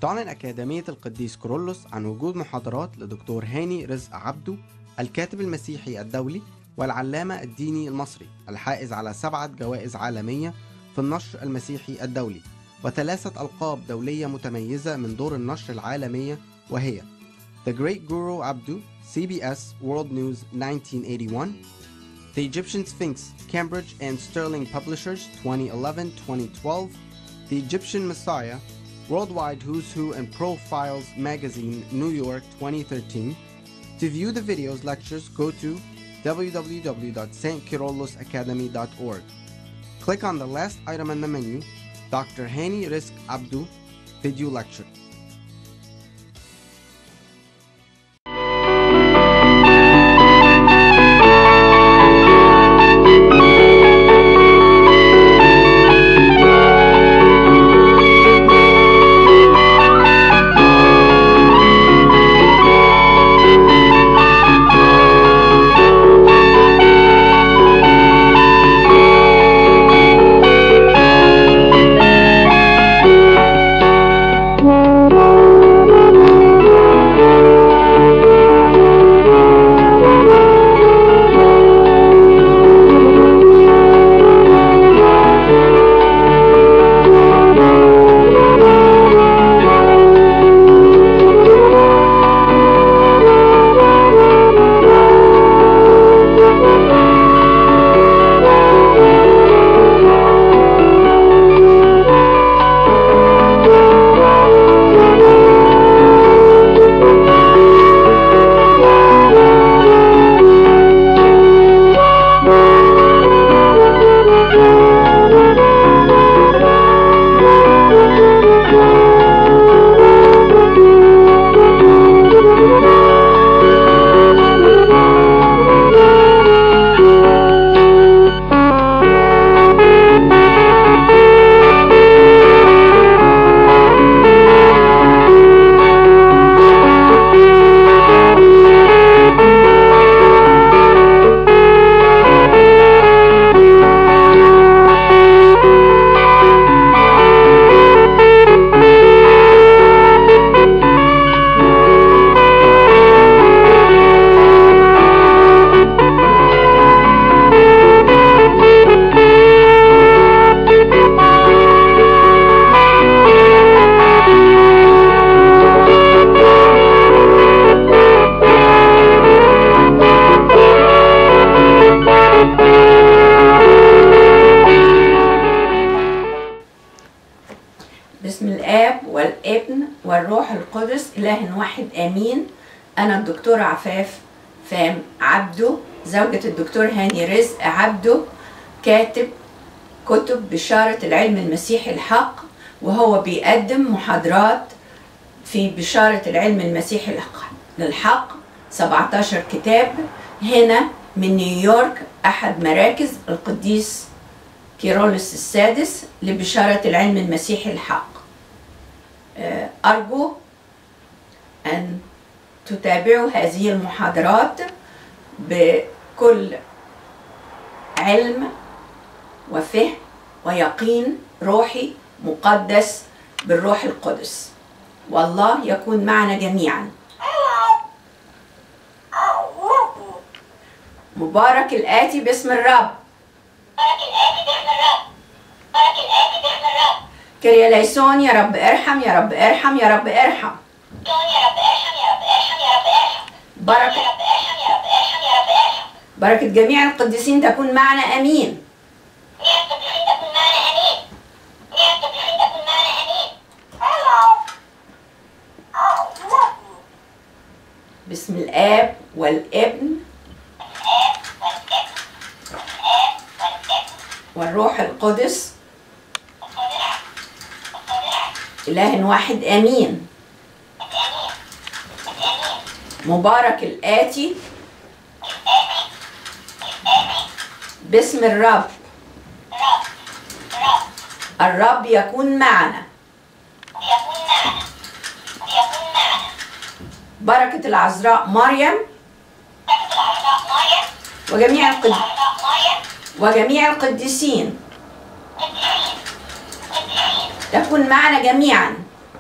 تعلن أكاديمية القديس كورولوس عن وجود محاضرات لدكتور هاني رزق عبده الكاتب المسيحي الدولي والعلامة الديني المصري الحائز على سبعة جوائز عالمية في النشر المسيحي الدولي وثلاثة ألقاب دولية متميزة من دور النشر العالمية وهي The Great Guru Abdu, CBS World News 1981, The Egyptian Sphinx, Cambridge and Sterling Publishers 2011-2012, The Egyptian Messiah, Worldwide Who's Who and Profiles Magazine, New York 2013. To view the videos lectures, go to www.stkirillosacademy.org. Click on the last item in the menu, Dr. Hani Risk Abdu Video Lecture. بسم الآب والابن والروح القدس إله واحد آمين أنا الدكتورة عفاف فام عبده زوجة الدكتور هاني رزق عبده كاتب كتب بشارة العلم المسيحي الحق وهو بيقدم محاضرات في بشارة العلم المسيحي الحق للحق 17 كتاب هنا من نيويورك أحد مراكز القديس كيرولس السادس لبشارة العلم المسيحي الحق آه، أرجو أن تتابعوا هذه المحاضرات بكل علم وفهم ويقين روحي مقدس بالروح القدس والله يكون معنا جميعا مبارك الآتي باسم الرب كريا ليسون يا رب ارحم يا رب ارحم يا رب ارحم بركة بركة جميع القديسين تكون معنا امين بسم الاب والابن والروح القدس إله واحد آمين مبارك الآتي باسم الرب الرب يكون معنا بركة العذراء مريم وجميع القد... وجميع القديسين تكون معنا جميعا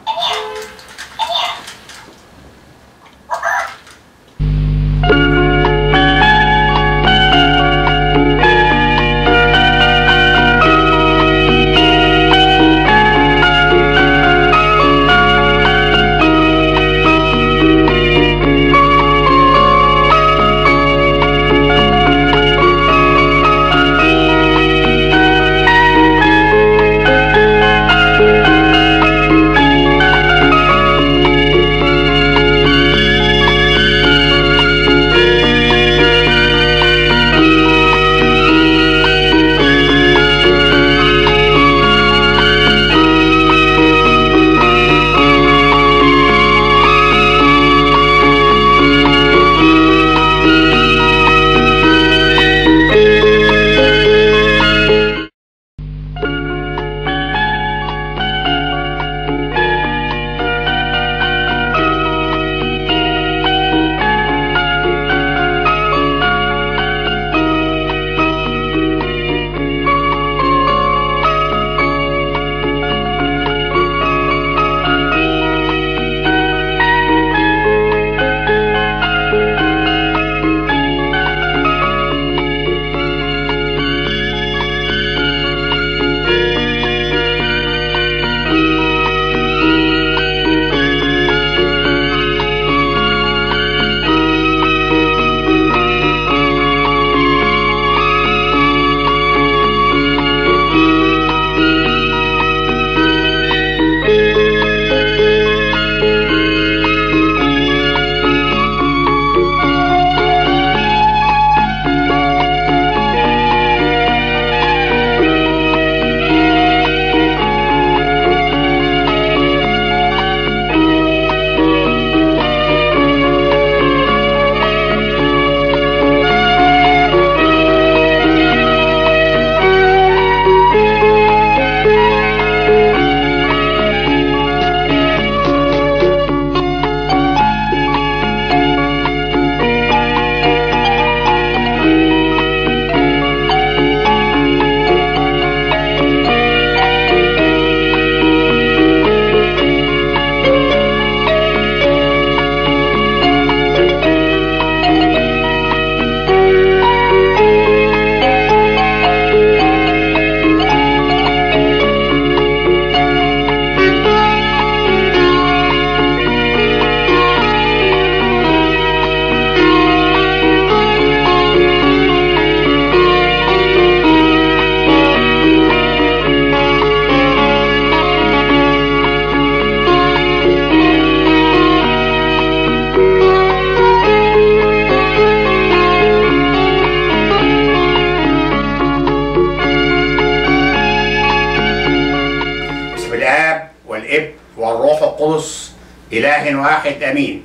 والروح القدس إله واحد أمين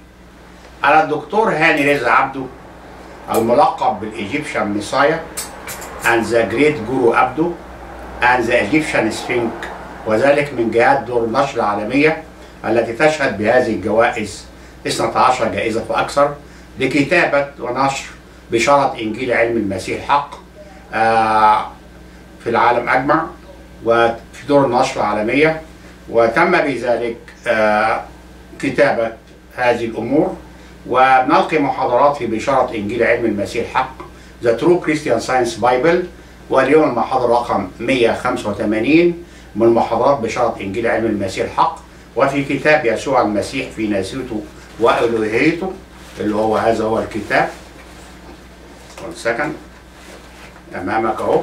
أنا الدكتور هاني رزا عبده الملقب بالإيجيبشن ميسايا and the great Guru Abdu and the Egyptian Sphinx وذلك من جهات دور النشر العالمية التي تشهد بهذه الجوائز 12 جائزة فأكثر لكتابة ونشر بشارة إنجيل علم المسيح الحق آه، في العالم أجمع وفي دور النشر العالمية وتم بذلك آه، كتابة هذه الأمور وبنلقي محاضرات في بشارة إنجيل علم المسيح الحق The True Christian Science Bible واليوم المحاضرة رقم 185 من محاضرات بشارة إنجيل علم المسيح الحق وفي كتاب يسوع المسيح في ناسوته وألوهيته اللي هو هذا هو الكتاب one second أمامك أهو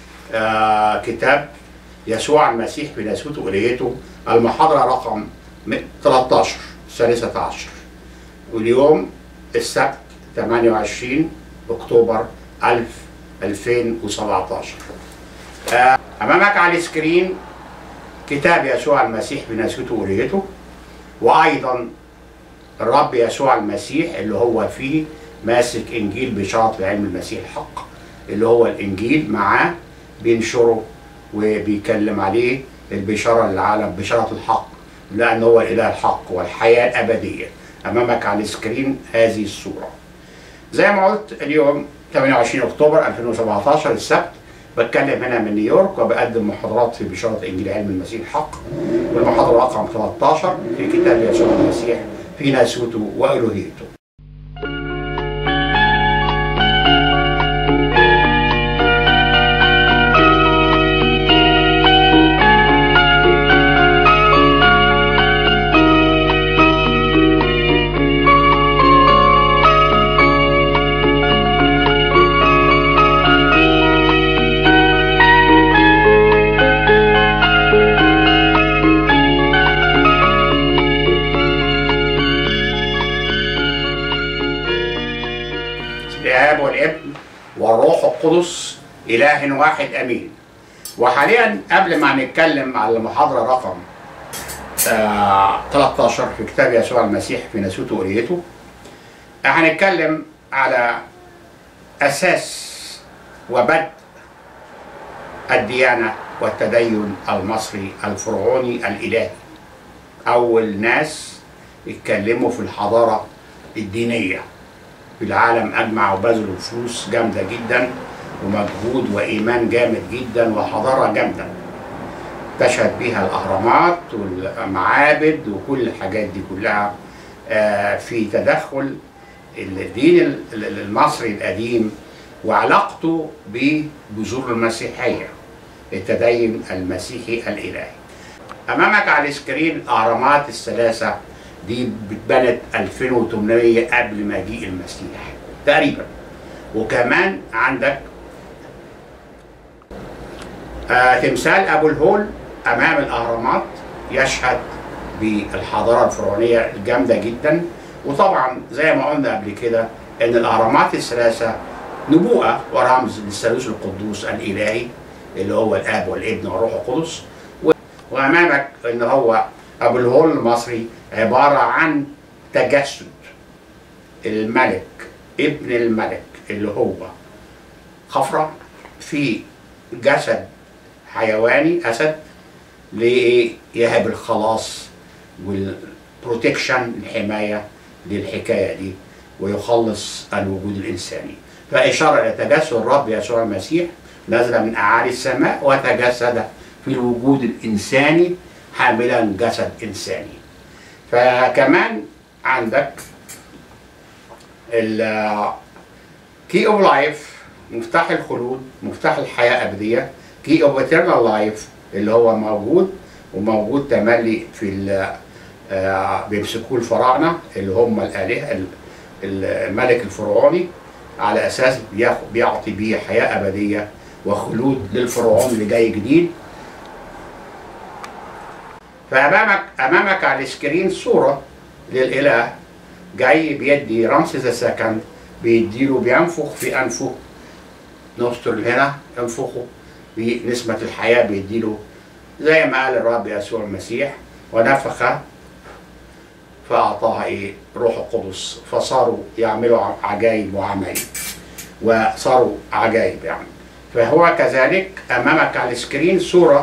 آه كتاب يسوع المسيح في ناسوته وألوهيته المحاضرة رقم 13 الثالثة عشر واليوم السبت 28 أكتوبر 1000 2017 آه، أمامك على السكرين كتاب يسوع المسيح بناسوته وألوهيته وأيضا الرب يسوع المسيح اللي هو فيه ماسك إنجيل بشارة علم المسيح الحق اللي هو الإنجيل معاه بينشره وبيكلم عليه البشارة للعالم بشارة الحق لأن هو الإله الحق والحياة الأبدية أمامك على السكرين هذه الصورة زي ما قلت اليوم 28 أكتوبر 2017 السبت بتكلم هنا من نيويورك وبقدم محاضرات في بشارة إنجيل علم المسيح الحق والمحاضرة رقم 13 في كتاب يسوع المسيح في ناسوته والوهيته الاب والابن والروح القدس اله واحد امين وحاليا قبل ما نتكلم على المحاضره رقم آه 13 في كتاب يسوع المسيح في ناسوته وريته هنتكلم على اساس وبدء الديانه والتدين المصري الفرعوني الالهي اول ناس اتكلموا في الحضاره الدينيه في العالم اجمع وبذلوا فلوس جامده جدا ومجهود وايمان جامد جدا وحضاره جامده تشهد بها الاهرامات والمعابد وكل الحاجات دي كلها آه، في تدخل الدين المصري القديم وعلاقته بجذور المسيحيه التدين المسيحي الالهي امامك على السكرين الاهرامات الثلاثه دي اتبنت 2800 قبل مجيء المسيح تقريبا وكمان عندك آه تمثال ابو الهول امام الاهرامات يشهد بالحضاره الفرعونيه الجامده جدا وطبعا زي ما قلنا قبل كده ان الاهرامات الثلاثه نبوءه ورمز للثالوث القدوس الالهي اللي هو الاب والابن والروح القدس و- وامامك ان هو ابو الهول المصري عباره عن تجسد الملك ابن الملك اللي هو خفرة في جسد حيواني اسد ليهب الخلاص والبروتكشن الحمايه للحكايه دي ويخلص الوجود الانساني فاشاره الى تجسد الرب يسوع المسيح نزل من اعالي السماء وتجسد في الوجود الانساني حاملا جسد انساني فكمان عندك ال كي اوف لايف مفتاح الخلود مفتاح الحياه ابديه كي اوف eternal لايف اللي هو موجود وموجود تملي في ال- آه، بيمسكوه الفراعنه اللي هم الالهه ال- الملك الفرعوني على اساس بياخد بيعطي بيه حياه ابديه وخلود للفرعون اللي جاي جديد فامامك امامك على السكرين صوره للاله جاي بيدي رمسيس السكند بيديله بينفخ في انفه نوستر هنا ينفخه بنسمة الحياة بيديله زي ما قال الرب يسوع المسيح ونفخ فأعطاها إيه روح القدس فصاروا يعملوا عجائب وعمايل وصاروا عجائب يعني فهو كذلك أمامك على السكرين صورة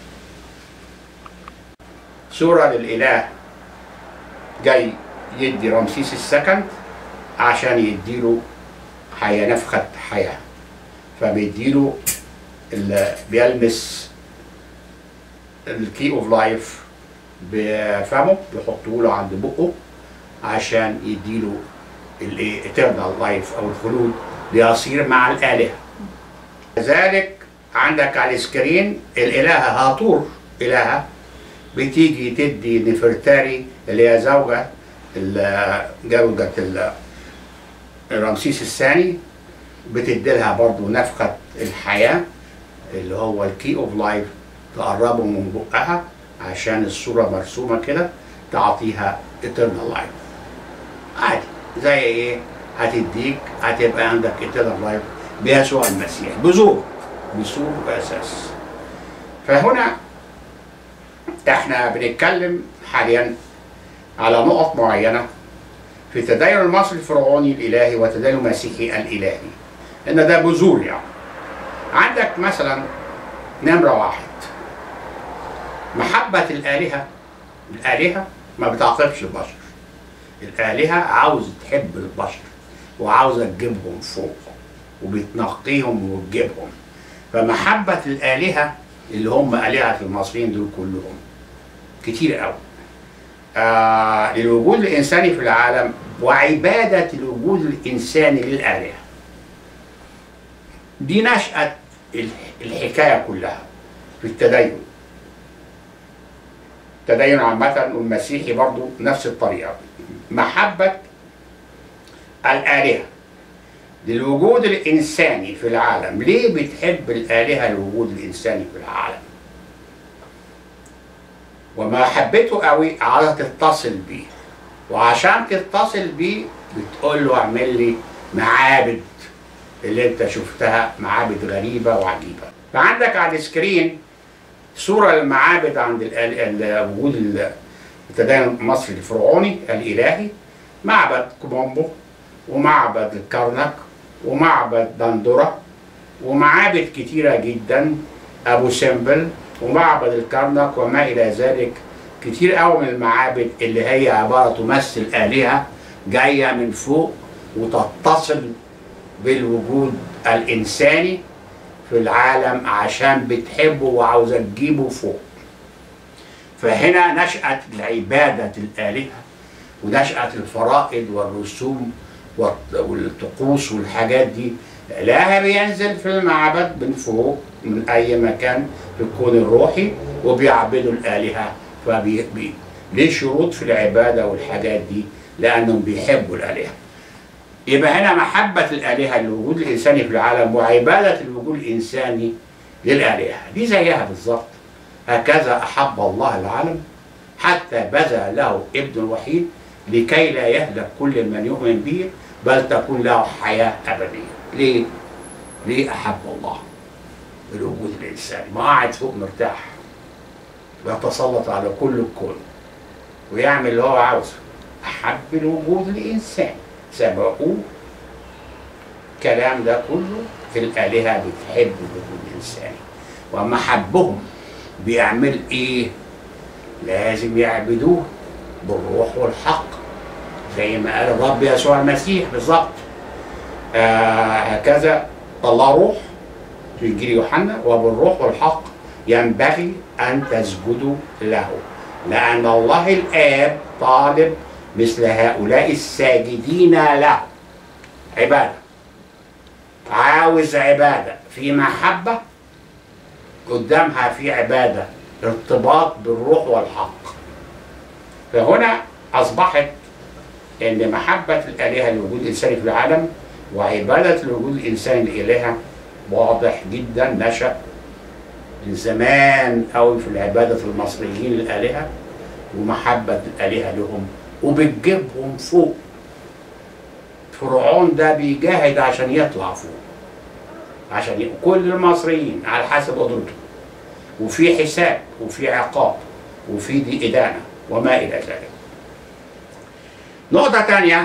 صورة للإله جاي يدي رمسيس السكند عشان يديله حياة نفخة حياة فبيديله ال- بيلمس الكي اوف لايف بفمه بيحطه له عند بقه عشان يديله الايه eternal لايف او الخلود ليصير مع الالهه كذلك عندك على السكرين الالهه هاطور الهه بتيجي تدي نفرتاري اللي هي زوجة ال- زوجة ال- رمسيس الثاني بتدي لها برضه نفخة الحياة اللي هو الكي اوف لايف تقربه من بقها عشان الصورة مرسومة كده تعطيها eternal لايف عادي زي ايه هتديك هتبقى عندك eternal لايف بيسوع المسيح بذور بذور واساس فهنا احنا بنتكلم حاليا على نقط معينة في التدين المصري الفرعوني الإلهي والتدين المسيحي الإلهي إن ده بذور يعني عندك مثلا نمرة واحد محبة الآلهة الآلهة ما بتعاقبش البشر الآلهة عاوز تحب البشر وعاوزة تجيبهم فوق وبتنقيهم وتجيبهم فمحبة الآلهة اللي هم آلهة المصريين دول كلهم كتير قوي آه للوجود الإنساني في العالم وعبادة الوجود الإنساني للآلهة دي نشأة الح- الحكاية كلها في التدين التدين عامة والمسيحي برضو نفس الطريقة محبة الآلهة للوجود الإنساني في العالم ليه بتحب الآلهة الوجود الإنساني في العالم وما حبيته قوي عايزة تتصل بيه وعشان تتصل بيه بتقول له اعمل لي معابد اللي انت شفتها معابد غريبة وعجيبة فعندك على السكرين صورة للمعابد عند ال- ال- ال- وجود ال- التدين المصري الفرعوني الإلهي معبد كومومبو ومعبد الكرنك ومعبد دندرة ومعابد كتيرة جدا أبو سمبل ومعبد الكرنك وما إلى ذلك كتير قوي من المعابد اللي هي عبارة تمثل آلهة جاية من فوق وتتصل بالوجود الإنساني في العالم عشان بتحبه وعاوزة تجيبه فوق فهنا نشأت عبادة الآلهة ونشأت الفرائض والرسوم والط- والطقوس والحاجات دي إله بينزل في المعبد من فوق من أي مكان في الكون الروحي وبيعبدوا الآلهة فبي بي ليه شروط في العبادة والحاجات دي لأنهم بيحبوا الآلهة يبقى هنا محبة الآلهة للوجود الإنساني في العالم وعبادة الوجود الإنساني للآلهة دي زيها بالظبط هكذا أحب الله العالم حتى بذل له ابن الوحيد لكي لا يهلك كل من يؤمن به بل تكون له حياة أبدية ليه؟ ليه أحب الله الوجود الإنساني ما قاعد فوق مرتاح ويتسلط على كل الكون ويعمل اللي هو عاوزه أحب الوجود الإنساني سبقوه الكلام ده كله في الآلهة بتحب الوجود الإنساني وأما حبهم بيعمل إيه؟ لازم يعبدوه بالروح والحق زي ما قال الرب يسوع المسيح بالظبط آه هكذا الله روح في انجيل يوحنا وبالروح والحق ينبغي ان تسجدوا له لان الله الاب طالب مثل هؤلاء الساجدين له عباده عاوز عباده في محبه قدامها في عباده ارتباط بالروح والحق فهنا اصبحت ان محبه الالهه لوجود الانسان في العالم وعباده الوجود الانساني لالهه واضح جدا نشا من زمان قوي في العباده المصريين للالهه ومحبه الالهه لهم وبتجيبهم فوق فرعون ده بيجاهد عشان يطلع فوق عشان ي... كل المصريين على حسب قدرته وفي حساب وفي عقاب وفي دي إدانة وما إلى ذلك نقطة تانية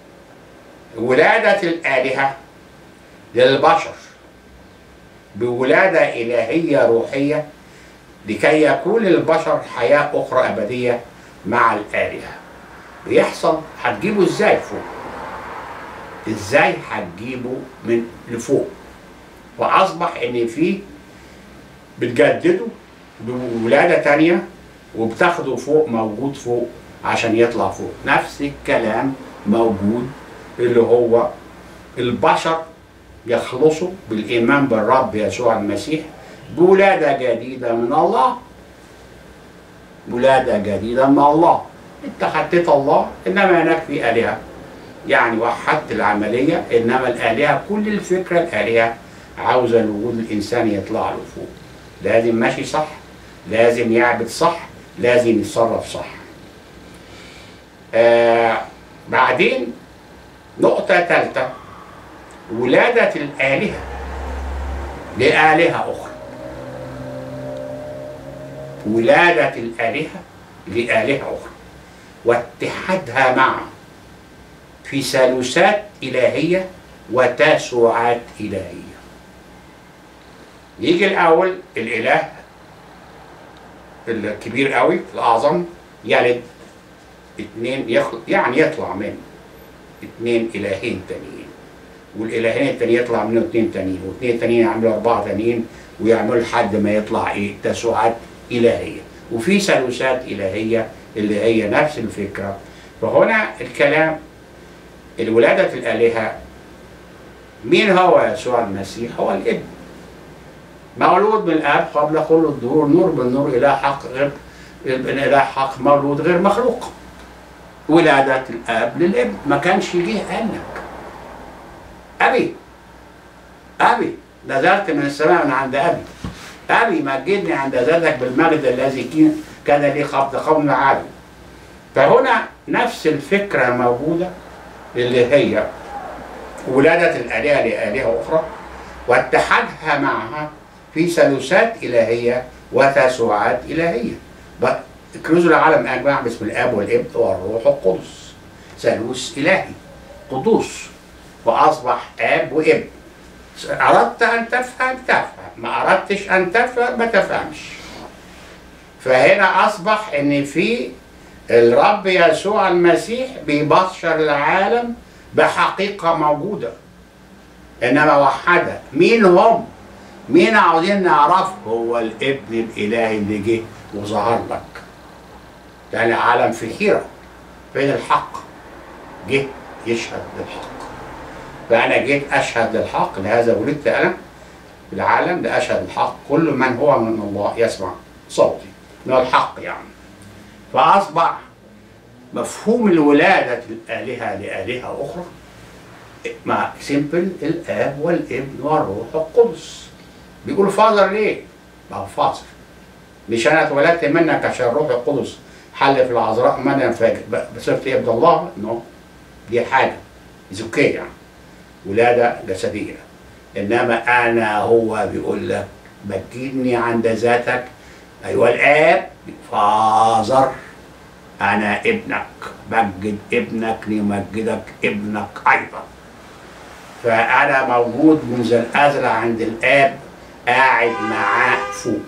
ولادة الآلهة للبشر بولادة إلهية روحية لكي يكون للبشر حياة أخرى أبدية مع الآلهة بيحصل هتجيبه إزاي فوق إزاي هتجيبه من لفوق فأصبح إن في بتجدده بولادة تانية وبتاخده فوق موجود فوق عشان يطلع فوق نفس الكلام موجود اللي هو البشر يخلصوا بالإيمان بالرب يسوع المسيح بولادة جديدة من الله ولادة جديدة من الله انت حطيت الله انما هناك في آلهة يعني وحدت العملية انما الآلهة كل الفكرة الآلهة عاوزة الوجود الإنساني يطلع له فوق لازم ماشي صح لازم يعبد صح لازم يتصرف صح آه بعدين نقطة ثالثة ولادة الآلهة لآلهة أخرى ولادة الآلهة لآلهة أخرى واتحادها معا في ثالوثات إلهية وتاسعات إلهية يجي الأول الإله الكبير قوي الأعظم يلد اتنين يخلق يعني يطلع منه اتنين إلهين تانيين والإلهين التانيين يطلع منه اتنين تانيين واتنين تانيين يعملوا أربعة تانيين ويعملوا لحد ما يطلع إيه تسوعات إلهية وفي ثالوثات إلهية اللي هي نفس الفكرة فهنا الكلام الولادة الآلهة مين هو يسوع المسيح هو الابن مولود من الاب قبل كل الظهور نور بالنور اله حق غير اله حق مولود غير مخلوق ولادة الاب للابن ما كانش جه قال لك ابي ابي نزلت من السماء من عند ابي ابي مجدني عند ذاتك بالمجد الذي كان لي قبل قوم العالم فهنا نفس الفكرة موجودة اللي هي ولادة الآلهة لآلهة أخرى واتحادها معها في ثالوثات إلهية وتسوعات إلهية كنوز العالم أجمع باسم الآب والابن والروح القدس ثالوث إلهي قدوس وأصبح آب وابن أردت أن تفهم تفهم ما أردتش أن تفهم ما تفهمش فهنا أصبح إن في الرب يسوع المسيح بيبشر العالم بحقيقة موجودة إنما وحدها مين هم؟ مين عاوزين نعرف هو الابن الإلهي اللي جه وظهر لك يعني عالم في حيرة فين الحق جه يشهد للحق فأنا جيت أشهد للحق لهذا ولدت أنا في العالم لأشهد الحق كل من هو من الله يسمع صوتي من الحق يعني فأصبح مفهوم الولادة الآلهة لآلهة أخرى مع سيمبل الآب والابن والروح القدس بيقول فاذر ليه؟ ما هو فاذر مش أنا اتولدت منك عشان الروح القدس حل في العذراء مريم فصرت ابن الله نو دي حاجة زكية يعني ولادة جسدية إنما أنا هو بيقول لك مجدني عند ذاتك أيها الآب فاذر أنا ابنك مجد ابنك ليمجدك ابنك أيضا فأنا موجود منذ الأزل عند الآب قاعد معاه فوق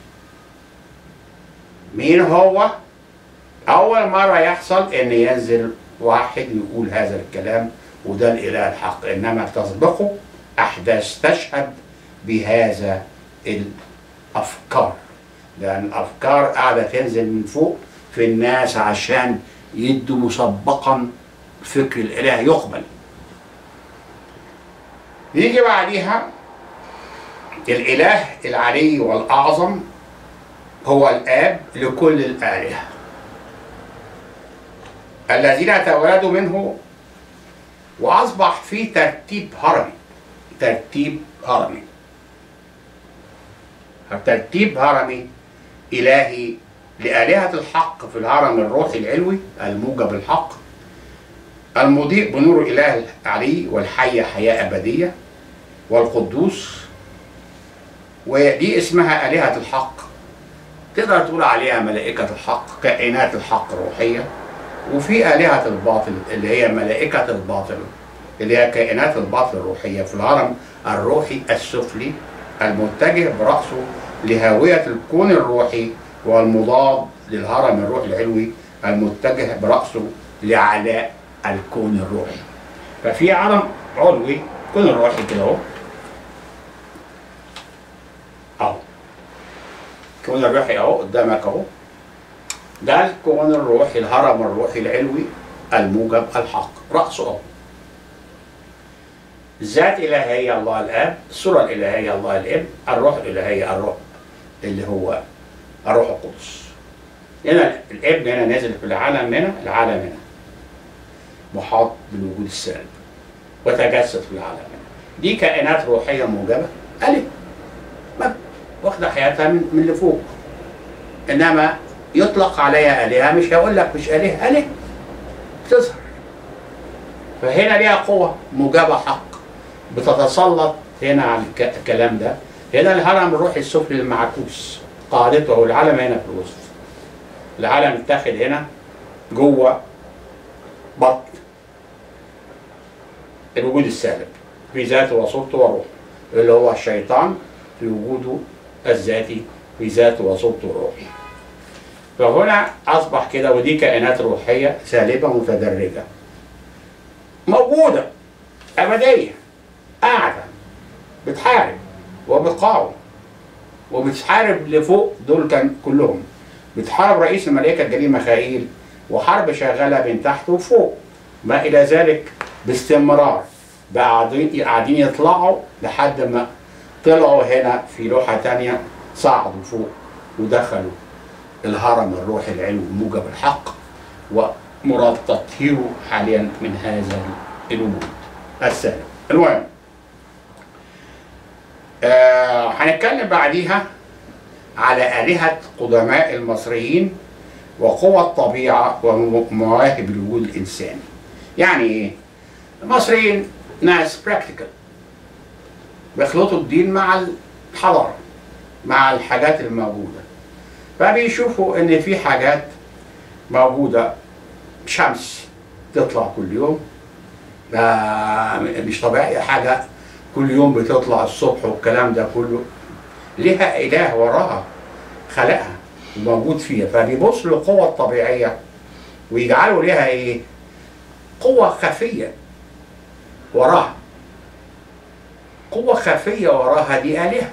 مين هو؟ أول مرة يحصل إن ينزل واحد يقول هذا الكلام وده الإله الحق إنما تسبقه أحداث تشهد بهذا الأفكار لأن الأفكار قاعدة تنزل من فوق في الناس عشان يدوا مسبقا فكر الإله يقبل يجي بعديها الإله العلي والأعظم هو الآب لكل الآلهة الذين تولدوا منه وأصبح في ترتيب هرمي ترتيب هرمي ترتيب هرمي إلهي لآلهة الحق في الهرم الروحي العلوي الموجب الحق المضيء بنور إله العلي والحية حياة أبدية والقدوس ودي اسمها آلهة الحق تقدر تقول عليها ملائكة الحق كائنات الحق الروحية وفي آلهة الباطل اللي هي ملائكة الباطل اللي هي كائنات الباطل الروحية في الهرم الروحي السفلي المتجه برأسه لهاوية الكون الروحي والمضاد للهرم الروحي العلوي المتجه برأسه لعلاء الكون الروحي ففي عالم علوي الكون الروحي كده اهو اهو الكون الروحي اهو قدامك اهو ده الكون الروحي الهرم الروحي العلوي الموجب الحق رأسه اهو الذات الإلهية الله الآب الصورة الإلهية الله الابن الروح الإلهية الروح اللي هو الروح القدس هنا الابن هنا نازل في العالم هنا العالم هنا محاط بالوجود السالب وتجسد في العالم هنا دي كائنات روحية موجبة ألف واخدة حياتها من, من اللي فوق إنما يطلق عليها آلهة مش هقول لك مش آلهة آلهة بتظهر فهنا ليها قوة موجبة حق بتتسلط هنا على الكلام ده هنا الهرم الروحي السفلي المعكوس قاعدته العالم هنا في الوسط العالم اتاخد هنا جوه بطن الوجود السالب في ذاته وصورته وروحه اللي هو الشيطان في وجوده الذاتي في ذاته وصورته وروحه فهنا اصبح كده ودي كائنات روحيه سالبه متدرجه موجوده ابديه قاعده بتحارب وبتقاوم وبتحارب لفوق دول كان كلهم بتحارب رئيس الملائكة الجليل ميخائيل وحرب شغالة بين تحت وفوق ما إلى ذلك باستمرار بقى قاعدين قاعدين يطلعوا لحد ما طلعوا هنا في لوحة تانية صعدوا فوق ودخلوا الهرم الروحي العلوي موجب الحق ومراد تطهيره حاليا من هذا الوجود السالب المهم آه هنتكلم بعديها على آلهة قدماء المصريين وقوى الطبيعة ومواهب الوجود الإنساني يعني إيه؟ المصريين ناس براكتيكال بيخلطوا الدين مع الحضارة مع الحاجات الموجودة فبيشوفوا إن في حاجات موجودة شمس تطلع كل يوم ده مش طبيعي حاجة كل يوم بتطلع الصبح والكلام ده كله لها إله وراها خلقها وموجود فيها فبيبص للقوة الطبيعية ويجعلوا لها إيه؟ قوة خفية وراها قوة خفية وراها دي آلهة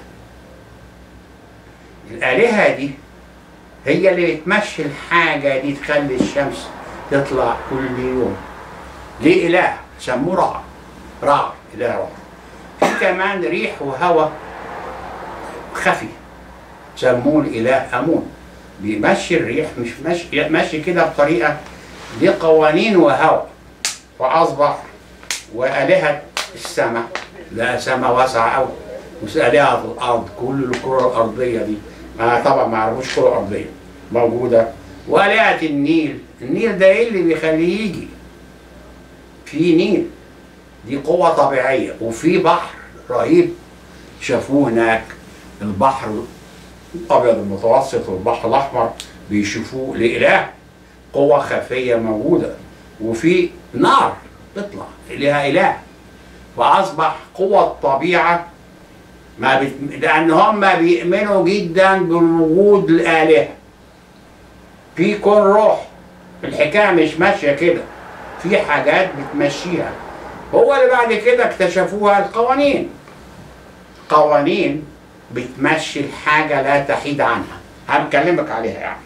الآلهة دي هي اللي بتمشي الحاجة دي تخلي الشمس تطلع كل يوم ليه إله سموه رع رع إله رع في كمان ريح وهواء خفي سموه الإله أمون بيمشي الريح مش ماشي ماشي كده بطريقة دي قوانين وهواء فأصبح وآلهة السماء لا سماء واسعة أوي وآلهة الأرض كل الكرة الأرضية دي ما طبعا ما يعرفوش كرة أرضية موجودة وآلهة النيل النيل ده إيه اللي بيخليه يجي في نيل دي قوة طبيعية وفي بحر رهيب شافوه هناك البحر الأبيض المتوسط والبحر الأحمر بيشوفوه لإله قوة خفية موجودة وفي نار تطلع لها إله فأصبح قوة الطبيعة ما بت... لأن هم بيؤمنوا جدا بوجود الآلهة في كون روح الحكاية مش ماشية كده في حاجات بتمشيها هو اللي بعد كده اكتشفوها القوانين قوانين بتمشي الحاجة لا تحيد عنها هنكلمك عليها يعني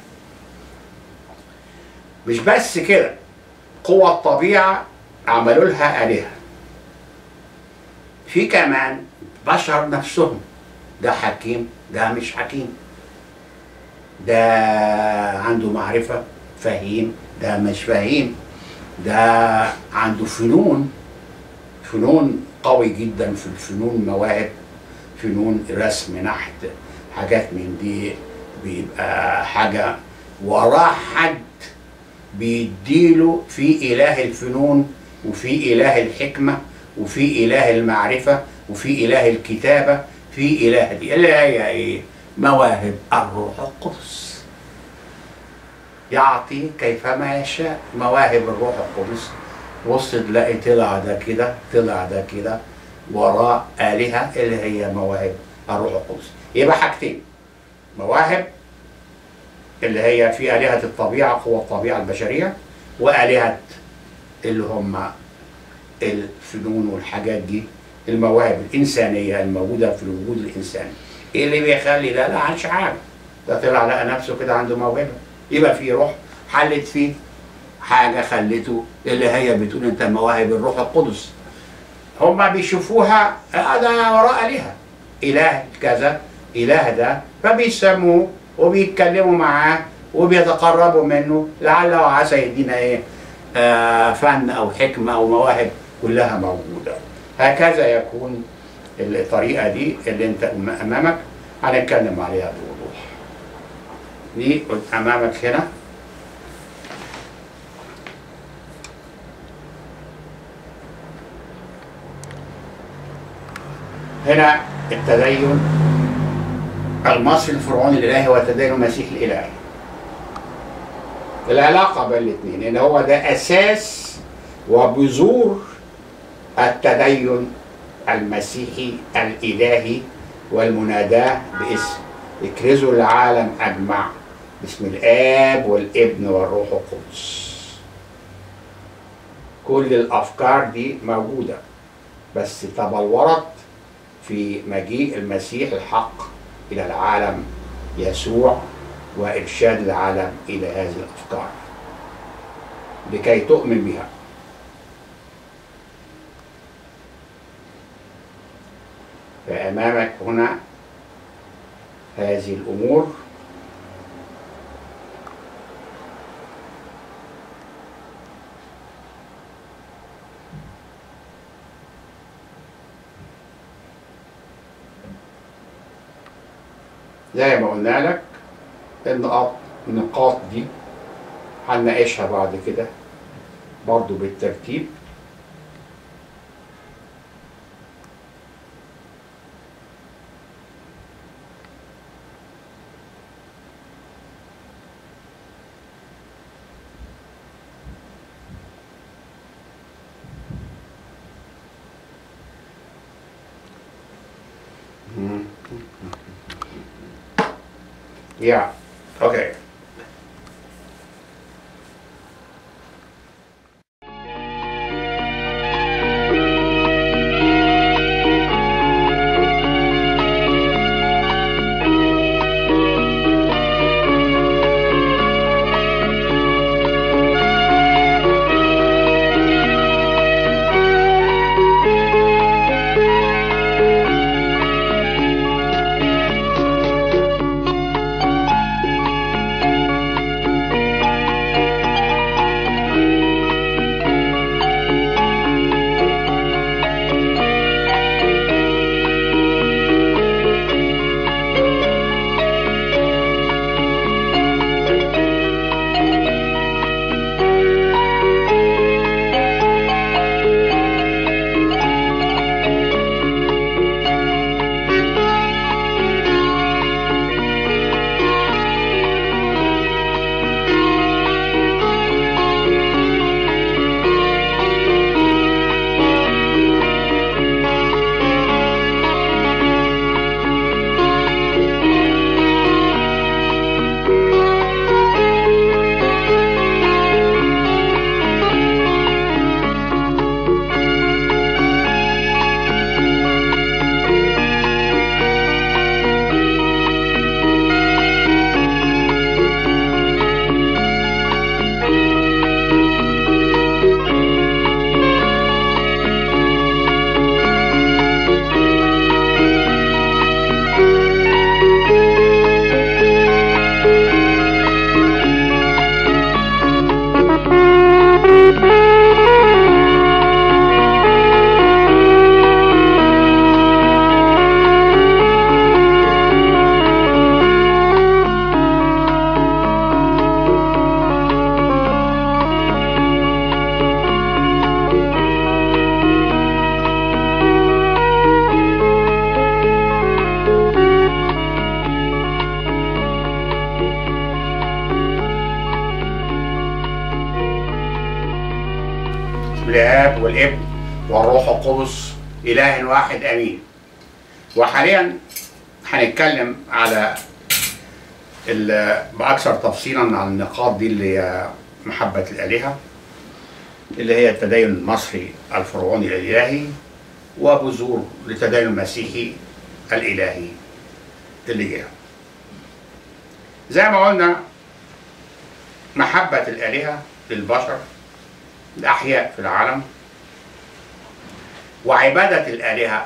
مش بس كده قوى الطبيعة عملوا لها آلهة في كمان بشر نفسهم ده حكيم ده مش حكيم ده عنده معرفة فهيم ده مش فهيم ده عنده فنون فنون قوي جدا في الفنون مواهب فنون رسم نحت حاجات من دي بيبقى حاجة وراه حد بيديله في إله الفنون وفي إله الحكمة وفي إله المعرفة وفي إله الكتابة في إله دي اللي هي إيه؟ مواهب الروح القدس يعطي كيفما يشاء مواهب الروح القدس بص تلاقي طلع ده كده طلع ده كده وراه آلهة اللي هي مواهب الروح القدس يبقى حاجتين مواهب اللي هي في آلهة الطبيعة قوة الطبيعة البشرية وآلهة اللي هم الفنون والحاجات دي المواهب الإنسانية الموجودة في الوجود الإنساني إيه اللي بيخلي ده لا عنش حاجة ده طلع لقى نفسه كده عنده موهبة يبقى في روح حلت فيه حاجة خلته اللي هي بتقول أنت مواهب الروح القدس هم بيشوفوها آه ده وراء آلهة إله كذا إله ده فبيسموه وبيتكلموا معاه وبيتقربوا منه لعل وعسى يدينا ايه آه فن او حكمه او مواهب كلها موجوده هكذا يكون الطريقه دي اللي انت امامك هنتكلم عليها بوضوح دي امامك هنا هنا التدين المصري الفرعوني الالهي والتدين المسيحي الالهي العلاقة بين الاثنين ان هو ده اساس وبذور التدين المسيحي الالهي والمناداة باسم اكرزوا العالم اجمع باسم الاب والابن والروح القدس كل الافكار دي موجودة بس تبلورت في مجيء المسيح الحق إلى العالم يسوع وإرشاد العالم إلى هذه الأفكار لكي تؤمن بها فأمامك هنا هذه الأمور زي ما قلنا لك النقاط النقاط دي هنناقشها بعد كده برضو بالترتيب Yeah. Okay. باسم الاب والابن والروح القدس اله واحد امين وحاليا هنتكلم على ال- باكثر تفصيلا عن النقاط دي اللي هي محبه الالهه اللي هي التدين المصري الفرعوني الالهي وبذور للتدين المسيحي الالهي اللي جه زي ما قلنا محبه الالهه للبشر الأحياء في العالم وعبادة الآلهة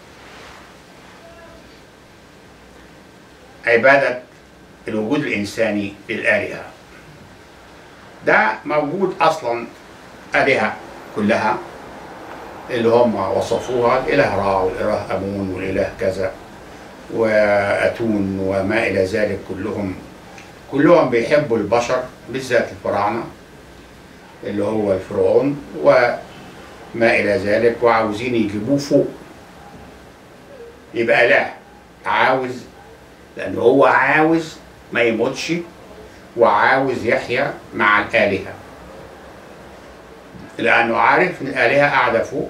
عبادة الوجود الإنساني للآلهة ده موجود أصلا آلهة كلها اللي هم وصفوها الإله را والإله أمون والإله كذا وأتون وما إلى ذلك كلهم كلهم بيحبوا البشر بالذات الفراعنة اللي هو الفرعون وما إلى ذلك وعاوزين يجيبوه فوق يبقى لا عاوز لأن هو عاوز ما يموتش وعاوز يحيا مع الآلهة لأنه عارف إن الآلهة قاعدة فوق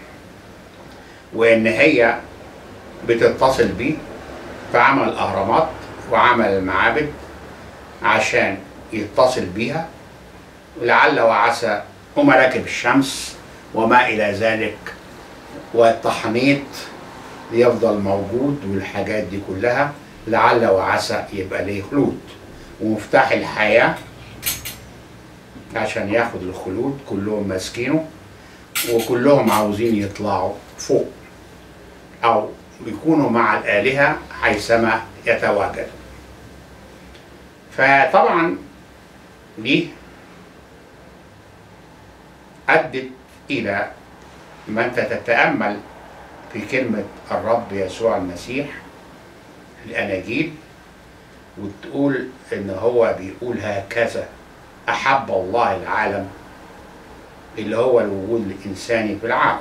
وإن هي بتتصل بيه فعمل الأهرامات وعمل المعابد عشان يتصل بيها لعل وعسى ومراكب الشمس وما إلى ذلك والتحنيط يفضل موجود والحاجات دي كلها لعل وعسى يبقى ليه خلود ومفتاح الحياة عشان ياخد الخلود كلهم ماسكينه وكلهم عاوزين يطلعوا فوق أو يكونوا مع الآلهة حيثما يتواجدوا فطبعا دي أدت إلى ما أنت تتأمل في كلمة الرب يسوع المسيح في الأناجيل وتقول إن هو بيقول هكذا أحب الله العالم اللي هو الوجود الإنساني في العالم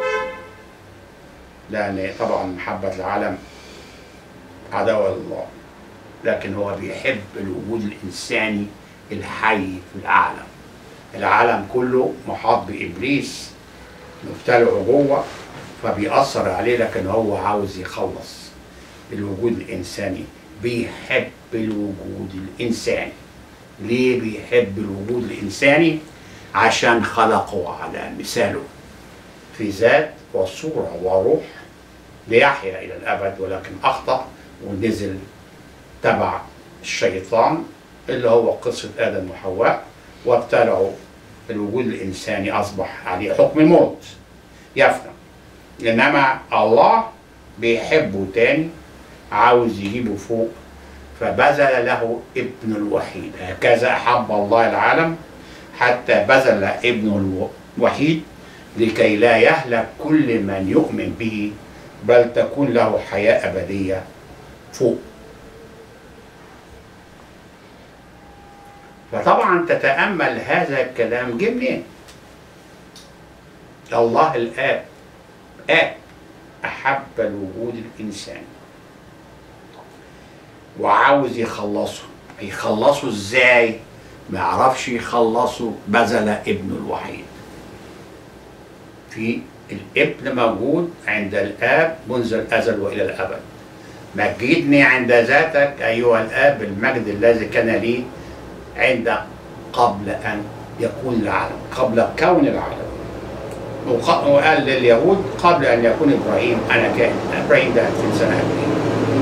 لأن طبعا محبة العالم عداوة لله لكن هو بيحب الوجود الإنساني الحي في العالم العالم كله محاط بإبليس مبتلعه جوه فبيأثر عليه لكن هو عاوز يخلص الوجود الإنساني بيحب الوجود الإنساني ليه بيحب الوجود الإنساني عشان خلقه على مثاله في ذات وصورة وروح ليحيا إلى الأبد ولكن أخطأ ونزل تبع الشيطان اللي هو قصة آدم وحواء وابتلعوا الوجود الإنساني أصبح عليه حكم الموت يفنى إنما الله بيحبه تاني عاوز يجيبه فوق فبذل له ابن الوحيد هكذا أحب الله العالم حتى بذل ابنه الوحيد لكي لا يهلك كل من يؤمن به بل تكون له حياة أبدية فوق فطبعا تتأمل هذا الكلام جه منين؟ الله الآب آب أحب الوجود الإنساني وعاوز يخلصه يخلصه ازاي؟ ما يعرفش يخلصه بذل ابنه الوحيد في الابن موجود عند الآب منذ الأزل وإلى الأبد مجدني عند ذاتك أيها الآب المجد الذي كان لي عند قبل أن يكون العالم قبل كون العالم وق- وقال لليهود قبل أن يكون إبراهيم أنا كائن إبراهيم ده 2000 سنة قبل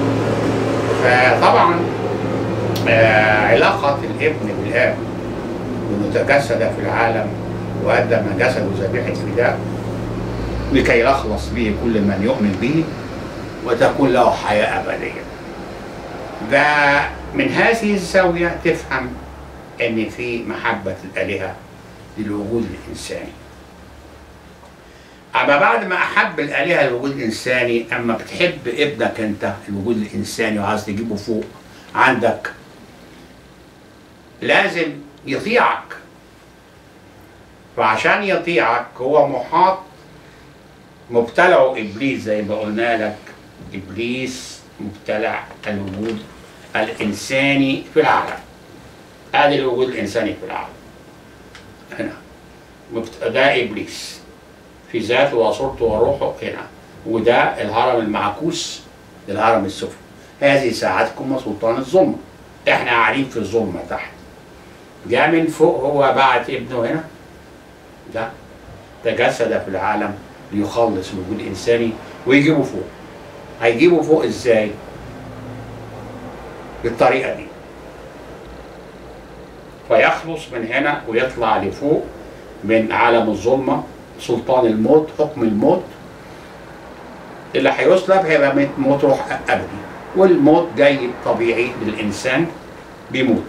فطبعا آه، علاقة الابن بالآب وإنه تجسد في العالم وقدم جسده ذبيحة فداء لكي يخلص به كل من يؤمن به وتكون له حياة أبدية ده من هذه الزاوية تفهم ان في محبة الآلهة للوجود الإنساني أما بعد ما أحب الآلهة للوجود الإنساني أما بتحب ابنك أنت الوجود الإنساني وعايز تجيبه فوق عندك لازم يطيعك فعشان يطيعك هو محاط مبتلعه إبليس زي ما قلنا لك إبليس مبتلع الوجود الإنساني في العالم ادي الوجود الانساني في العالم هنا مبت- ده ابليس في ذاته وصورته وروحه هنا وده الهرم المعكوس الهرم السفلي هذه ساعتكم وسلطان الظلمه احنا قاعدين في الظلمه تحت جاء من فوق هو بعت ابنه هنا ده تجسد في العالم ليخلص الوجود الانساني ويجيبه فوق هيجيبه فوق ازاي بالطريقه دي فيخلص من هنا ويطلع لفوق من عالم الظلمة سلطان الموت حكم الموت اللي هيسلب هيبقى ميت- موت روح أبدي والموت جاي طبيعي للإنسان بيموت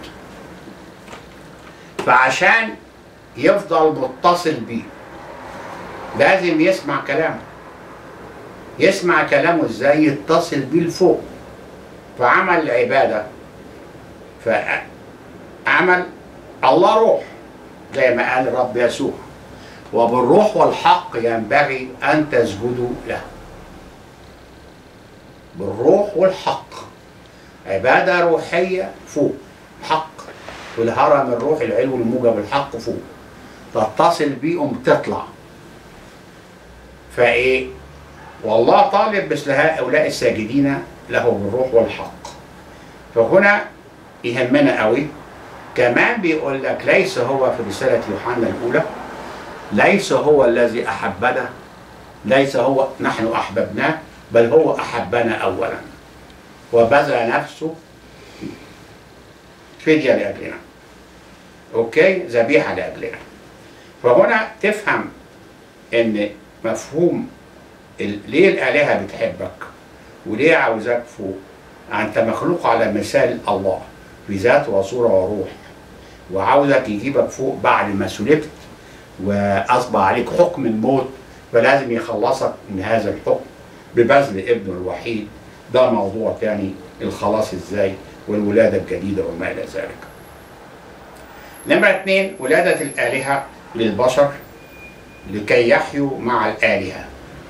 فعشان يفضل متصل بيه لازم يسمع كلامه يسمع كلامه ازاي يتصل بيه لفوق فعمل عبادة فعمل الله روح زي ما قال الرب يسوع وبالروح والحق ينبغي أن تسجدوا له بالروح والحق عبادة روحية فوق حق في الهرم الروحي العلو الموجب الحق فوق تتصل بيهم تطلع فايه والله طالب مثل هؤلاء الساجدين له بالروح والحق فهنا يهمنا قوي كمان بيقول لك ليس هو في رسالة يوحنا الأولى ليس هو الذي أحبنا ليس هو نحن أحببناه بل هو أحبنا أولا وبذل نفسه فدية لأجلنا أوكي ذبيحة لأجلنا فهنا تفهم إن مفهوم ال- ليه الآلهة بتحبك وليه عاوزاك فوق أنت مخلوق على مثال الله في ذات وصورة وروح وعاوزك يجيبك فوق بعد ما سلبت وأصبح عليك حكم الموت فلازم يخلصك من هذا الحكم ببذل ابنه الوحيد ده موضوع تاني الخلاص ازاي والولادة الجديدة وما إلى ذلك نمرة اتنين ولادة الآلهة للبشر لكي يحيوا مع الآلهة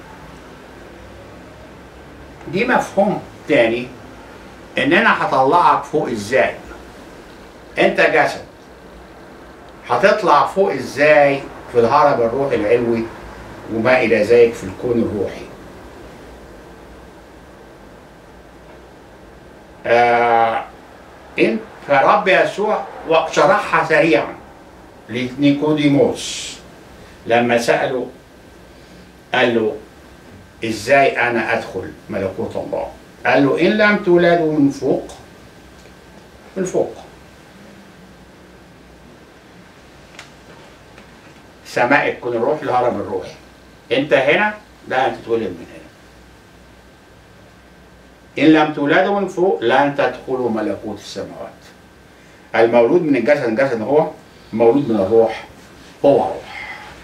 دي مفهوم تاني ان انا هطلعك فوق ازاي انت جسد هتطلع فوق ازاي في الهرم الروحي العلوي وما الى ذلك في الكون الروحي آه إن فرب يسوع شرحها سريعا لنيكوديموس لما سأله قال له ازاي انا ادخل ملكوت الله قال له ان لم تولدوا من فوق من فوق سماء تكون الروح الهرم الروحي انت هنا لا انت تتولد من هنا ان لم تولدوا من فوق لن تدخلوا ملكوت السماوات المولود من الجسد الجسد هو مولود من الروح هو روح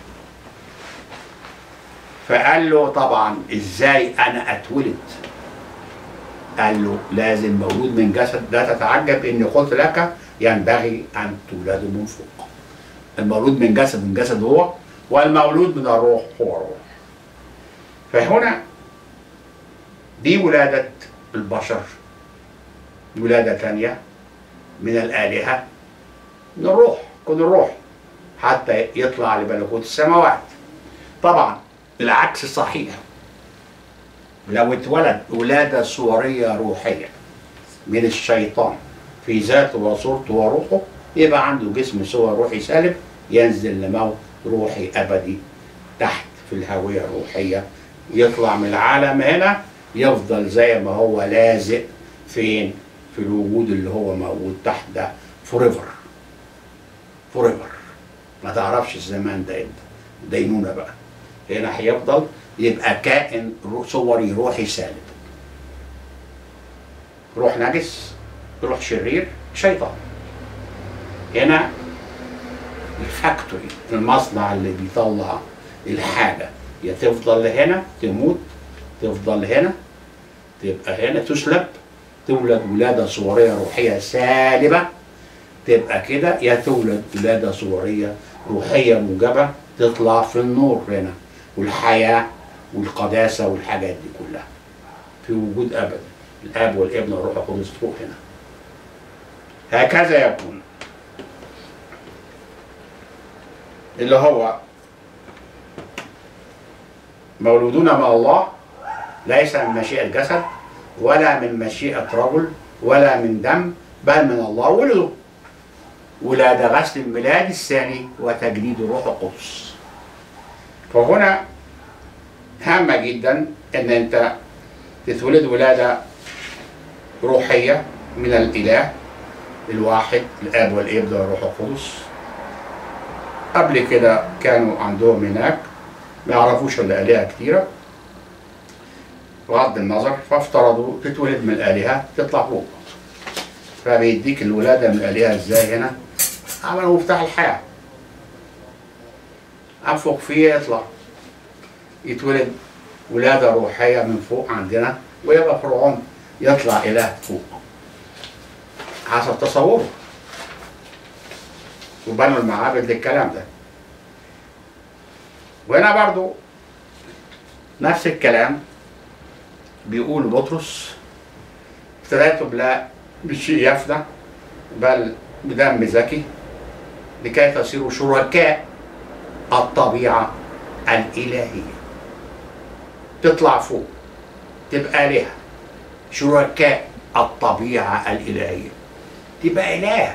فقال له طبعا ازاي انا اتولد قال له لازم مولود من جسد لا تتعجب اني قلت لك ينبغي ان تولدوا من فوق المولود من جسد من جسد هو والمولود من الروح هو روح فهنا دي ولادة البشر ولادة تانية من الآلهة من الروح كن الروح حتى يطلع لملكوت السماوات طبعا العكس صحيح لو اتولد ولادة صورية روحية من الشيطان في ذاته وصورته وروحه يبقى عنده جسم صور روحي سالب ينزل لموت روحي أبدي تحت في الهوية الروحية يطلع من العالم هنا يفضل زي ما هو لازق فين في الوجود اللي هو موجود تحت ده فوريفر فوريفر ما تعرفش الزمان ده امتى دينونة بقى هنا هيفضل يبقى كائن رو- صوري روحي سالب روح نجس روح شرير شيطان هنا الفاكتوري المصنع اللي بيطلع الحاجة يا تفضل هنا تموت تفضل هنا تبقى هنا تسلب تولد ولادة صورية روحية سالبة تبقى كده يا تولد ولادة صورية روحية موجبة تطلع في النور هنا والحياة والقداسة والحاجات دي كلها في وجود أبدا الآب والابن والروح القدس فوق هنا هكذا يكون اللي هو مولودون من الله ليس من مشيئة جسد ولا من مشيئة رجل ولا من دم بل من الله ولده ولادة غسل الميلاد الثاني وتجديد الروح القدس فهنا هامة جدا ان انت تتولد ولادة روحية من الإله الواحد الآب والابن والروح القدس قبل كده كانوا عندهم هناك ما يعرفوش الا آلهة كتيرة بغض النظر فافترضوا تتولد من الآلهة تطلع فوق فبيديك الولادة من الآلهة ازاي هنا عملوا مفتاح الحياة أنفخ فيه يطلع يتولد ولادة روحية من فوق عندنا ويبقى فرعون يطلع إله فوق حسب تصوره وبنوا المعابد للكلام ده وهنا برضو نفس الكلام بيقول بطرس ابتديتم لا بشيء يفنى بل بدم زكي لكي تصيروا شركاء الطبيعة الإلهية تطلع فوق تبقى آلهة شركاء الطبيعة الإلهية تبقى إله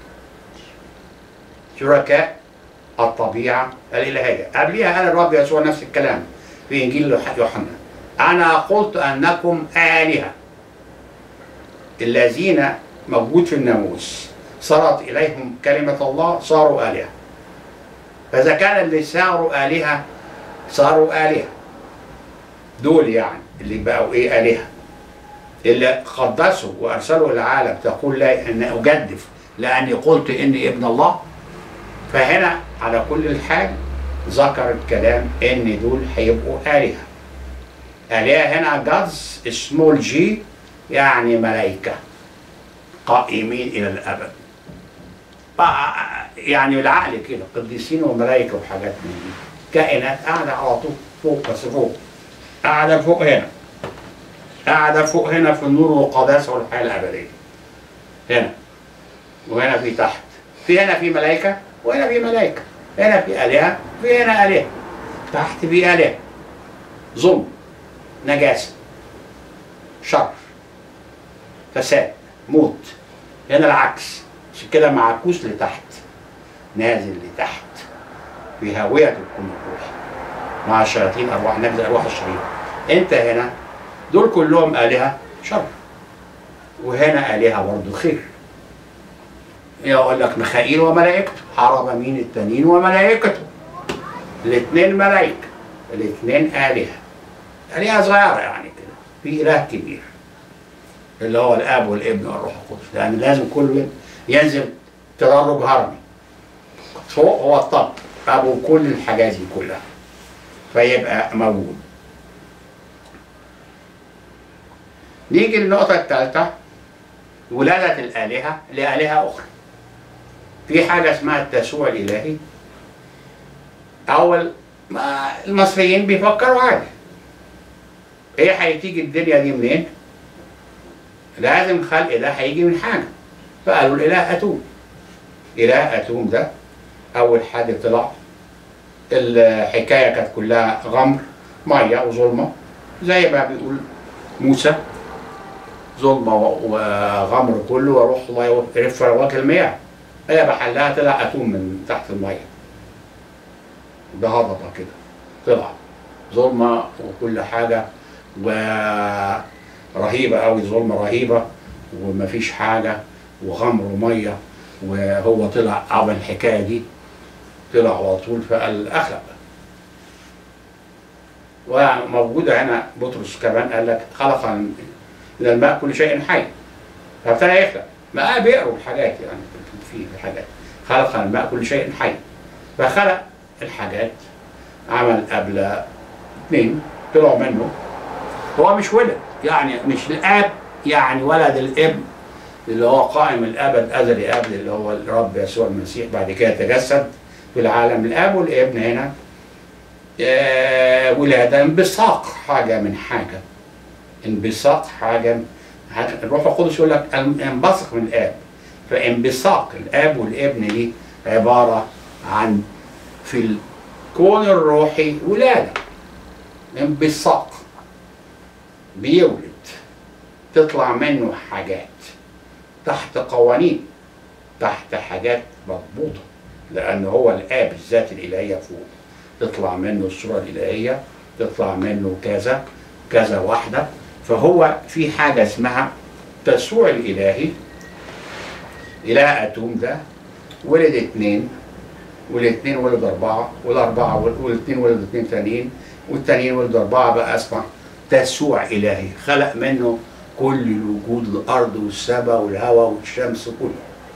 شركاء الطبيعة الإلهية قبلها قال الرب يسوع نفس الكلام في إنجيل يوحنا أنا قلت أنكم آلهة الذين موجود في الناموس صارت إليهم كلمة الله صاروا آلهة فإذا كان اللي صاروا آلهة صاروا آلهة دول يعني اللي بقوا إيه آلهة اللي قدسوا وأرسلوا العالم تقول لا أن أجدف لأني قلت إني ابن الله فهنا على كل الحال ذكر الكلام إن دول هيبقوا آلهة آلهة هنا جادز سمول جي يعني ملائكة قائمين إلى الأبد بقى يعني العقل كده قديسين وملائكة وحاجات من دي كائنات قاعدة على طول فوق بس فوق قاعدة فوق هنا قاعدة فوق هنا في النور والقداسة والحياة الأبدية هنا وهنا في تحت في هنا في ملائكة وهنا في ملائكة هنا في آلهة في هنا آلهة تحت في آلهة ظلم نجاسة شر فساد موت هنا العكس عشان كده معكوس لتحت نازل لتحت في هاوية الكون الروحي مع الشياطين أرواح نجد أرواح الشرير أنت هنا دول كلهم آلهة شر وهنا آلهة برضه خير يقول لك ميخائيل وملائكته حرم مين التانيين وملائكته الاثنين ملائكة الاثنين آلهة آلهة صغيرة يعني كده في إله كبير اللي هو الاب والابن والروح القدس لان لازم كل ينزل تدرج هرمي فوق هو الطب ابو كل الحاجات دي كلها فيبقى موجود نيجي للنقطة الثالثة ولادة الآلهة لآلهة أخرى في حاجة اسمها التسوع الإلهي أول ما المصريين بيفكروا عادي إيه هتيجي الدنيا دي منين؟ لازم خلق ده هيجي من حاجة فقالوا الإله أتوم إله أتوم ده أول حاجة طلع الحكاية كانت كلها غمر مية وظلمة زي ما بيقول موسى ظلمة وغمر كله وروح الله يرف رواك المياه هي بحلها طلع أتوم من تحت المية ده هبطة كده طلع ظلمة وكل حاجة و رهيبة أوي ظلمة رهيبة ومفيش حاجة وغمر ومية وهو طلع عمل الحكاية دي طلع على طول فقال أخلق وموجودة هنا بطرس كمان قال لك خلق من الماء كل شيء حي فابتدى يخلق ما بيقروا الحاجات يعني في الحاجات خلق الماء كل شيء حي فخلق الحاجات عمل قبل اثنين طلعوا منه هو مش ولد يعني مش الاب يعني ولد الابن اللي هو قائم الابد ازلي ابد اللي هو الرب يسوع المسيح بعد كده تجسد في العالم الاب والابن هنا آه ولاده انبثاق حاجه من حاجه انبثاق حاجه الروح القدس يقول لك انبثق من الاب فانبثاق الاب والابن دي عباره عن في الكون الروحي ولاده انبثاق بيولد تطلع منه حاجات تحت قوانين تحت حاجات مضبوطة لأن هو الآب الذات الإلهية فوق تطلع منه الصورة الإلهية تطلع منه كذا كذا واحدة فهو في حاجة اسمها تسوع الإلهي إله أتوم ده ولد اتنين والاثنين ولد أربعة والأربعة والاثنين ولد اثنين تانيين والتانيين ولدوا أربعة بقى اسمع تسوع إلهي خلق منه كل الوجود الأرض والسماء والهواء والشمس كله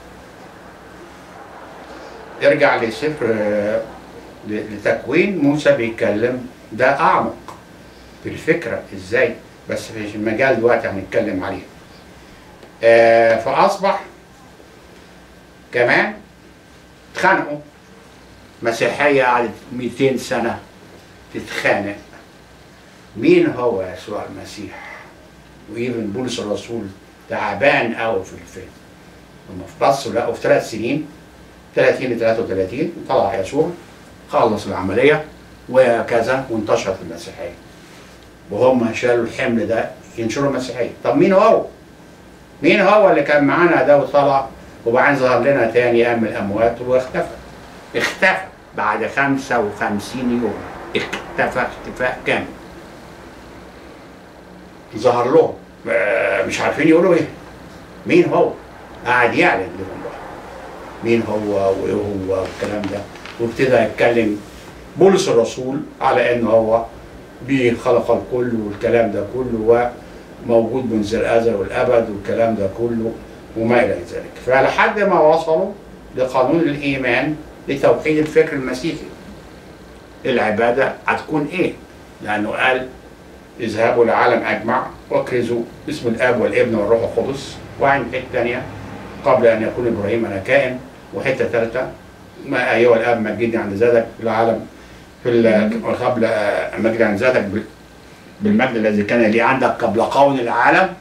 ارجع لسفر لتكوين موسى بيتكلم ده أعمق في الفكرة إزاي بس في المجال دلوقتي هنتكلم عليه آه فأصبح كمان اتخانقوا مسيحية قعدت 200 سنة تتخانق مين هو يسوع المسيح وإيفن بولس الرسول تعبان قوي في الفيلم لما في بصوا لقوا في ثلاث سنين 30 ل 33 طلع يسوع خلص العملية وكذا وانتشرت المسيحية وهم شالوا الحمل ده ينشروا المسيحية طب مين هو؟ مين هو اللي كان معانا ده وطلع وبعدين ظهر لنا تاني قام من الأموات واختفى اختفى بعد 55 يوم اختفى اختفاء كامل ظهر لهم مش عارفين يقولوا ايه مين هو قاعد يعلن لهم بقى مين هو وايه هو والكلام ده وابتدى يتكلم بولس الرسول على انه هو به خلق الكل والكلام ده كله وموجود منذ الازل والابد والكلام ده كله وما الى ذلك فلحد ما وصلوا لقانون الايمان لتوحيد الفكر المسيحي العباده هتكون ايه؟ لانه قال اذهبوا العالم اجمع واكرزوا باسم الاب والابن والروح القدس وعند حته ثانيه قبل ان يكون ابراهيم انا كائن وحته ثالثه ما ايها الاب مجدني عند ذاتك في العالم في ال- قبل آه، مجد عند ذاتك بال- بالمجد الذي كان لي عندك قبل كون العالم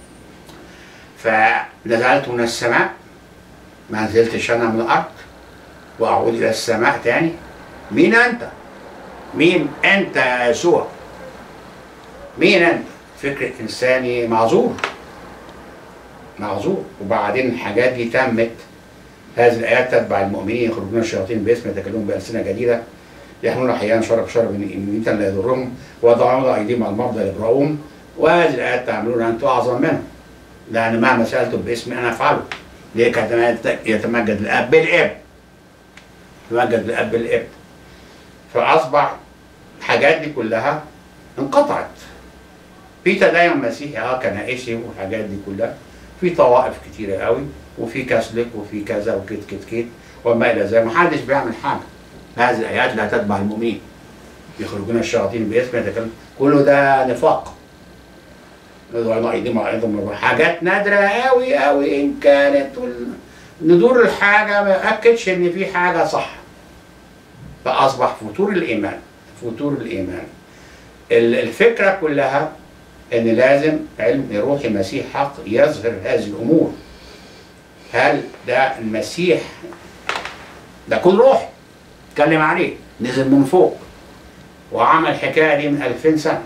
فنزلت من السماء ما نزلتش انا من الارض واعود الى السماء تاني مين انت؟ مين انت يا يسوع؟ مين انت؟ فكر انساني معذور معذور وبعدين الحاجات دي تمت هذه الايات تتبع المؤمنين يخرجون الشياطين باسم يتكلمون بالسنه جديده يحملون احيانا شرب شرب ميتا لا يضرهم ويضعون ايديهم على المرضى يبرؤون وهذه الايات تعملون انتم اعظم منهم لان مهما سالتم باسمي انا افعله ليه كما يتمجد الاب بالاب يتمجد الاب بالاب فاصبح الحاجات دي كلها انقطعت في تدين مسيحي اه كنائسي والحاجات دي كلها في طوائف كتيره قوي وفي كاثوليك وفي كذا وكت كت كت وما الى ذلك محدش بيعمل حاجه هذه الايات لا تتبع المؤمنين يخرجون الشياطين باسم يتكلم كله ده نفاق يضعون ايديهم على ايديهم حاجات نادره قوي قوي ان كانت وال- ندور الحاجه ما ياكدش ان في حاجه صح فاصبح فطور الايمان فطور الايمان ال- الفكره كلها ان لازم علم روحي مسيح حق يظهر هذه الامور هل ده المسيح ده كل روح اتكلم عليه نزل من فوق وعمل الحكايه دي من 2000 سنه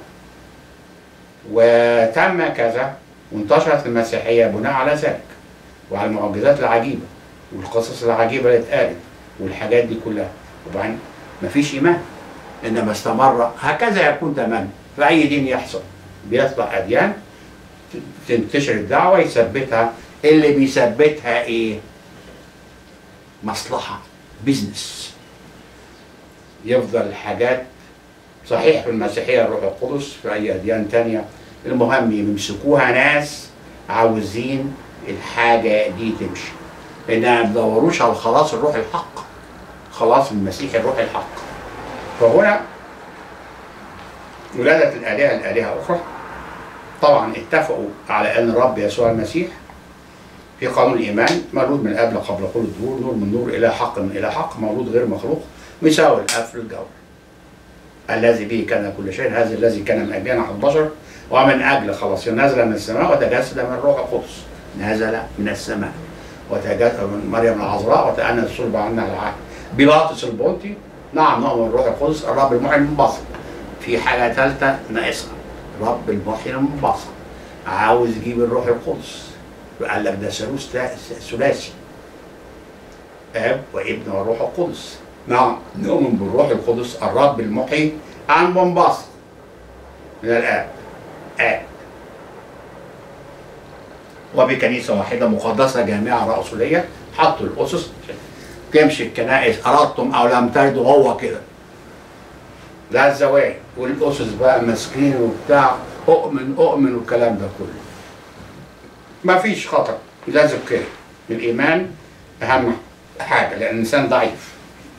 وتم كذا وانتشرت المسيحيه بناء على ذلك وعلى المعجزات العجيبه والقصص العجيبه اللي اتقالت والحاجات دي كلها وبعدين مفيش ايمان انما استمر هكذا يكون تماما في اي دين يحصل بيطلع اديان تنتشر الدعوه يثبتها اللي بيثبتها ايه؟ مصلحه بيزنس يفضل الحاجات صحيح في المسيحيه الروح القدس في اي اديان تانية المهم يمسكوها ناس عاوزين الحاجه دي تمشي انها ما بيدوروش على خلاص الروح الحق خلاص المسيح الروح الحق فهنا ولادة الآلهة الآلهة أخرى طبعا اتفقوا على أن الرب يسوع المسيح في قانون الإيمان مولود من قبل قبل كل الدهور نور من نور إلى حق من إلى حق مولود غير مخلوق مساوي الآب في الجوهر الذي به كان كل شيء هذا الذي كان من أجلنا على البشر ومن أجل خلاص نزل من السماء وتجسد من الروح القدس نزل من السماء وتجسد من مريم العذراء وتأنى الصلب عنا العهد بيلاطس البونتي نعم نؤمن بالروح القدس الرب المحيي المنبسط في حاجة ثالثة ناقصها رب المحيي المنبسط عاوز يجيب الروح القدس قال لك ده ثالوث تا- ثلاثي اب وابن والروح القدس نعم نؤمن بالروح القدس الرب المحيي المنبسط من الاب اب وبكنيسة واحدة مقدسة جامعة رأسولية حطوا الأسس تمشي الكنائس أردتم أو لم تردوا هو كده لا الزواج والأسس بقى ماسكين وبتاع أؤمن أؤمن والكلام ده كله ما فيش خطر لازم كده الإيمان أهم حاجة لأن الإنسان ضعيف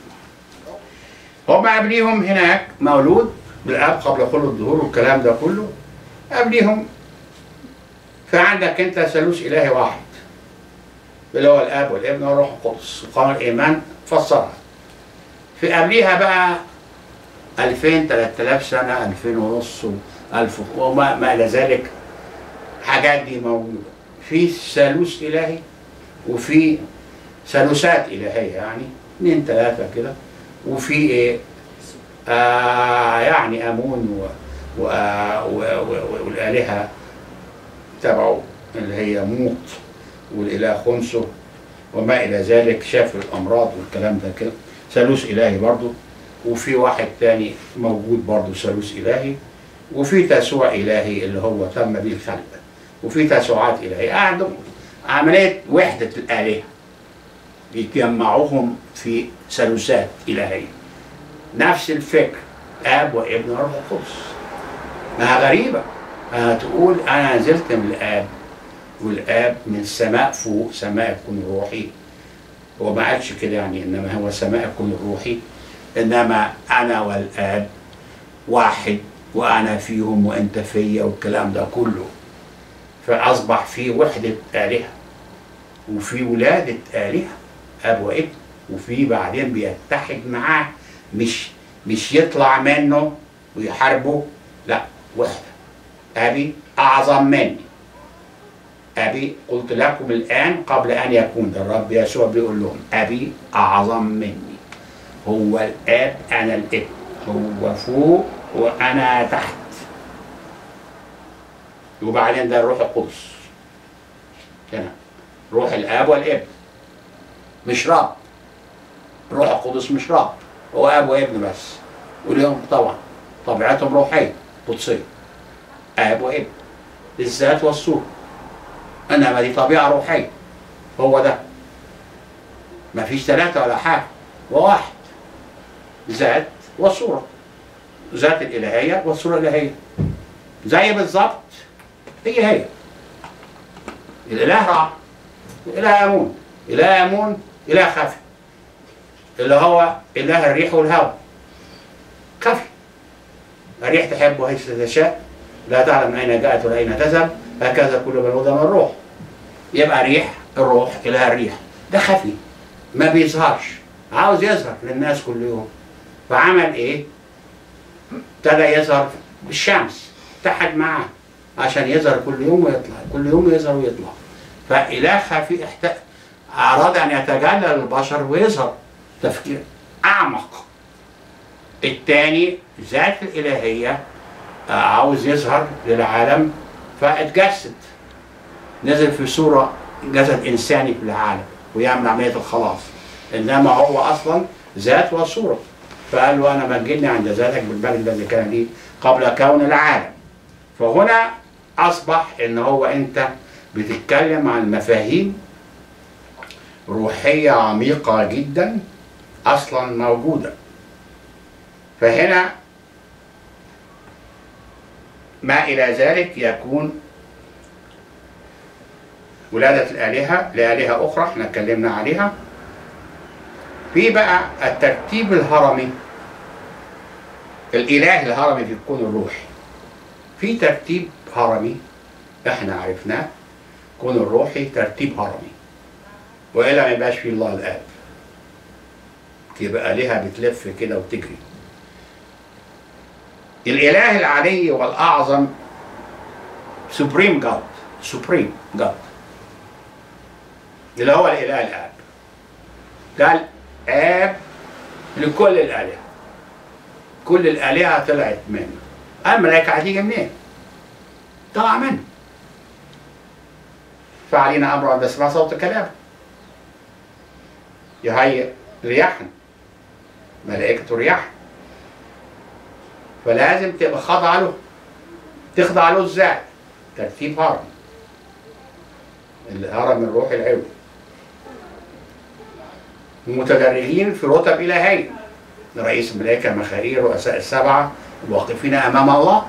هم قبليهم هناك مولود بالآب قبل كل الظهور والكلام ده كله قبليهم فعندك أنت ثالوث إلهي واحد اللي هو الاب والابن والروح القدس وقانون الايمان فسرها في قبليها بقى 2000 3000 سنه 2000 ونص 1000 وما ما الى ذلك حاجات دي موجوده في ثالوث الهي وفي ثالوثات الهيه يعني اثنين ثلاثه كده وفي ايه آه يعني امون و و و و والالهه تبعه اللي هي موت والاله خنسه وما الى ذلك شاف الامراض والكلام ده كده ثالوث الهي برضه وفي واحد تاني موجود برضه ثالوث الهي وفي تسوع الهي اللي هو تم به الخلق وفي تسوعات الهيه قعدوا عمليه وحده الالهه يجمعوهم في ثالوثات إلهية نفس الفكر اب وابن وروح القدس ما غريبه هتقول انا نزلت من الاب والاب من السماء فوق سماء الكون الروحي هو ما قالش كده يعني انما هو سماء الكون الروحي انما انا والاب واحد وانا فيهم وانت فيا والكلام ده كله فاصبح في وحده الهه وفي ولاده الهه اب وابن وفي بعدين بيتحد معاه مش مش يطلع منه ويحاربه لا وحده ابي اعظم مني ابي قلت لكم الان قبل ان يكون ده الرب يسوع بيقول لهم ابي اعظم مني هو الاب انا الابن هو فوق وانا تحت وبعدين ده الروح القدس هنا روح الاب والابن مش رب روح القدس مش رب هو اب وابن بس وليهم طبعا طبيعتهم روحيه قدسيه اب وابن الذات والصوره انما دي طبيعه روحيه هو ده ما فيش ثلاثه ولا حاجه وواحد ذات وصوره ذات الالهيه والصوره الالهيه زي بالظبط هي هي الاله رع اله امون اله امون اله خفي اللي هو اله الريح والهواء خفي الريح تحب حيث تشاء لا تعلم من اين جاءت ولا اين تذهب هكذا كل من هدى من الروح يبقى ريح الروح اله الريح ده خفي ما بيظهرش عاوز يظهر للناس كل يوم فعمل ايه؟ ابتدى يظهر بالشمس اتحد معاه عشان يظهر كل يوم ويطلع كل يوم يظهر ويطلع فإله خفي احت... أراد أن يتجلى للبشر ويظهر تفكير أعمق الثاني ذات الإلهية عاوز يظهر للعالم فاتجسد نزل في صورة جسد إنساني في العالم ويعمل عملية الخلاص إنما هو أصلا ذات وصورة فقال له أنا مجدني عند ذاتك بالمجد الذي كان لي قبل كون العالم فهنا أصبح إن هو أنت بتتكلم عن مفاهيم روحية عميقة جدا أصلا موجودة فهنا ما إلى ذلك يكون ولادة الآلهة لآلهة أخرى احنا اتكلمنا عليها في بقى الترتيب الهرمي الإله الهرمي في الكون الروحي في ترتيب هرمي احنا عرفناه كون الروحي ترتيب هرمي وإلا ما يبقاش فيه الله الآب تبقى آلهة بتلف كده وتجري الإله العلي والأعظم سوبريم جاد سوبريم جاد اللي هو الإله الآب ده الآب لكل الآلهة كل الآلهة طلعت منه الملائكة هتيجي منين؟ طلع منه فعلينا أمر أن نسمع صوت كلامه يهيئ رياحا ملائكة رياح فلازم تبقى خاضعة له تخضع له ازاي؟ ترتيب هرم الهرم الروحي العلوي متدرجين في رتب إلهية رئيس الملائكة مخارير رؤساء السبعة واقفين أمام الله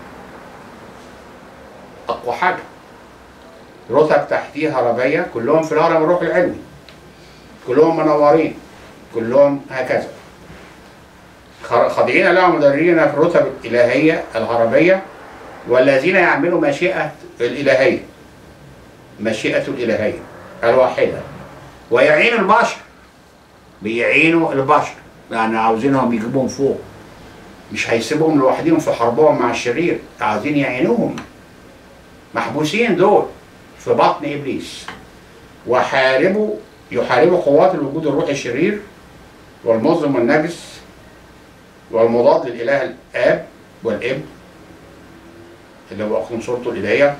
أقوى حاجة رتب تحتيه هربية كلهم في الهرم الروحي العلوي كلهم منورين كلهم هكذا خاضعين له مدرجين في الرتب الإلهية الهربية والذين يعملوا مشيئة الإلهية مشيئة الإلهية الواحدة ويعين البشر بيعينوا البشر لأن عاوزينهم يجيبوهم فوق مش هيسيبهم لوحدهم في حربهم مع الشرير عاوزين يعينوهم محبوسين دول في بطن إبليس وحاربوا يحاربوا قوات الوجود الروحي الشرير والمظلم والنجس والمضاد للإله الآب والابن اللي هو أخذ صورته الإلهية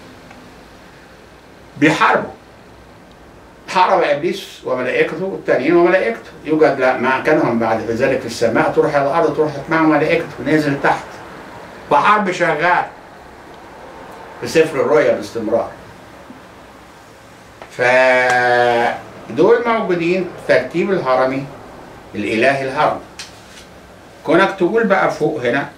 بيحاربوا حارب ابليس وملائكته والتانيين وملائكته يوجد لا مكانهم بعد ذلك في السماء تروح الى الارض تروح معهم ملائكته نزل تحت وحرب شغال في سفر الرؤيا باستمرار ف دول موجودين في ترتيب الهرمي الإلهي الهرم كونك تقول بقى فوق هنا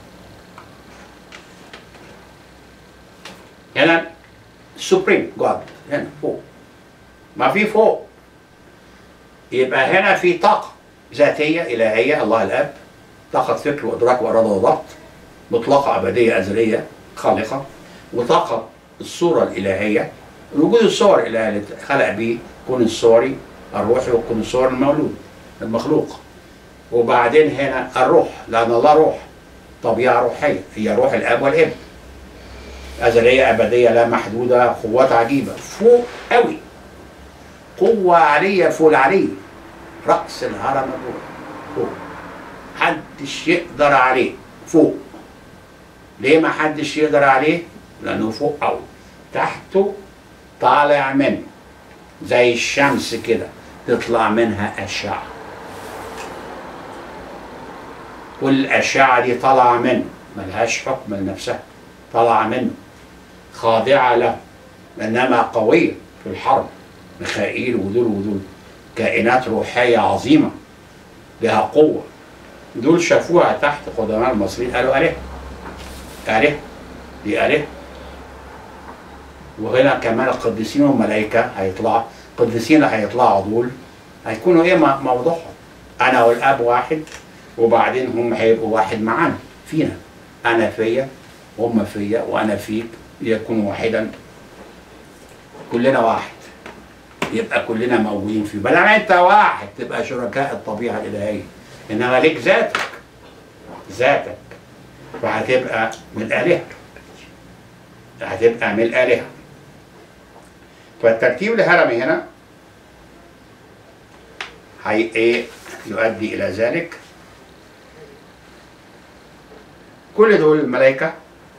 هنا سوبريم جاد هنا فوق ما في فوق يبقى هنا في طاقة ذاتية إلهية الله الأب طاقة فكر وإدراك وإرادة وضبط مطلقة أبدية أزلية خالقة وطاقة الصورة الإلهية وجود الصور الإلهية اللي خلق بيه كون الصوري الروحي وكون الصور المولود المخلوق وبعدين هنا الروح لأن الله روح طبيعة روحية هي روح الأب والابن أزلية أبدية لا محدودة قوات عجيبة فوق قوي قوة عالية فوق العلي رأس الهرم الروح فوق محدش يقدر عليه فوق ليه ما حدش يقدر عليه؟ لأنه فوق قوي تحته طالع منه زي الشمس كده تطلع منها أشعة والأشعة دي طالعة منه ملهاش حكم لنفسها طالعة منه خاضعة له إنما قوية في الحرب ميخائيل ودول ودول كائنات روحية عظيمة لها قوة دول شافوها تحت قدماء المصريين قالوا آلهة آلهة دي آلهة وهنا كمان القديسين والملائكة هيطلعوا القديسين اللي هيطلعوا دول هيكونوا ايه م- موضوعهم انا والاب واحد وبعدين هم هيبقوا واحد معانا فينا انا فيا هم فيا وانا فيك ليكونوا واحدا كلنا واحد يبقى كلنا موجودين فيه بل انت واحد تبقى شركاء الطبيعه الالهيه انما ليك ذاتك ذاتك فهتبقى من الالهه هتبقى من الالهه فالترتيب الهرمي هنا هي ايه يؤدي الى ذلك كل دول الملائكه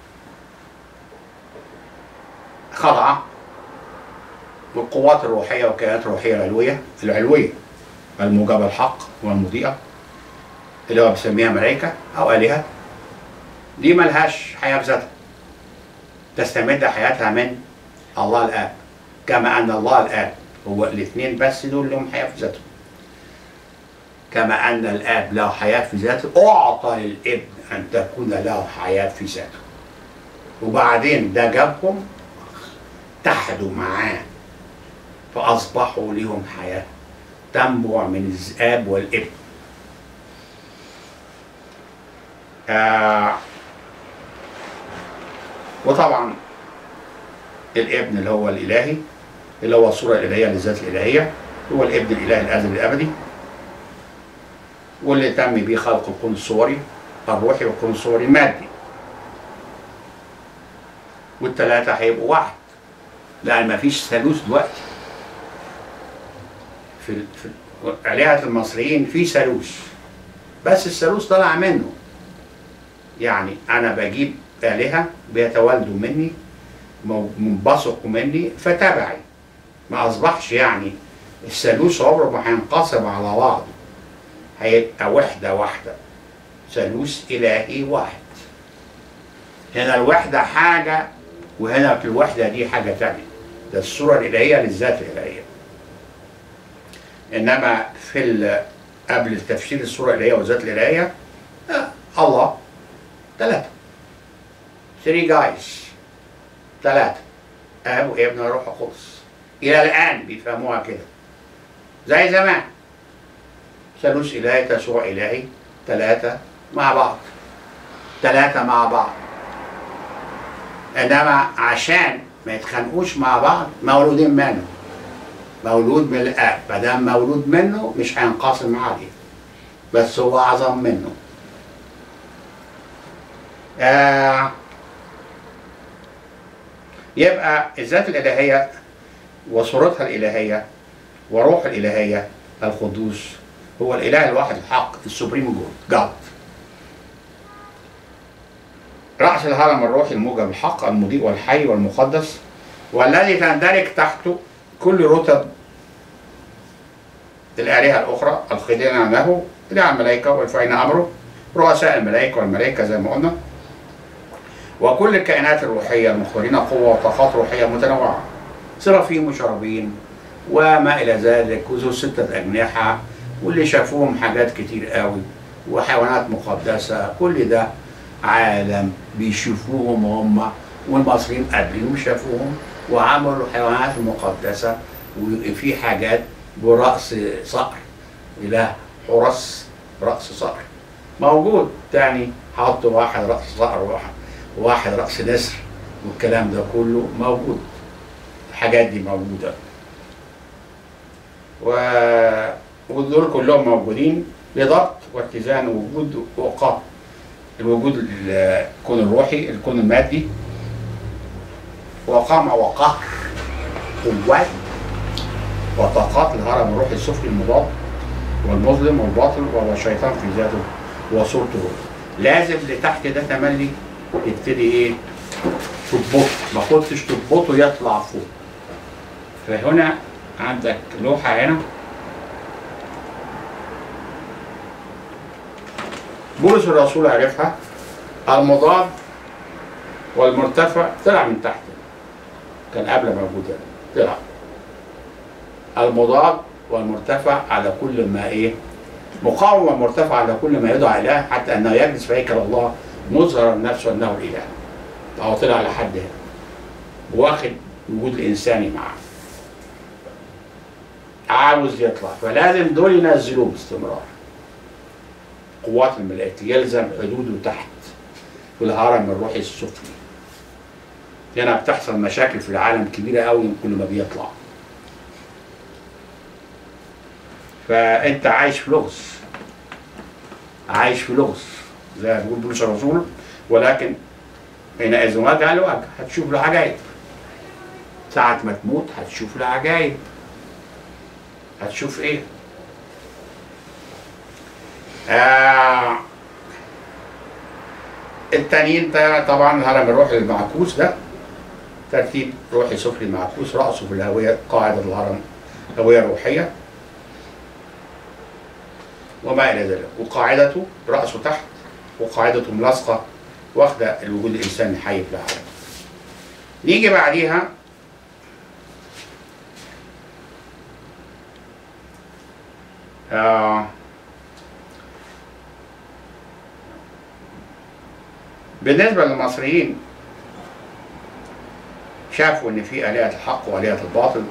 خاضعه بالقوات الروحيه والكائنات الروحيه العلويه العلويه الموجبه الحق والمضيئه اللي هو بيسميها ملائكه او الهه دي ملهاش حياه في ذاتها تستمد حياتها من الله الاب كما ان الله الاب هو الاثنين بس دول لهم حياه في ذاتهم كما ان الاب له حياه في ذاته اعطى للابن ان تكون له حياه في ذاته وبعدين ده جابهم اتحدوا معاه فاصبحوا لهم حياه تنبع من الاب والابن آه وطبعا الابن اللي هو الالهي اللي هو الصوره الالهيه للذات الالهيه هو الابن الالهي الازلي الابدي واللي تم بيه خلق الكون الصوري الروحي والكون الصوري المادي والثلاثه هيبقوا واحد لان ما فيش ثالوث دلوقتي في ال- في ال- آلهة المصريين في ثالوث بس الثالوث طلع منه يعني انا بجيب آلهة بيتولدوا مني مو- منبثقوا مني فتبعي ما اصبحش يعني الثالوث عمره ما هينقسم على بعضه هيبقى وحدة واحدة ثالوث إلهي واحد هنا الوحدة حاجة وهنا في الوحدة دي حاجة تانية ده الصورة الإلهية للذات الإلهية إنما في ال- قبل تفسير الصورة الإلهية والذات الإلهية آه، الله ثلاثة ثري جايز ثلاثة أب وابن وروح القدس إلى الآن بيفهموها كده زي زمان ثالوث إلهي تسوع إلهي ثلاثة مع بعض ثلاثة مع بعض إنما عشان ما يتخانقوش مع بعض مولودين منه مولود من الآب ما دام مولود منه مش هينقسم عليه بس هو أعظم منه آه يبقى الذات الإلهية وصورتها الإلهية وروح الإلهية القدوس هو الإله الواحد الحق السوبريم جود جاد رأس الهرم الروحي الموجب الحق المضيء والحي والمقدس والذي تندرج تحته كل رتب الآلهة الأخرى الخاضعين له إله الملائكة والفاعلين أمره رؤساء الملائكة والملائكة زي ما قلنا وكل الكائنات الروحية المختارين قوة وطاقات روحية متنوعة سرافيم وشرابين وما إلى ذلك وذو ستة أجنحة واللي شافوهم حاجات كتير قوي وحيوانات مقدسة كل ده عالم بيشوفوهم هم والمصريين قابلينهم شافوهم وعملوا الحيوانات المقدسة وفي حاجات برأس صقر إله حرس رأس صقر موجود تاني حطوا واحد رأس صقر وواحد وواحد رأس نسر والكلام ده كله موجود الحاجات دي موجودة و... ودول كلهم موجودين لضبط واتزان وجود وقاء الوجود الكون الروحي الكون المادي وقامع وقهر قوات وطاقات الهرم الروحي السفلي المضاد والمظلم والباطل وهو الشيطان في ذاته وصورته لازم لتحت ده تملي تبتدي ايه تضبطه ما كنتش تضبطه يطلع فوق فهنا عندك لوحة هنا بولس الرسول عرفها المضاد والمرتفع طلع من تحت كان قبل موجود هنا. طلع المضاد والمرتفع على كل ما ايه مقاوم ومرتفع على كل ما يدعو اله حتى انه يجلس في هيكل الله مظهرا نفسه انه الاله فهو طلع لحد هنا واخد وجود الانساني معاه عاوز يطلع فلازم دول ينزلوه باستمرار قوات الملائكة يلزم حدوده تحت في الهرم الروحي السفلي هنا بتحصل مشاكل في العالم كبيرة قوي كل ما بيطلع فانت عايش في لغز عايش في لغز زي ما بيقول بولس الرسول ولكن حينئذ وجه لوجه هتشوف له عجائب ساعة ما تموت هتشوف له عجائب هتشوف ايه آه التانيين ده طبعا الهرم الروحي المعكوس ده ترتيب روحي سفلي معكوس رأسه في الهوية قاعدة الهرم هوية روحية وما إلى ذلك وقاعدته رأسه تحت وقاعدته ملاصقة واخدة الوجود الإنساني الحي في العالم نيجي بعديها آه بالنسبة للمصريين شافوا ان في آلهة الحق وآلهة الباطل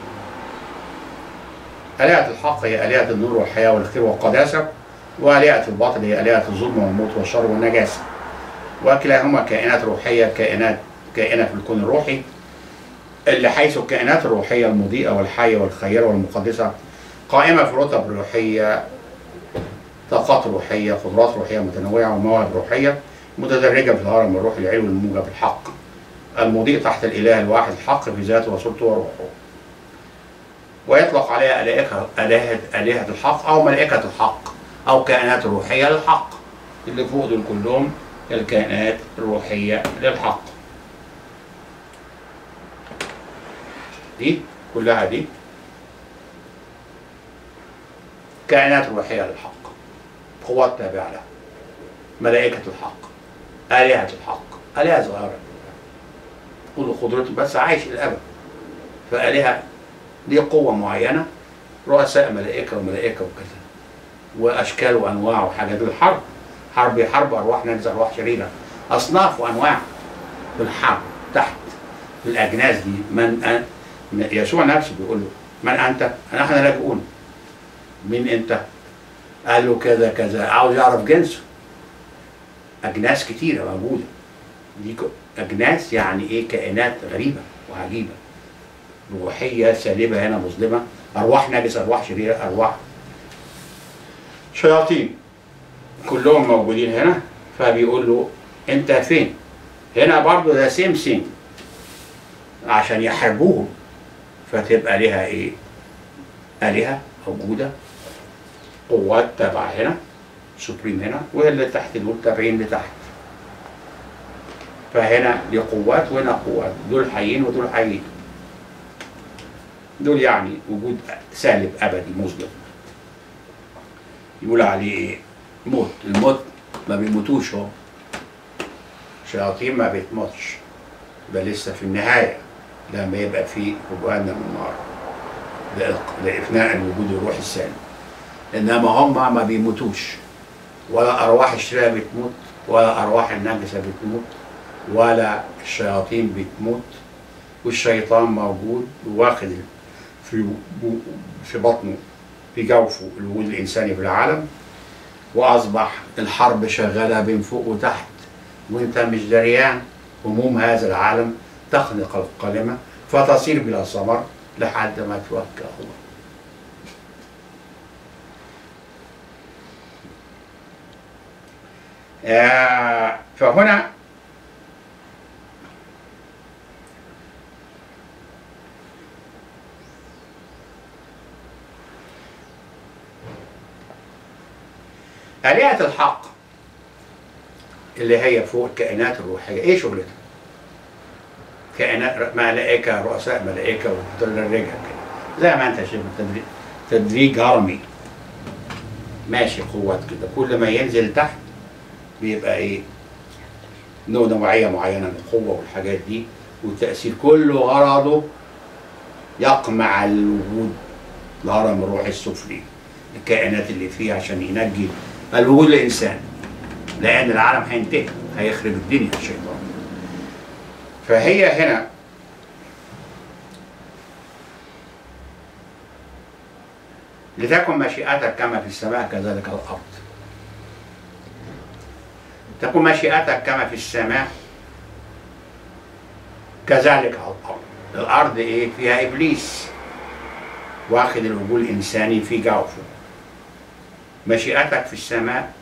آلهة الحق هي آلهة النور والحياة والخير والقداسة وآلهة الباطل هي آلهة الظلم والموت والشر والنجاسة وكلاهما كائنات روحية كائنات كائنة في الكون الروحي اللي حيث الكائنات الروحية المضيئة والحية والخيرة والمقدسة قائمة في رتب روحية طاقات روحية قدرات روحية متنوعة ومواهب روحية متدرجة في الهرم الروحي العلوي الموجب الحق المضيء تحت الإله الواحد الحق في ذاته وصورته وروحه ويطلق عليها آلهة آلهة آلهة الحق أو ملائكة الحق أو كائنات روحية للحق اللي فوق دول كلهم الكائنات الروحية للحق دي كلها دي كائنات روحية للحق قوات تابعة لها ملائكة الحق آلهة الحق آلهة ظاهرة كل قدرته بس عايش الأبد فآلهة دي قوة معينة رؤساء ملائكة وملائكة وكذا وأشكال وأنواع وحاجات الحرب حرب حرب أرواح نجزة أرواح شريرة أصناف وأنواع في الحرب تحت في الأجناس دي من أن يسوع نفسه بيقول له من أنت؟ نحن لاجئون مين أنت؟ قال له كذا كذا عاوز يعرف جنسه أجناس كتيرة موجودة دي ك- أجناس يعني إيه كائنات غريبة وعجيبة روحية سالبة هنا مظلمة أرواح نجسة أرواح شريرة أرواح شياطين كلهم موجودين هنا فبيقول له أنت فين؟ هنا برضه ده سيم سيم عشان يحاربوهم فتبقى لها إيه؟ آلهة موجودة قوات تابعة هنا سوبريم هنا واللي تحت دول تابعين لتحت فهنا دي قوات وهنا قوات دول حيين ودول حيين دول يعني وجود سالب ابدي مظلم يقول عليه ايه موت الموت ما بيموتوش هو شياطين ما بتموتش ده لسه في النهايه لما يبقى في جهنم النار لإق- لإفناء الوجود الروحي السالب إنما هم ما بيموتوش ولا أرواح الشريرة بتموت ولا أرواح النجسة بتموت ولا الشياطين بتموت والشيطان موجود واخد في في بطنه في جوفه الوجود الإنساني في العالم وأصبح الحرب شغالة بين فوق وتحت وأنت مش دريان هموم هذا العالم تخنق القلمة فتصير بلا ثمر لحد ما توكل الله آه، فهنا آلهة الحق اللي هي فوق الكائنات الروحية ايه شغلتها؟ كائنات ملائكة رؤساء ملائكة ومدرجة كده زي ما انت شايف التدريج تدريج هرمي ماشي قوات كده كل ما ينزل تحت بيبقى ايه نوع نوعية معينة من القوة والحاجات دي والتأثير كله غرضه يقمع الوجود الهرم الروحي السفلي الكائنات اللي فيه عشان ينجي الوجود الإنسان لأن العالم هينتهي هيخرب الدنيا الشيطان فهي هنا لتكن مشيئتك كما في السماء كذلك الأرض تكن مشيئتك كما في السماء كذلك على الأرض الأرض إيه فيها إبليس واخد الوجود الإنساني في جوفه مشيئتك في السماء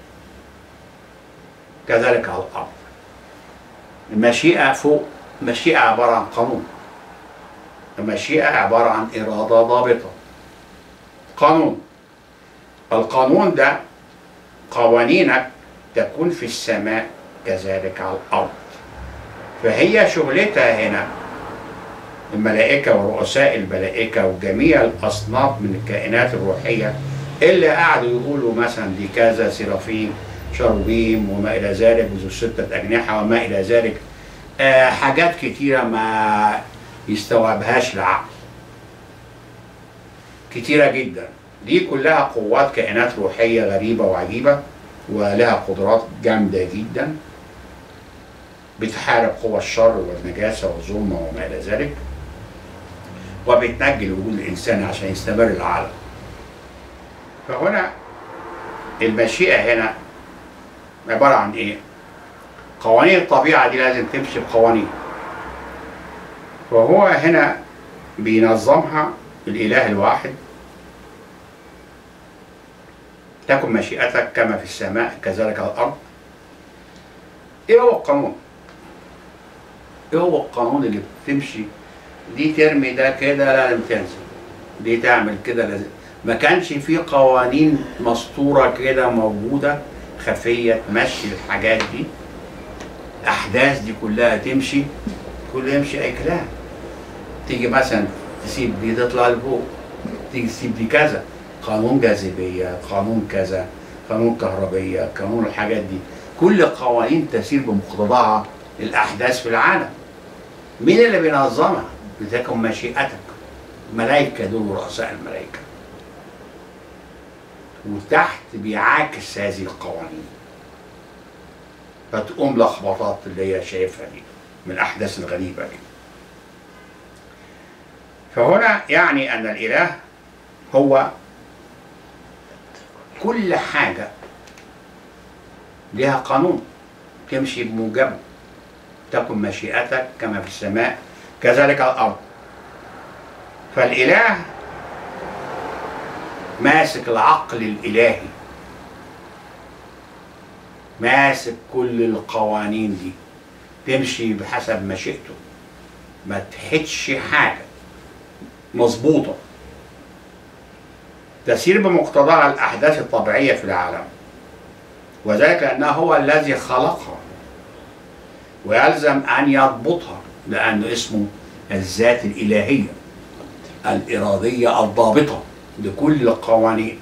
كذلك على الأرض المشيئة فوق مشيئة عبارة عن قانون المشيئة عبارة عن إرادة ضابطة قانون القانون ده قوانينك تكون في السماء كذلك على الأرض فهي شغلتها هنا الملائكة ورؤساء الملائكة وجميع الأصناف من الكائنات الروحية اللي قعدوا يقولوا مثلا دي كذا سرافيم شروبيم وما إلى ذلك وذو ستة أجنحة وما إلى ذلك آه حاجات كتيرة ما يستوعبهاش العقل كتيرة جدا دي كلها قوات كائنات روحية غريبة وعجيبة ولها قدرات جامدة جدا بتحارب قوى الشر والنجاسة والظلمة وما إلى ذلك وبتنجي الوجود الإنساني عشان يستمر العالم فهنا المشيئة هنا عبارة عن إيه؟ قوانين الطبيعة دي لازم تمشي بقوانين وهو هنا بينظمها الإله الواحد تكن مشيئتك كما في السماء كذلك على الأرض إيه هو القانون؟ إيه هو القانون اللي بتمشي دي ترمي ده كده لازم تنزل دي تعمل كده لازم ما كانش في قوانين مسطورة كده موجودة خفية تمشي الحاجات دي الأحداث دي كلها تمشي كله يمشي أي كلام تيجي مثلا تسيب دي تطلع لفوق تيجي تسيب دي كذا قانون جاذبية قانون كذا قانون كهربية قانون الحاجات دي كل قوانين تسير بمقتضاها الأحداث في العالم مين اللي بينظمها؟ بتكن مشيئتك ملائكة دول رؤساء الملائكة وتحت بيعاكس هذه القوانين فتقوم لخبطات اللي هي شايفها دي من الأحداث الغريبة دي فهنا يعني أن الإله هو كل حاجة لها قانون تمشي بموجبه تكن مشيئتك كما في السماء كذلك على الأرض فالإله ماسك العقل الإلهي ماسك كل القوانين دي تمشي بحسب مشيئته ما تحدش حاجة مظبوطة تسير بمقتضاها الأحداث الطبيعية في العالم وذلك لأنه هو الذي خلقها ويلزم أن يضبطها لأنه اسمه الذات الإلهية الإرادية الضابطة لكل القوانين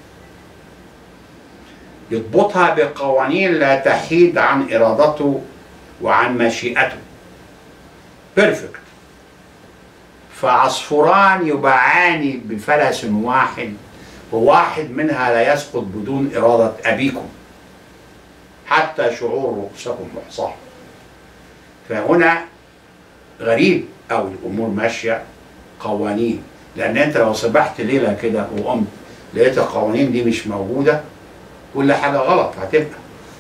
يضبطها بقوانين لا تحيد عن إرادته وعن مشيئته بيرفكت فعصفوران يباعان بفلس واحد وواحد منها لا يسقط بدون إرادة أبيكم حتى شعور رؤوسكم محصاه فهنا غريب أو الأمور ماشية قوانين لأن أنت لو صبحت ليلة كده وقمت لقيت القوانين دي مش موجودة كل حاجة غلط هتبقى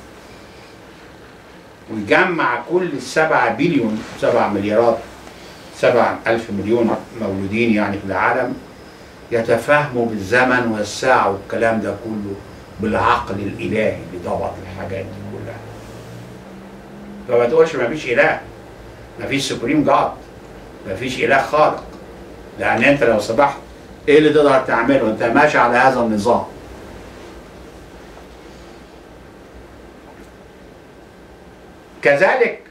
ويجمع كل السبعة بليون سبع مليارات سبع ألف مليون مولودين يعني في العالم يتفاهموا بالزمن والساعة والكلام ده كله بالعقل الإلهي اللي ضبط الحاجات دي كلها فما تقولش ما فيش إله ما فيش سوبريم جاد ما فيش إله خالق لأن أنت لو صبحت إيه اللي تقدر تعمله أنت ماشي على هذا النظام كذلك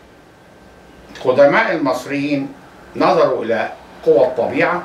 قدماء المصريين نظروا إلى قوى الطبيعة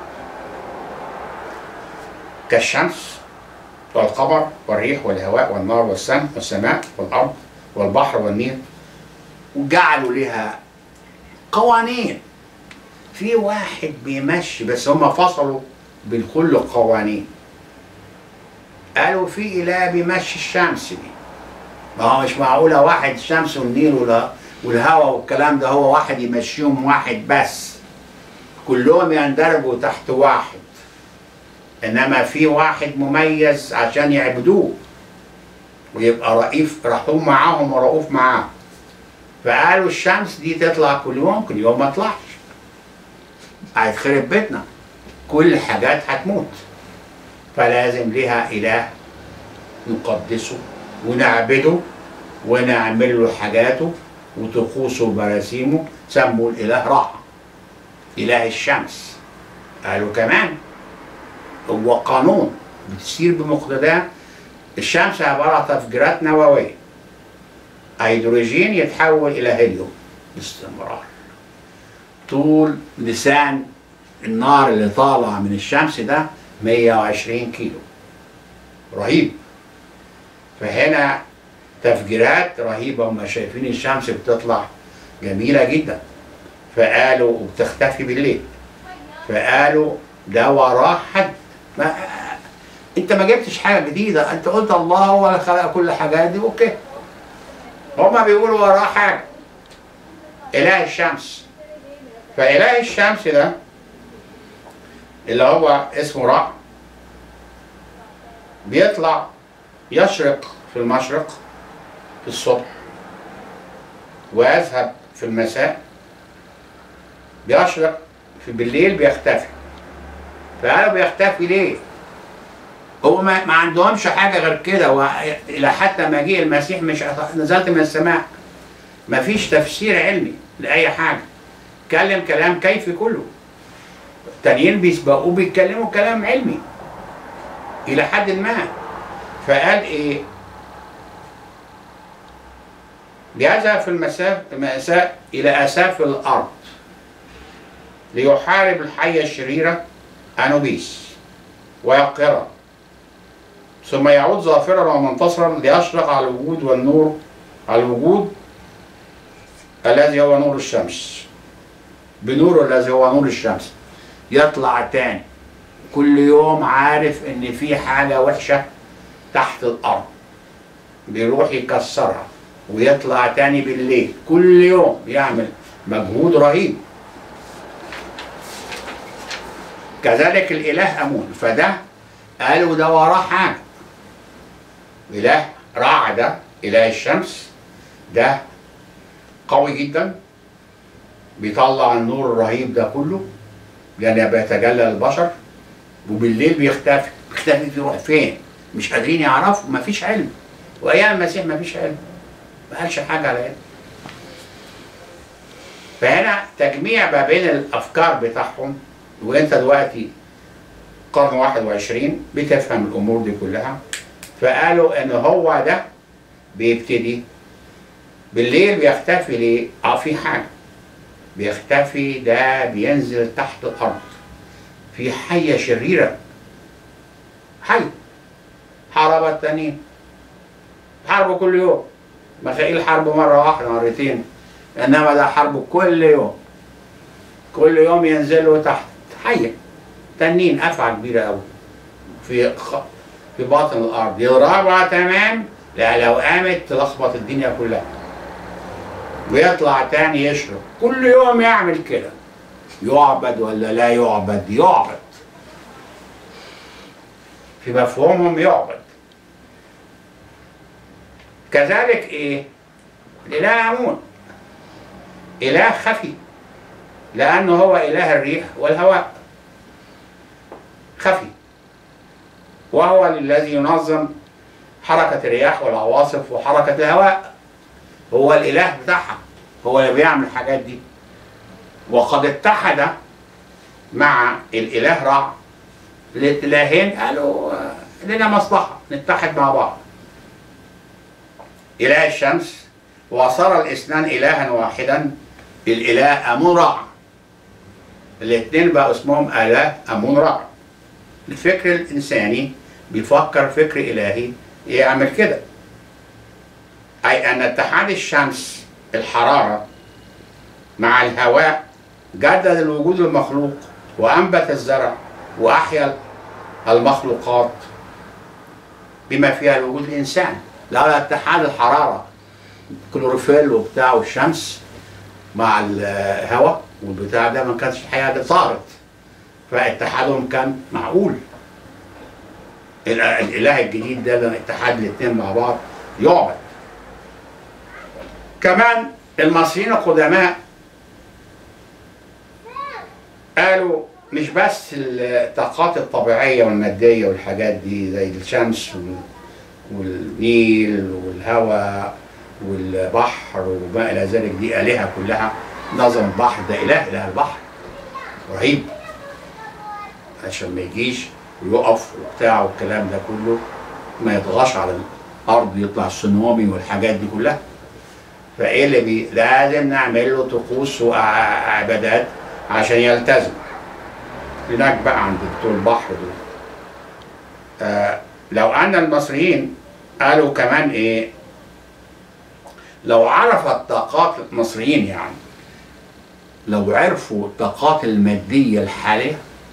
كالشمس والقمر والريح والهواء والنار والسماء والسماء والأرض والبحر والنيل وجعلوا لها قوانين في واحد بيمشي بس هم فصلوا بالكل قوانين قالوا في إله بيمشي الشمس دي ما هو مش معقولة واحد الشمس والنيل ولا والهواء والكلام ده هو واحد يمشيهم واحد بس كلهم يندرجوا تحت واحد انما في واحد مميز عشان يعبدوه ويبقى رئيف رحوم معاهم ورؤوف معاهم فقالوا الشمس دي تطلع كل يوم كل يوم ما تطلعش هيتخرب بيتنا كل حاجات هتموت فلازم ليها اله نقدسه ونعبده ونعمل له حاجاته وطقوسه وبراسيمه سموا الاله رع اله الشمس قالوا كمان هو قانون بتسير بمقتضاه الشمس عبارة عن تفجيرات نووية هيدروجين يتحول إلى هيليوم باستمرار طول لسان النار اللي طالع من الشمس ده 120 كيلو رهيب فهنا تفجيرات رهيبة هم شايفين الشمس بتطلع جميلة جدا فقالوا وبتختفي بالليل فقالوا ده وراه حد ما انت ما جبتش حاجه جديده انت قلت الله هو اللي خلق كل الحاجات دي اوكي هما بيقولوا وراه حاجه اله الشمس فاله الشمس ده اللي هو اسمه رع بيطلع يشرق في المشرق في الصبح ويذهب في المساء بيشرق في بالليل بيختفي فقالوا بيختفي ليه؟ هو ما, ما عندهمش حاجة غير كده وإلى حتى مجيء المسيح مش نزلت من السماء ما فيش تفسير علمي لأي حاجة اتكلم كلام كيفي كله التانيين بيسبقوه بيتكلموا كلام علمي إلى حد ما فقال إيه؟ بيذهب في المساء المساء إلى أساف الأرض ليحارب الحية الشريرة أنوبيس ويقهرها ثم يعود ظافرا ومنتصرا ليشرق على الوجود والنور على الوجود الذي هو نور الشمس بنوره الذي هو نور الشمس يطلع تاني كل يوم عارف ان في حاجة وحشة تحت الارض بيروح يكسرها ويطلع تاني بالليل كل يوم يعمل مجهود رهيب كذلك الاله امون فده قالوا ده وراه حاجه اله رع ده اله الشمس ده قوي جدا بيطلع النور الرهيب ده كله لان بيتجلى للبشر وبالليل بيختفي بيختفي بيروح فين مش قادرين يعرفوا مفيش علم وايام المسيح مفيش علم ما قالش حاجه على علم فهنا تجميع ما بين الافكار بتاعهم وانت دلوقتي قرن 21 بتفهم الامور دي كلها فقالوا ان هو ده بيبتدي بالليل بيختفي ليه؟ اه في حاجه بيختفي ده بينزل تحت الارض في حيه شريره حي حارب التانيين حاربوا كل يوم مخائيل حرب مره واحده مرتين انما ده حرب كل يوم كل يوم ينزلوا تحت حيه تنين افعى كبيره قوي في خ... في باطن الارض يضربها تمام لا لو قامت تلخبط الدنيا كلها ويطلع تاني يشرب كل يوم يعمل كده يعبد ولا لا يعبد يعبد في مفهومهم يعبد كذلك ايه الاله امون اله خفي لانه هو اله الريح والهواء خفي وهو الذي ينظم حركة الرياح والعواصف وحركة الهواء هو الإله بتاعها هو اللي بيعمل الحاجات دي وقد اتحد مع الإله رع الإلهين قالوا آه، لنا مصلحة نتحد مع بعض إله الشمس وصار الاثنان إلها واحدا الإله أمون رع الاثنين بقى اسمهم آله أمون رع الفكر الإنساني بيفكر فكر إلهي يعمل كده أي أن اتحاد الشمس الحرارة مع الهواء جدد الوجود المخلوق وأنبت الزرع وأحيا المخلوقات بما فيها الوجود الإنسان لولا اتحاد الحرارة كلوروفيل وبتاع والشمس مع الهواء والبتاع ده ما كانتش الحياة دي صارت فاتحادهم كان معقول ال- الاله الجديد ده لما اتحاد الاثنين مع بعض يعبد كمان المصريين القدماء قالوا مش بس الطاقات الطبيعيه والماديه والحاجات دي زي الشمس وال- والنيل والهواء والبحر وما الى ذلك دي الهه كلها نظم البحر ده اله اله البحر رهيب عشان ما يجيش ويقف وبتاع والكلام ده كله ما يطغاش على الارض يطلع السونامي والحاجات دي كلها فايه اللي بي لازم نعمل له طقوس وعبادات عشان يلتزم هناك بقى عند بتوع البحر دول آه لو ان المصريين قالوا كمان ايه لو عرفت طاقات المصريين يعني لو عرفوا الطاقات المادية الحالية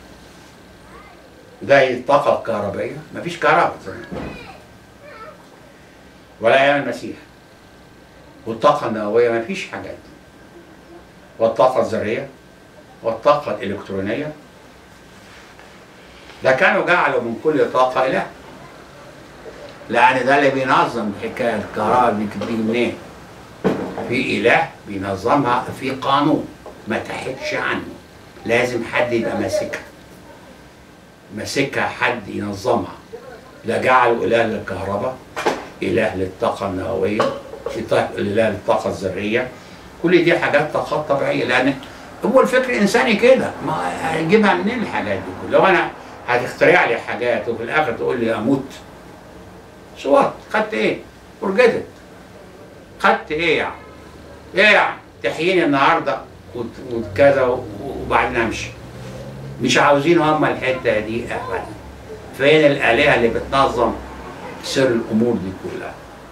زي الطاقة الكهربائية مفيش كهرباء زمان ولا أيام المسيح والطاقة النووية مفيش حاجات دي والطاقة الذرية والطاقة الإلكترونية ده كانوا جعلوا من كل طاقة إله لأن ده اللي بينظم حكاية الكهرباء دي بتيجي منين؟ في إله بينظمها في قانون ما تحدش عنه لازم حد يبقى ماسكها ماسكها حد ينظمها لا جعلوا إله للكهرباء إله للطاقة النووية إله للطاقة الذرية كل دي حاجات طاقات طبيعية لأن هو الفكر الإنساني كده ما هجيبها منين الحاجات دي كلها لو أنا هتخترع لي حاجات وفي الآخر تقول لي أموت سوات خدت إيه؟ فرجتت خدت إيه يعني؟ إيه يعني؟ تحييني النهارده وت- وكذا وبعدين امشي مش عاوزين هم الحته دي ابدا فين الالهه اللي بتنظم سر الامور دي كلها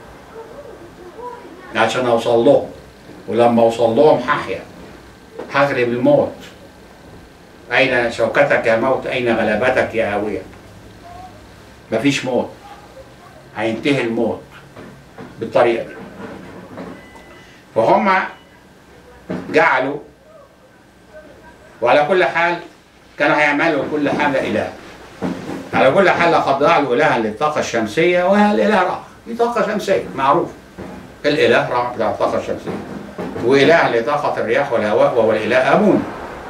عشان اوصل لهم ولما اوصل لهم هحيا هغلب الموت اين شوكتك يا موت اين غلبتك يا هاويه مفيش موت هينتهي الموت بالطريقه دي فهم جعلوا وعلى كل حال كانوا هيعملوا كل حاجة إله على كل حال لقد جعلوا إلها للطاقة الشمسية وهي الإله رع دي طاقة شمسية معروف الإله رع بتاع الطاقة الشمسية وإله لطاقة الرياح والهواء وهو الإله أمون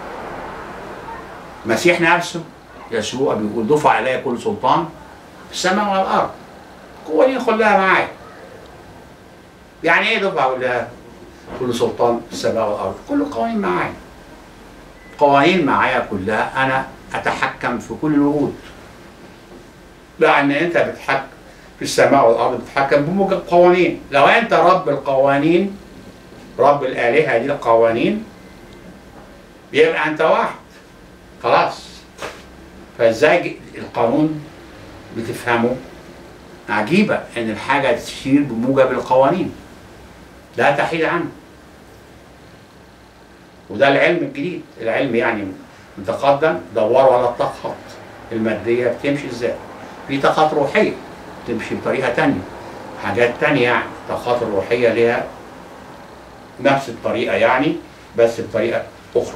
مسيح نفسه يسوع بيقول دفع علي كل سلطان في السماء والأرض القوة دي خليها معايا يعني ايه دفع ولا كل سلطان في السماء والارض كل القوانين معايا قوانين معايا كلها انا اتحكم في كل الوجود لان انت بتحكم في السماء والارض بتتحكم بموجب قوانين لو انت رب القوانين رب الالهه دي القوانين يبقى انت واحد خلاص فازاي القانون بتفهمه عجيبه ان الحاجه تسير بموجب القوانين لا تحيد عنه وده العلم الجديد العلم يعني نتقدم دوروا على الطاقات المادية بتمشي ازاي في طاقات روحية تمشي بطريقة تانية حاجات تانية طاقات الروحية ليها نفس الطريقة يعني بس بطريقة أخرى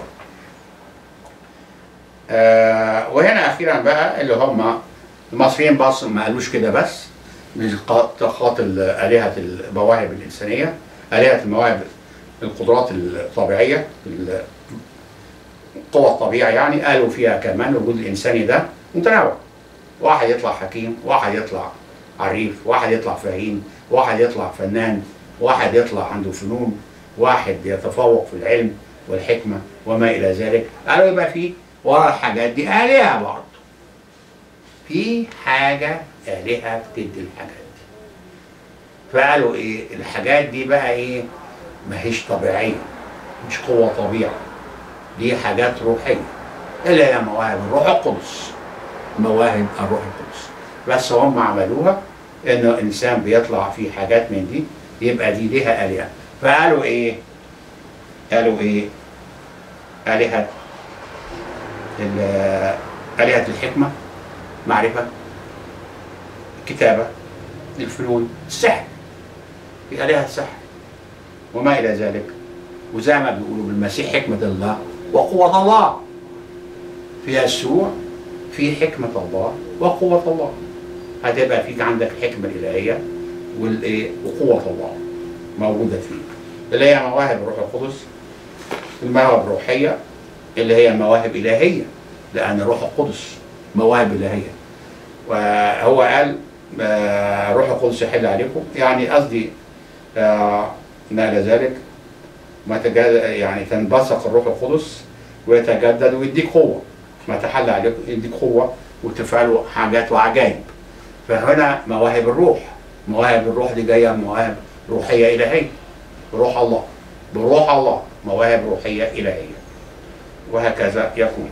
آه وهنا أخيرا بقى اللي هم المصريين بس ما قالوش كده بس مش طاقات ال- آلهة المواهب الإنسانية آلهة المواهب القدرات الطبيعية ال- قوى الطبيعة يعني قالوا فيها كمان الوجود الإنساني ده متنوع واحد يطلع حكيم واحد يطلع عريف واحد يطلع فهيم واحد يطلع فنان واحد يطلع عنده فنون واحد يتفوق في العلم والحكمة وما إلى ذلك قالوا يبقى في ورا الحاجات دي آلهة برضه في حاجة آلهة بتدي الحاجات دي فقالوا إيه الحاجات دي بقى إيه ماهيش طبيعية مش قوة طبيعة دي حاجات روحية اللي هي مواهب الروح القدس مواهب الروح القدس بس هم عملوها انه الانسان بيطلع في حاجات من دي يبقى دي ليها الهه فقالوا ايه قالوا ايه الهه ال- الهه الحكمه معرفه كتابه الفنون السحر في الهه السحر وما الى ذلك وزي ما بيقولوا بالمسيح حكمه الله وقوه الله في يسوع في حكمة الله وقوة الله هتبقى فيك عندك الحكمة الإلهية والإيه وقوة الله موجودة فيك اللي هي مواهب الروح القدس المواهب الروحية اللي هي مواهب إلهية لأن الروح القدس مواهب إلهية وهو قال آه، روح القدس يحل عليكم يعني قصدي آه، ما إلى ذلك ما تجد يعني تنبثق الروح القدس ويتجدد ويديك قوة ما تحل عليك يديك قوة وتفعلوا حاجات وعجائب فهنا مواهب الروح مواهب الروح دي جاية مواهب روحية إلهية بروح الله بروح الله مواهب روحية إلهية وهكذا يكون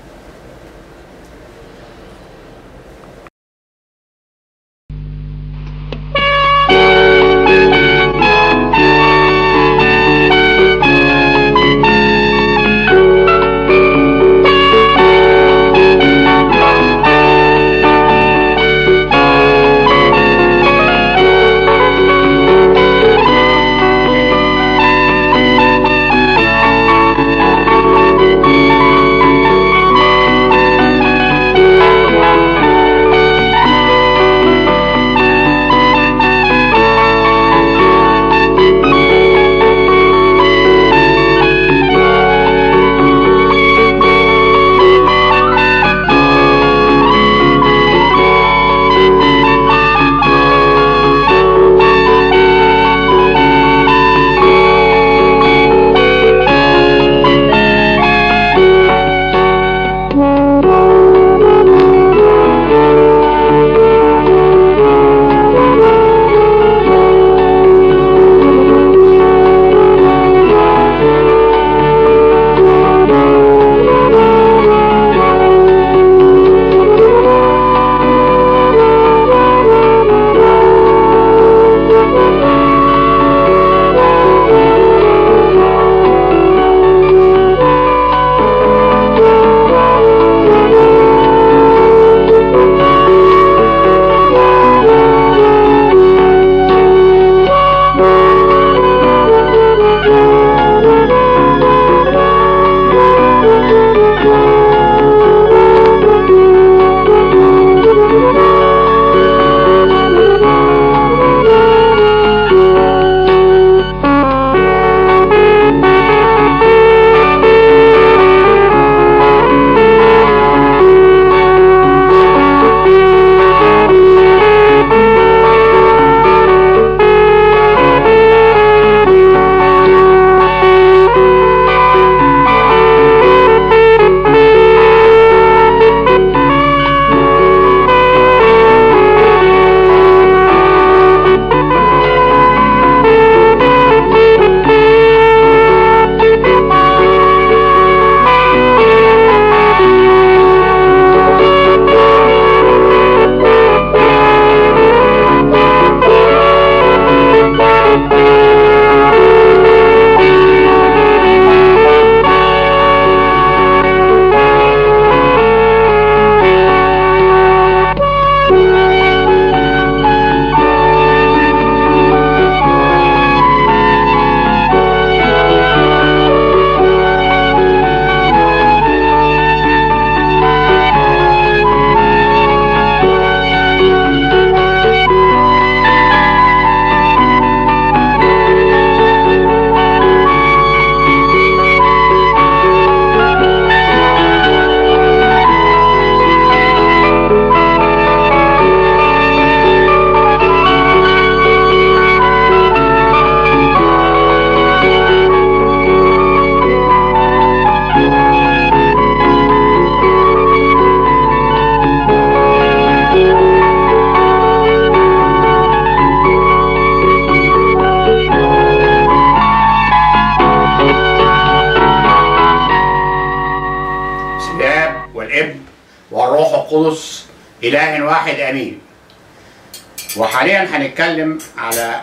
القدس إله واحد أمين وحاليا هنتكلم على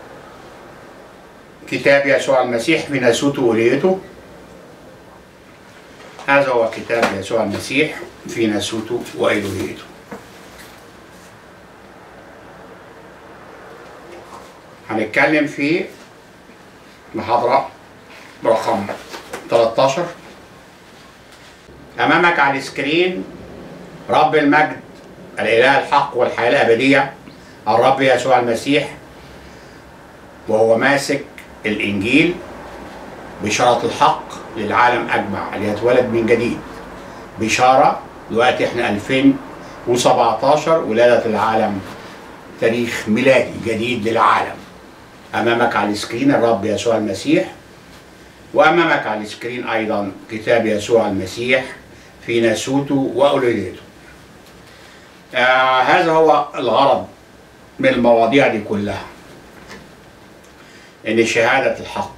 كتاب يسوع المسيح في ناسوته ووليته هذا هو كتاب يسوع المسيح في ناسوته وإلوهيته هنتكلم في محاضرة رقم 13 أمامك على السكرين رب المجد الإله الحق والحياة الأبدية الرب يسوع المسيح وهو ماسك الإنجيل بشارة الحق للعالم أجمع ليتولد من جديد بشارة دلوقتي احنا 2017 ولادة العالم تاريخ ميلادي جديد للعالم أمامك على السكرين الرب يسوع المسيح وأمامك على السكرين أيضا كتاب يسوع المسيح في ناسوته وأولويته آه هذا هو الغرض من المواضيع دي كلها ان شهادة الحق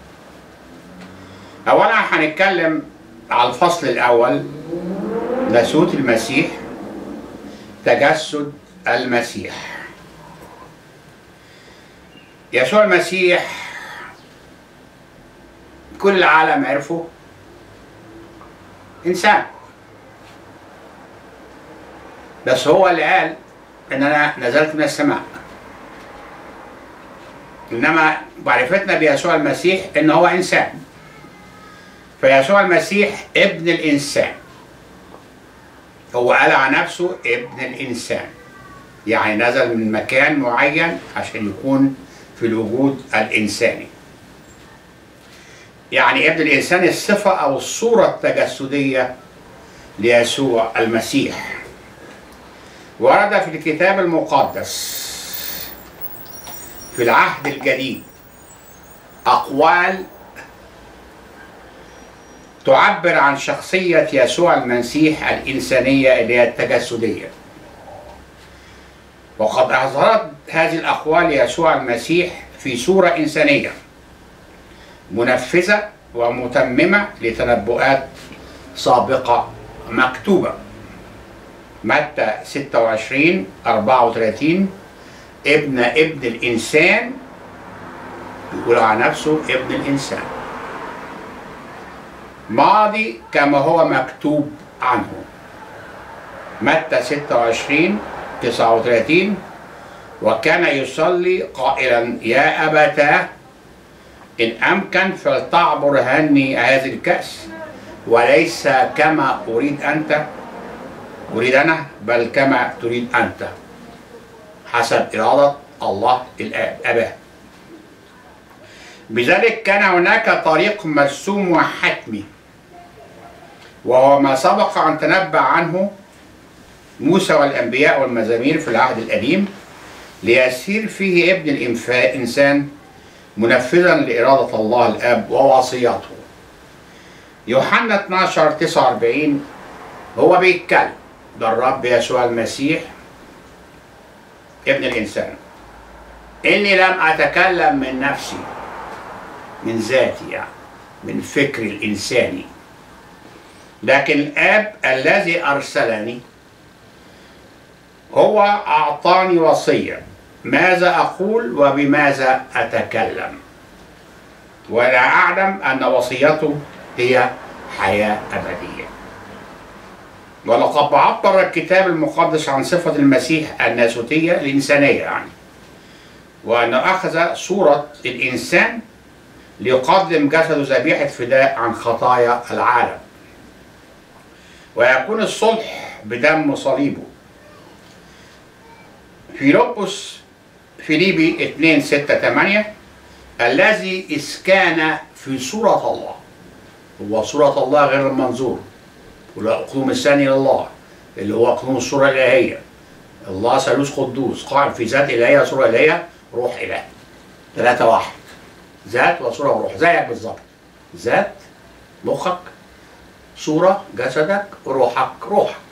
اولا هنتكلم على الفصل الاول ناسوت المسيح تجسد المسيح يسوع المسيح كل العالم عرفه انسان بس هو اللي قال ان انا نزلت من السماء انما معرفتنا بيسوع المسيح ان هو انسان فيسوع المسيح ابن الانسان هو قال عن نفسه ابن الانسان يعني نزل من مكان معين عشان يكون في الوجود الانساني يعني ابن الانسان الصفه او الصوره التجسديه ليسوع المسيح ورد في الكتاب المقدس في العهد الجديد أقوال تعبر عن شخصية يسوع المسيح الإنسانية اللي هي التجسدية وقد أظهرت هذه الأقوال يسوع المسيح في صورة إنسانية منفذة ومتممة لتنبؤات سابقة مكتوبة متى 26 34 ابن ابن الإنسان يقول عن نفسه ابن الإنسان ماضي كما هو مكتوب عنه متى 26 39 وكان يصلي قائلا يا أبتاه إن أمكن فلتعبر هني هذه الكأس وليس كما أريد أنت أريد أنا بل كما تريد أنت حسب إرادة الله الآب أباه بذلك كان هناك طريق مرسوم وحتمي وهو ما سبق أن تنبأ عنه موسى والأنبياء والمزامير في العهد القديم ليسير فيه ابن الإنسان منفذا لإرادة الله الآب ووصياته يوحنا 12 49 هو بيتكلم ده الرب يسوع المسيح ابن الإنسان إني لم أتكلم من نفسي من ذاتي يعني من فكري الإنساني لكن الآب الذي أرسلني هو أعطاني وصية ماذا أقول وبماذا أتكلم وأنا أعلم أن وصيته هي حياة أبدية ولقد عبر الكتاب المقدس عن صفة المسيح الناسوتية الإنسانية يعني وأنه أخذ صورة الإنسان ليقدم جسده ذبيحة فداء عن خطايا العالم ويكون الصلح بدم صليبه فيلبس فيليبي 2 6 8 الذي إذ كان في صورة الله هو صورة الله غير المنظور والأقلوم الثاني لله اللي هو أقلوم الصورة الإلهية الله ثالوث قدوس قائم في ذات إلهية صورة إلهية روح إله ثلاثة واحد ذات وصورة وروح زيك بالظبط ذات مخك صورة جسدك روحك روحك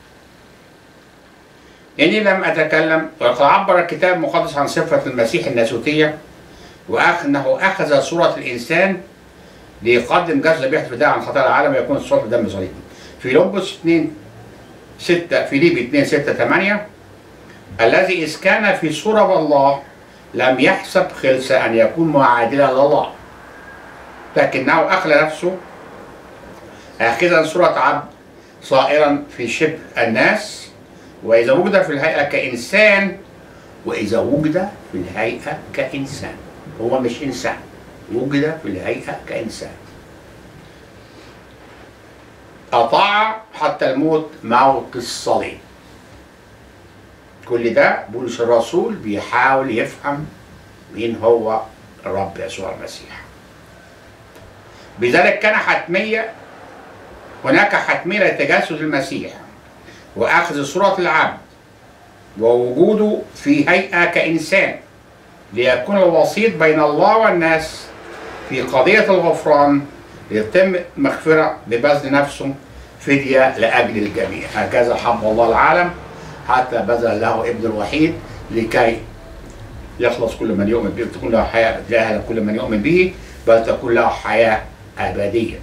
إني لم أتكلم وقد عبر الكتاب المقدس عن صفة المسيح الناسوتية وأنه أخذ صورة الإنسان ليقدم جسد ذبيحة فداء عن خطايا العالم ويكون الصلح بدم صليب في لبس 2 6 فيليب 2 6 8 الذي إذ كان في صورة الله لم يحسب خلسة أن يكون معادلا لله لكنه أخلى نفسه آخذا صورة عبد صائرا في شبه الناس وإذا وجد في الهيئة كإنسان وإذا وجد في الهيئة كإنسان هو مش إنسان وجد في الهيئة كإنسان أطاع حتى الموت موت الصليب كل ده بولس الرسول بيحاول يفهم مين هو الرب يسوع المسيح بذلك كان حتمية هناك حتمية لتجسد المسيح وأخذ صورة العبد ووجوده في هيئة كإنسان ليكون الوسيط بين الله والناس في قضية الغفران ليتم مغفرة ببذل نفسه فدية لأجل الجميع هكذا حب الله العالم حتى بذل له ابن الوحيد لكي يخلص كل من يؤمن به تكون له حياة لا كل من يؤمن به بل تكون له حياة أبدية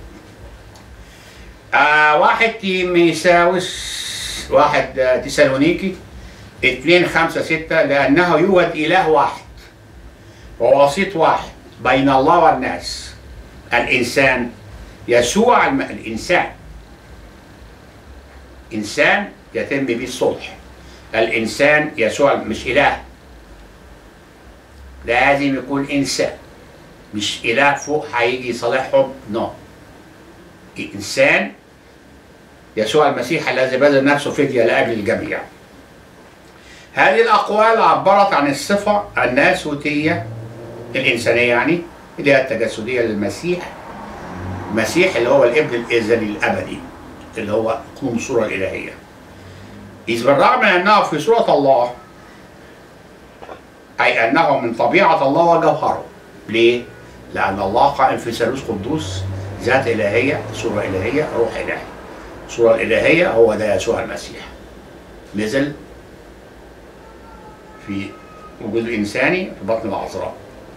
آه واحد تيميساوس واحد آه، تسالونيكي اثنين خمسة ستة لأنه يوجد إله واحد ووسيط واحد بين الله والناس الإنسان يسوع الم... الإنسان إنسان يتم به الصلح الإنسان يسوع مش إله لازم يكون إنسان مش إله فوق هيجي يصالحهم نو إنسان يسوع المسيح الذي بذل نفسه فدية لأجل الجميع هذه الأقوال عبرت عن الصفة الناسوتية الإنسانية يعني اللي هي التجسدية للمسيح المسيح اللي هو الابن الإزلي الأبدي اللي هو قوم صورة الإلهية إذ بالرغم من أنه في صورة الله أي أنه من طبيعة الله وجوهره ليه؟ لأن الله قائم في ثالوث قدوس ذات إلهية صورة إلهية روح إلهي الصورة الإلهية هو ده يسوع المسيح نزل في وجود إنساني في بطن العذراء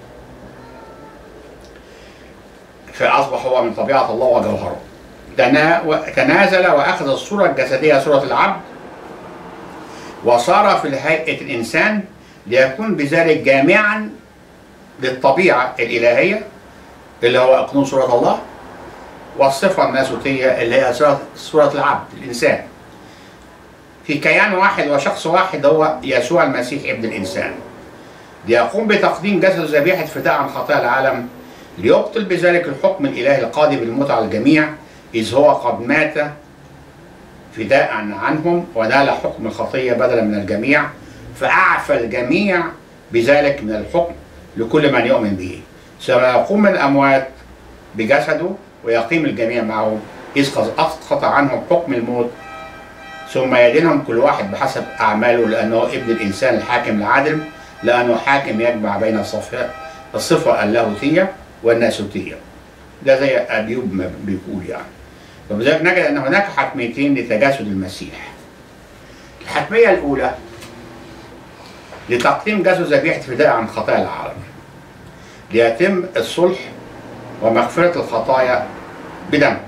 فأصبح هو من طبيعة الله وجوهره تنا- و- تنازل وأخذ الصورة الجسدية صورة العبد وصار في هيئة الإنسان ليكون بذلك جامعا للطبيعة الإلهية اللي هو أقنون صورة الله والصفة الناسوتية اللي هي صورة- صورة العبد الإنسان في كيان واحد وشخص واحد هو يسوع المسيح ابن الإنسان ليقوم بتقديم جسد ذبيحة فداء عن خطايا العالم ليبطل بذلك الحكم الإلهي القاضي بالموت على الجميع إذ هو قد مات فداء عنهم ونال حكم الخطية بدلا من الجميع فأعفى الجميع بذلك من الحكم لكل من يؤمن به ثم يقوم من الأموات بجسده ويقيم الجميع معه إذ قد أسقط عنهم حكم الموت ثم يدينهم كل واحد بحسب أعماله لأنه ابن الإنسان الحاكم العادل لأنه حاكم يجمع بين الصفة الصفة اللاهوتية والناسوتية ده زي أبيوب ما بيقول يعني وبذلك نجد أن هناك حتميتين لتجسد المسيح الحتمية الأولى لتقديم جسد ذبيحة فداء عن خطايا العالم ليتم الصلح ومغفرة الخطايا بدم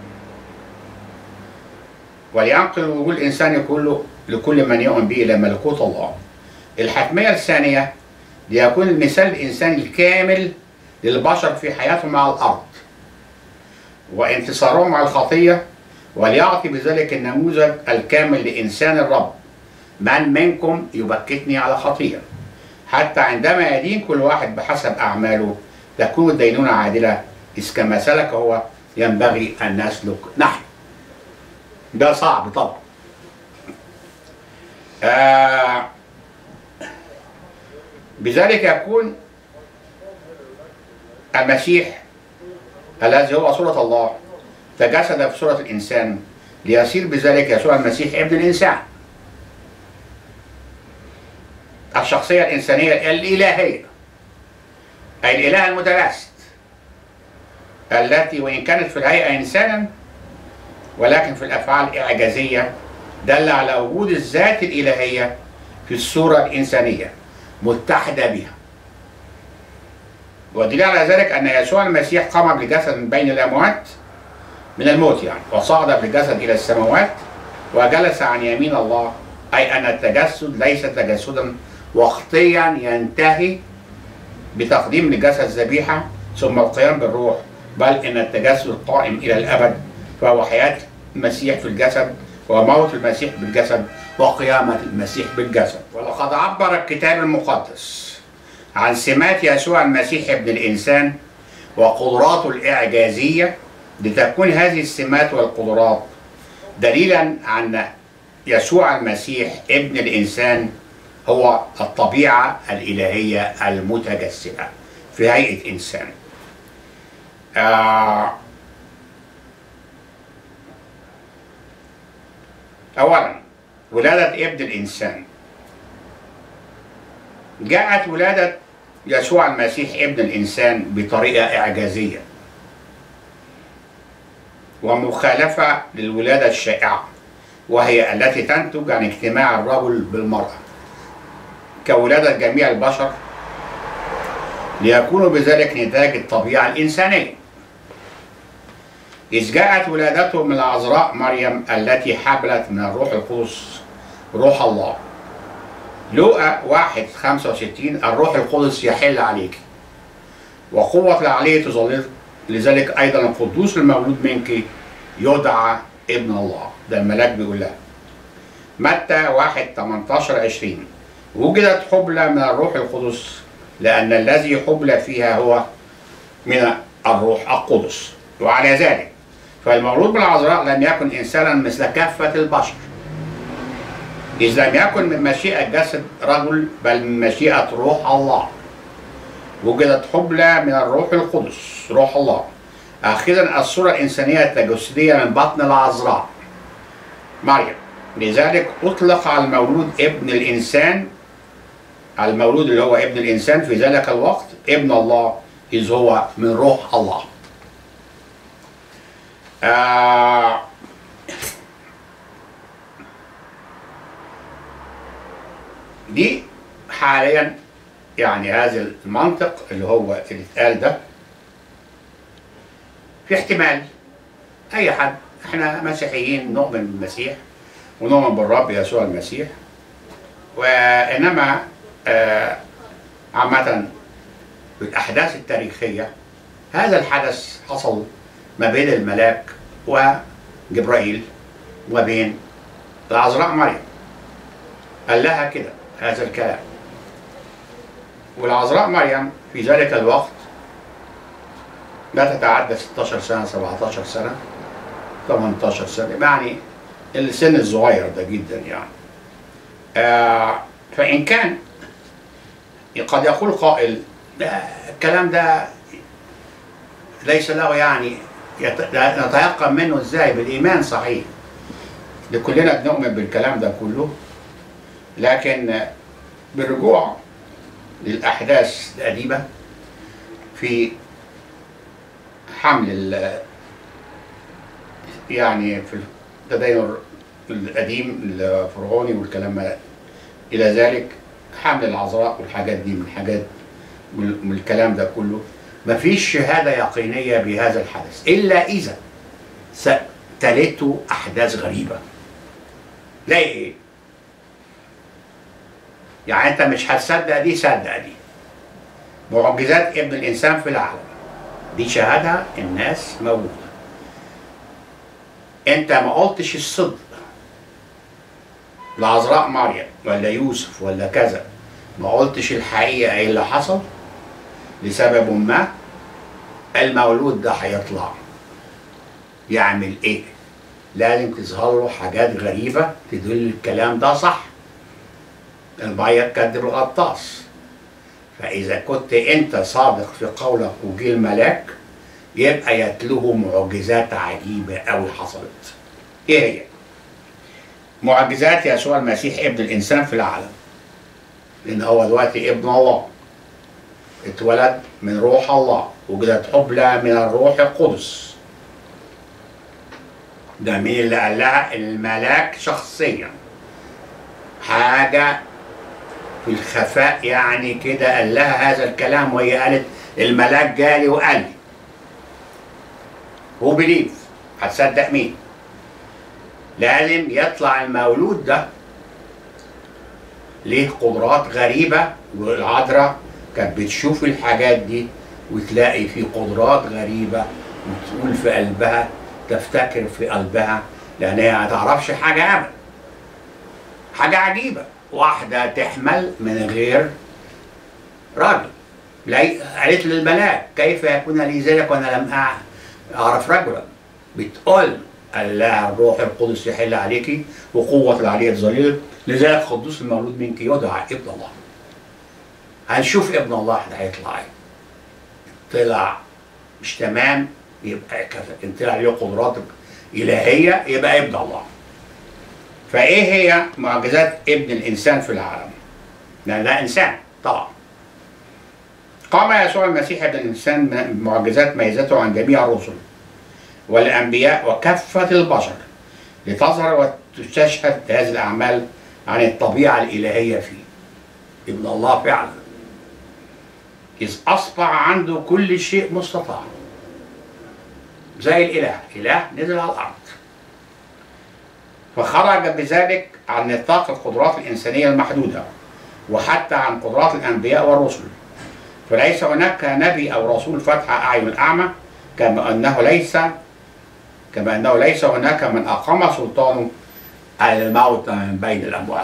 ولينقل الوجود الإنساني كله لكل من يؤمن به إلى ملكوت الله الحتمية الثانية ليكون المثال الإنساني الكامل للبشر في حياتهم على الأرض وانتصارهم على الخطية وليعطي بذلك النموذج الكامل لإنسان الرب من منكم يبكتني على خطية حتى عندما يدين كل واحد بحسب أعماله تكون الدينونة عادلة إذ كما سلك هو ينبغي أن نسلك نحن ده صعب طبعا آه بذلك يكون المسيح الذي هو صورة الله تجسد في صورة الإنسان ليصير بذلك يسوع المسيح ابن الإنسان الشخصية الإنسانية الإلهية أي الإله المتجسد التي وإن كانت في الهيئة إنسانا ولكن في الأفعال إعجازية دل على وجود الذات الإلهية في الصورة الإنسانية متحدة بها ودليل على ذلك أن يسوع المسيح قام بجسد من بين الأموات من الموت يعني وصعد بالجسد إلى السماوات وجلس عن يمين الله أي أن التجسد ليس تجسدا وقتيا ينتهي بتقديم لجسد ذبيحة ثم القيام بالروح بل إن التجسد قائم إلى الأبد فهو حياة المسيح في الجسد وموت المسيح بالجسد وقيامة المسيح بالجسد ولقد عبر الكتاب المقدس عن سمات يسوع المسيح ابن الإنسان وقدراته الإعجازية لتكون هذه السمات والقدرات دليلا عن يسوع المسيح ابن الإنسان هو الطبيعة الإلهية المتجسدة في هيئة إنسان آه أولا ولادة ابن الإنسان جاءت ولادة يسوع المسيح ابن الإنسان بطريقة إعجازية ومخالفة للولادة الشائعة وهي التي تنتج عن اجتماع الرجل بالمرأة كولادة جميع البشر ليكونوا بذلك نتاج الطبيعة الإنسانية إذ جاءت ولادته من العذراء مريم التي حبلت من الروح القدس روح الله لوقا واحد خمسة وستين الروح القدس يحل عليك وقوة العلي تظلل لذلك أيضا القدوس المولود منك يدعى ابن الله ده الملاك بيقول لها متى واحد 18 20 وجدت حبلى من الروح القدس لأن الذي حبلى فيها هو من الروح القدس وعلى ذلك فالمولود بالعذراء لم يكن إنسانا مثل كافة البشر إذ لم يكن من مشيئة جسد رجل بل من مشيئة روح الله وجدت حبلى من الروح القدس روح الله أخذا الصورة الإنسانية التجسدية من بطن العذراء مريم لذلك أطلق على المولود ابن الإنسان على المولود اللي هو ابن الإنسان في ذلك الوقت ابن الله إذ هو من روح الله آه دي حاليا يعني هذا المنطق اللي هو اللي اتقال ده في احتمال اي حد احنا مسيحيين نؤمن بالمسيح ونؤمن بالرب يسوع المسيح وانما آه عامة بالاحداث التاريخية هذا الحدث حصل ما بين الملاك وجبرائيل وبين العذراء مريم قال لها كده هذا الكلام والعذراء مريم في ذلك الوقت لا تتعدى 16 سنة 17 سنة 18 سنة يعني السن الصغير ده جدا يعني آه فإن كان قد يقول قائل ده الكلام ده ليس له يعني يت- نتيقن منه ازاي بالإيمان صحيح لكلنا بنؤمن بالكلام ده كله لكن بالرجوع للأحداث القديمة في حمل ال- يعني في التدين القديم الفرعوني والكلام ما إلى ذلك حمل العذراء والحاجات دي من حاجات من من الكلام ده كله مفيش شهادة يقينية بهذا الحدث إلا إذا س- تلته أحداث غريبة لا إيه يعني أنت مش هتصدق دي صدق دي معجزات ابن الإنسان في العالم دي شهادة الناس موجودة أنت ما قلتش الصدق العذراء مريم ولا يوسف ولا كذا ما قلتش الحقيقة ايه اللي حصل لسبب ما المولود ده هيطلع يعمل ايه لازم تظهر له حاجات غريبة تدل الكلام ده صح المية تكذب الغطاس فإذا كنت أنت صادق في قولك وجه الملاك يبقى يتلوه معجزات عجيبة أوي حصلت إيه هي؟ معجزات يسوع المسيح ابن الإنسان في العالم لأن هو دلوقتي ابن الله اتولد من روح الله وجدت حبلى من الروح القدس ده مين اللي قال لها الملاك شخصيا حاجة في الخفاء يعني كده قال لها هذا الكلام وهي قالت الملاك جالي وقال لي هو بليف هتصدق مين لازم يطلع المولود ده ليه قدرات غريبة والعذراء كانت بتشوف الحاجات دي وتلاقي في قدرات غريبة وتقول في قلبها تفتكر في قلبها لأن هي ما تعرفش حاجة أبدا حاجة عجيبة واحدة تحمل من غير راجل لا- قالت للملاك كيف يكون لي ذلك وأنا لم أع- أعرف رجلا بتقول قال لها الروح القدس يحل عليك وقوة العلي الظليل لذلك قدوس المولود منك يدعى ابن الله هنشوف ابن الله ده هيطلع ايه طلع مش تمام يبقى كذا ان طلع له قدرات إلهية يبقى ابن الله فايه هي معجزات ابن الانسان في العالم لان ده انسان طبعا قام يسوع المسيح ابن الانسان من معجزات ميزته عن جميع الرسل والانبياء وكافه البشر لتظهر وتستشهد هذه الاعمال عن الطبيعه الالهيه فيه ابن الله فعلا اذ اصبح عنده كل شيء مستطاع زي الاله اله نزل على الارض فخرج بذلك عن نطاق القدرات الإنسانية المحدودة وحتى عن قدرات الأنبياء والرسل فليس هناك نبي أو رسول فتح أعين الأعمى كما أنه ليس كما أنه ليس هناك من أقام سلطانه على الموت من بين الأموات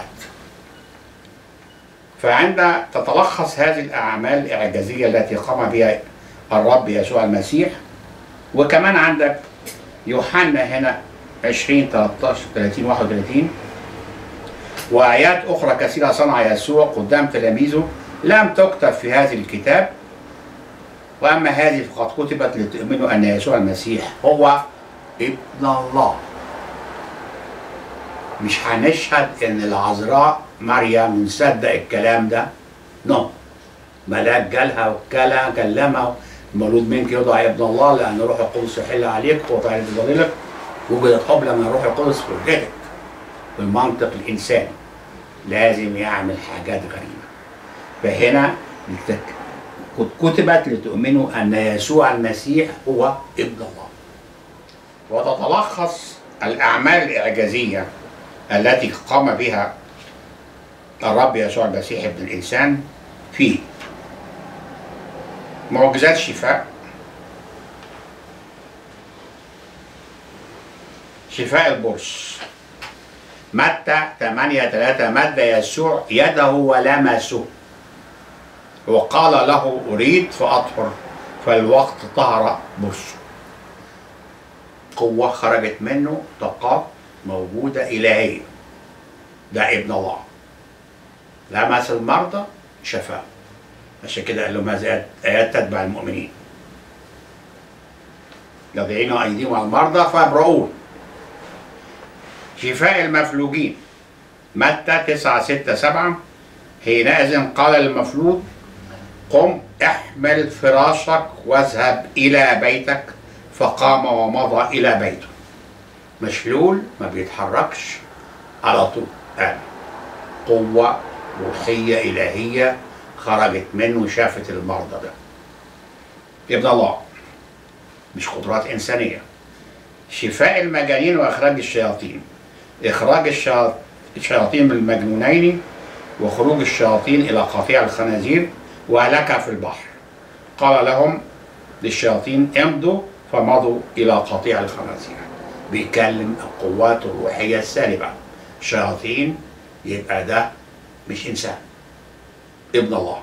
فعند تتلخص هذه الأعمال الإعجازية التي قام بها الرب يسوع المسيح وكمان عندك يوحنا هنا 20 13 30 31 وآيات أخرى كثيرة صنع يسوع قدام تلاميذه لم تكتب في هذه الكتاب وأما هذه فقد كتبت لتؤمنوا أن يسوع المسيح هو ابن الله مش هنشهد ان العذراء مريم نصدق الكلام ده نو ملاك جالها وكلا كلمها المولود منك يدعى ابن الله لان روح القدس يحل عليك وتعرف ظليلك وجدت قبل من روح القدس وجدت بالمنطق الانساني لازم يعمل حاجات غريبه فهنا لتك- قد كتبت لتؤمنوا ان يسوع المسيح هو ابن الله وتتلخص الاعمال الاعجازيه التي قام بها الرب يسوع المسيح ابن الانسان في معجزات شفاء شفاء البرص متى 8 3 مد يسوع يده ولمسه وقال له أريد فأطهر فالوقت طهر برصه قوة خرجت منه طاقات موجودة إلهية ده ابن الله لمس المرضى شفاه عشان كده قال لهم هذه آيات تتبع المؤمنين يضعين أيديهم على المرضى فيبرؤون شفاء المفلوجين متى 9 6 7 حينئذ قال المفلوج قم احمل فراشك واذهب إلى بيتك فقام ومضى إلى بيته مشلول ما بيتحركش على طول قام قوة روحية إلهية خرجت منه شافت المرضى ده ابن الله مش قدرات إنسانية شفاء المجانين وإخراج الشياطين إخراج الشيا- الشياطين من المجنونين وخروج الشياطين إلى قطيع الخنازير وهلكها في البحر قال لهم للشياطين امضوا فمضوا إلى قطيع الخنازير بيكلم القوات الروحية السالبة شياطين يبقى ده مش إنسان ابن الله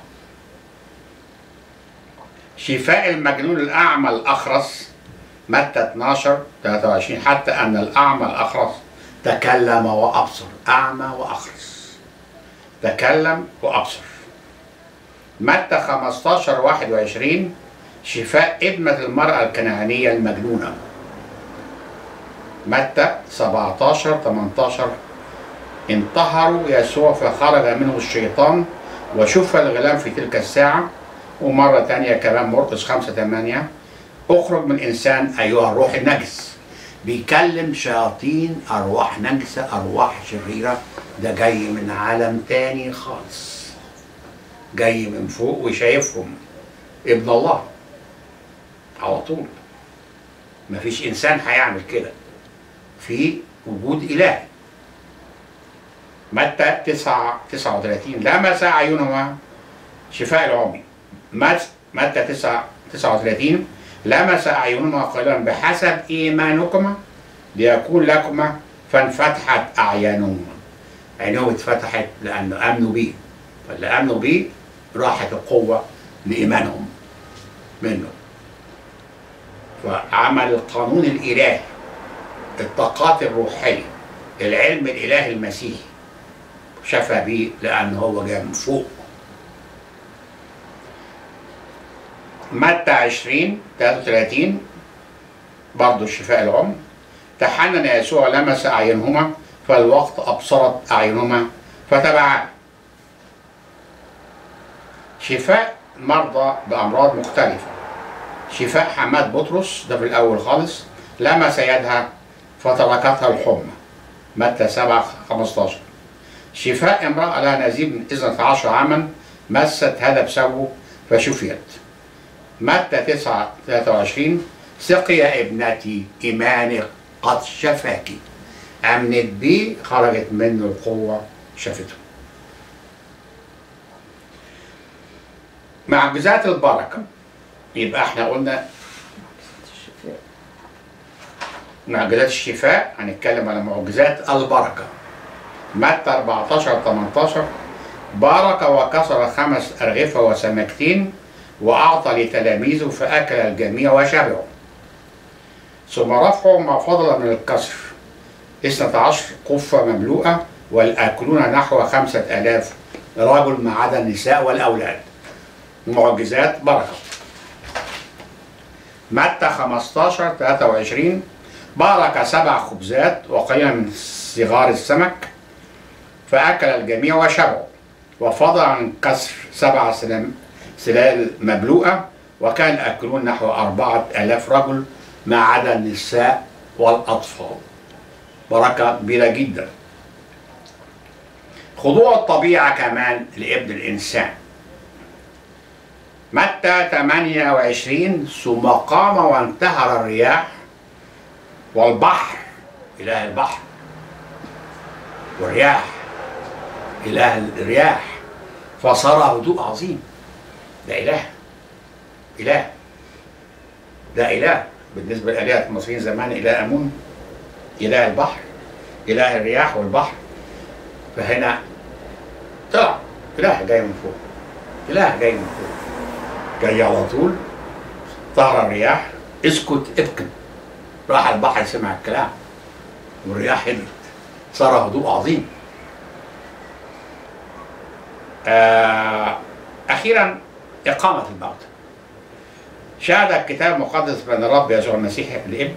شفاء المجنون الأعمى الأخرس متى 12 23 حتى أن الأعمى الأخرس تكلم وأبصر أعمى وأخرس تكلم وأبصر متى 15 21 شفاء ابنة المرأة الكنعانية المجنونة متى 17 18 انتهروا يسوع فخرج منه الشيطان وشف الغلام في تلك الساعة ومرة تانية كمان مرقس 5 8 اخرج من إنسان أيها الروح النجس بيكلم شياطين أرواح نجسة أرواح شريرة ده جاي من عالم تاني خالص جاي من فوق وشايفهم ابن الله على طول مفيش إنسان هيعمل كده في وجود إله متى 9 39 لمس أعينهما شفاء العمي مت- متى 9 39 لمس أعينهما قائلا بحسب إيمانكما ليكون لكما فانفتحت أعينهما عينهم اتفتحت لأنه آمنوا بيه فاللي آمنوا بيه راحت القوة لإيمانهم منه فعمل القانون الإلهي الطاقات الروحية العلم الإلهي المسيحي شفى بيه لأن هو جاي من فوق متى 20 33 برضه الشفاء العم تحنن يسوع لمس أعينهما فالوقت أبصرت أعينهما فتبعا شفاء مرضى بأمراض مختلفة شفاء حماد بطرس ده في الأول خالص لمس يدها فتركتها الحمى متى 7 15 شفاء امرأة لها نزيف من إذنة عشر عاما مست هذا بسببه فشفيت متى 9 23 سقي يا ابنتي إيمانك قد شفاك أمنت بيه خرجت منه القوة شفته معجزات البركة يبقى احنا قلنا معجزات الشفاء هنتكلم على معجزات البركة متى 14 18 بارك وكسر خمس أرغفة وسمكتين وأعطى لتلاميذه فأكل الجميع وشبعوا ثم رفعوا ما فضل من الكسر اثنة عشر قفة مملوءة والآكلون نحو خمسة آلاف رجل ما عدا النساء والأولاد معجزات بركة متى 15 23 بارك سبع خبزات وقليلا من صغار السمك فأكل الجميع وشبعوا وفضل عن كسر سبع سلام سلال مبلوءة وكان يأكلون نحو أربعة آلاف رجل ما عدا النساء والأطفال بركة كبيرة جدا خضوع الطبيعة كمان لابن الإنسان متى 28 ثم قام وانتهر الرياح والبحر إله البحر والرياح إله الرياح فصار هدوء عظيم ده إله إله ده إله بالنسبة لآلهة المصريين زمان إله أمون إله البحر إله الرياح والبحر فهنا طلع إله جاي من فوق إله جاي من فوق جاي على طول طهر الرياح اسكت ابكن راح البحر سمع الكلام والرياح هدت صار هدوء عظيم آه أخيرا إقامة الموت شهد الكتاب المقدس بأن الرب يسوع المسيح الابن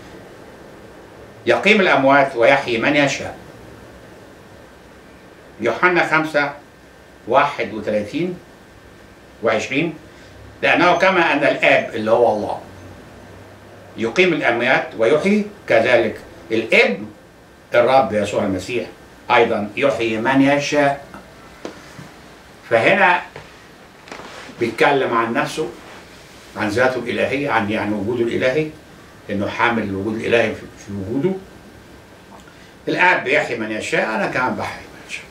يقيم الأموات ويحيي من يشاء يوحنا خمسة واحد وثلاثين وعشرين لأنه كما أن الآب اللي هو الله يقيم الأموات ويحيي كذلك الابن الرب يسوع المسيح أيضا يحيي من يشاء فهنا بيتكلم عن نفسه عن ذاته الإلهية عن يعني وجوده الإلهي إنه حامل الوجود الإلهي في في وجوده الآب بيحيي من يشاء أنا كمان بحيي من يشاء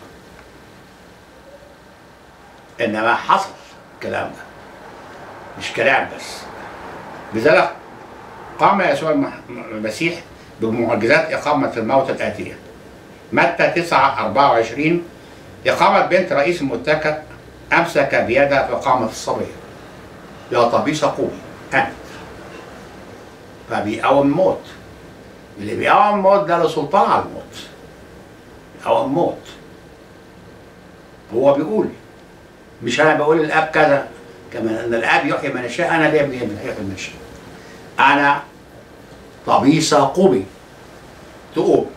إنما حصل الكلام ده مش كلام بس لذلك قام يسوع المح- المسيح بمعجزات إقامة الموت الآتية متى 9 24 إقامة بنت رئيس المتكئ أمسك بيدها فقامت الصبية يا طبيسة قومي قامت فبيقاوم الموت اللي بيقاوم الموت ده له سلطان على الموت بيقاوم الموت هو بيقول مش انا بقول الاب كذا كمان ان الاب يحيي من يشاء انا ليه ابني يحيي من يشاء انا طبيسة قومي تقوم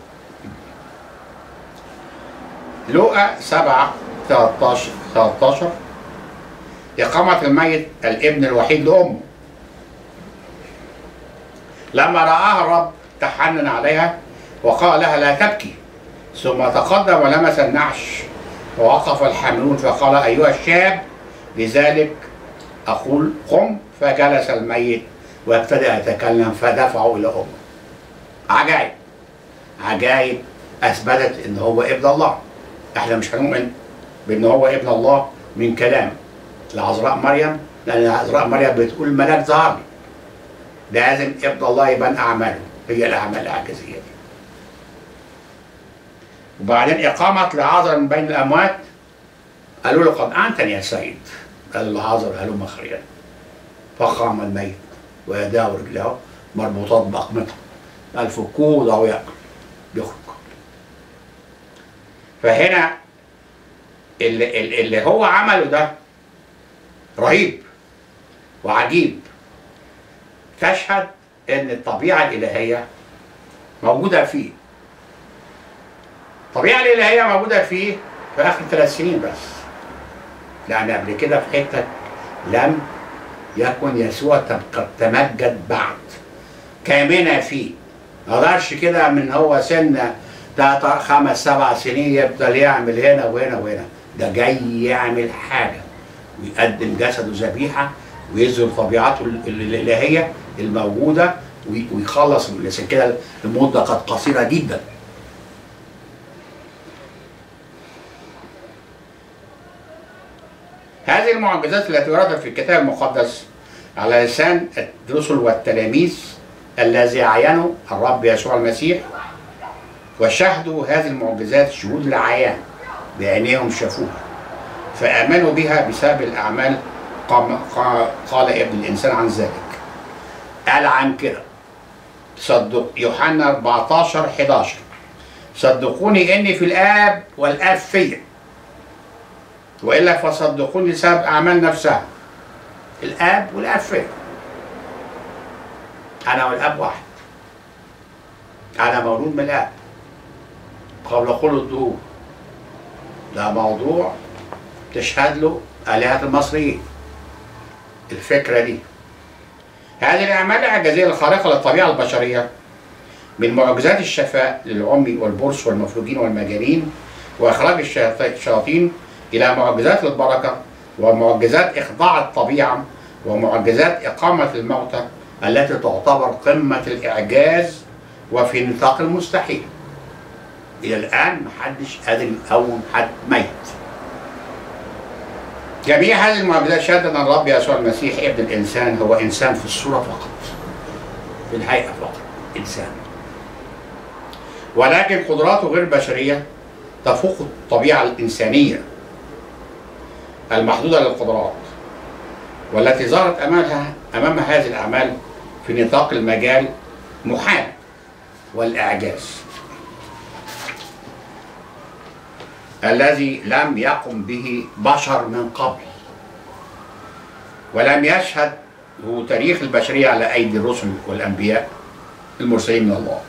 لوقا 7 13 13 إقامة الميت الابن الوحيد لأمه لما رآها الرب تحنن عليها وقال لها لا تبكي ثم تقدم ولمس النعش ووقف الحاملون فقال أيها الشاب لذلك أقول قم فجلس الميت وابتدأ يتكلم فدفعه إلى أمه عجائب عجائب اثبتت ان هو ابن الله احنا مش هنؤمن بان هو ابن الله من كلام العذراء مريم لان العذراء مريم بتقول الملاك ظهر لي لازم ابن الله يبان اعماله هي الاعمال الاعجازيه دي وبعدين اقامه لعازر من بين الاموات قالوا له قد انتني يا سيد قال لعازر هلم خيرا فقام الميت ويداه ورجلاه مربوطات باقمطه قال فكوه ده ياكل بيخرج فهنا اللي, اللي اللي هو عمله ده رهيب وعجيب تشهد ان الطبيعه الالهيه موجوده فيه الطبيعه الالهيه موجوده فيه في اخر ثلاث سنين بس لان قبل كده في حته لم يكن يسوع قد تمجد بعد كامنة فيه ما قدرش كده من هو سن تلات خمس سبع سنين يفضل يعمل هنا وهنا وهنا ده جاي يعمل حاجة ويقدم جسده ذبيحة ويظهر طبيعته ال- ال- الإلهية الموجودة وي- ويخلص من عشان كده المدة قد قصيرة جدا هذه المعجزات التي وردت في الكتاب المقدس على لسان الرسل والتلاميذ الذي عينوا الرب يسوع المسيح وشهدوا هذه المعجزات شهود العيان بعينيهم شافوها فآمنوا بها بسبب الأعمال قام قا- قال ابن الإنسان عن ذلك قال عن كده صدق يوحنا 14 11 صدقوني إني في الآب والآب فيا وإلا فصدقوني بسبب أعمال نفسها الآب والآب فيا أنا والآب واحد أنا مولود من الآب قبل خلق الدهور ده موضوع تشهد له آلهة المصريين الفكرة دي هذه الأعمال الإعجازية الخارقة للطبيعة البشرية من معجزات الشفاء للعمي والبرص والمفلوجين والمجانين وإخراج الشياط- الشياطين إلى معجزات البركة ومعجزات إخضاع الطبيعة ومعجزات إقامة الموتى التي تعتبر قمة الإعجاز وفي نطاق المستحيل إلى الآن محدش قادر يقوم حد ميت جميع هذه المعجزات شهدت أن الرب يسوع المسيح ابن الإنسان هو إنسان في الصورة فقط في الهيئة فقط إنسان ولكن قدراته غير بشرية تفوق الطبيعة الإنسانية المحدودة للقدرات والتي ظهرت أمامها أمام هذه الأعمال في نطاق المجال محال والإعجاز الذي لم يقم به بشر من قبل ولم يشهد هو تاريخ البشرية على أيدي الرسل والأنبياء المرسلين من الله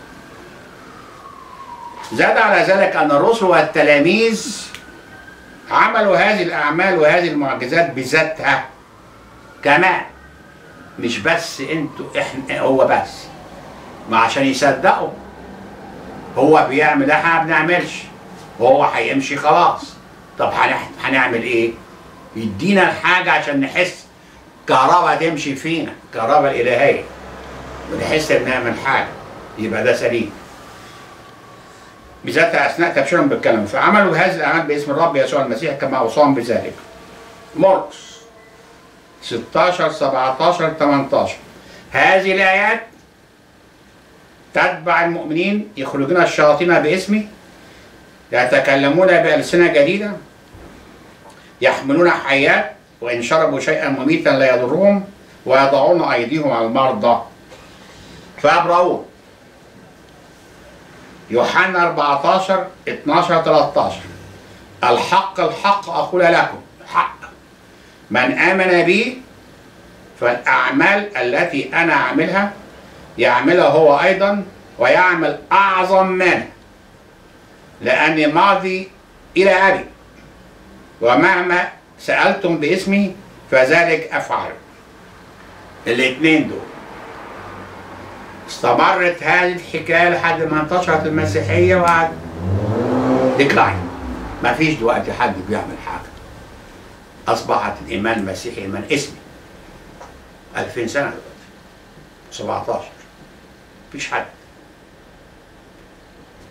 زاد على ذلك أن الرسل والتلاميذ عملوا هذه الأعمال وهذه المعجزات بذاتها كمان مش بس انتوا احنا هو بس ما عشان يصدقوا هو بيعمل احنا ما بنعملش وهو هيمشي خلاص طب هنح- هنعمل ايه؟ يدينا الحاجة عشان نحس كهرباء تمشي فينا كهرباء الإلهية ونحس بنعمل حاجة يبقى ده سليم بذات أثناء تبشيرهم بالكلام فعملوا هذه الأعمال باسم الرب يسوع المسيح كما أوصاهم بذلك مرقس 16 17 18 هذه الآيات تتبع المؤمنين يخرجون الشياطين باسمي يتكلمون بألسنة جديدة يحملون حيات وإن شربوا شيئا مميتا لا يضرهم ويضعون أيديهم على المرضى فيبرؤون يوحنا 14 12 13 الحق الحق أقول لكم حق من آمن بي فالأعمال التي أنا أعملها يعملها هو أيضا ويعمل أعظم منه لأني ماضي إلى أبي ومهما سألتم باسمي فذلك أفعل الاثنين دول استمرت هذه الحكاية لحد ما انتشرت المسيحية وقعد ديكلاين ما فيش دلوقتي حد بيعمل حاجة أصبحت الإيمان المسيحي إيمان اسمي 2000 سنة دلوقتي 17 مفيش حد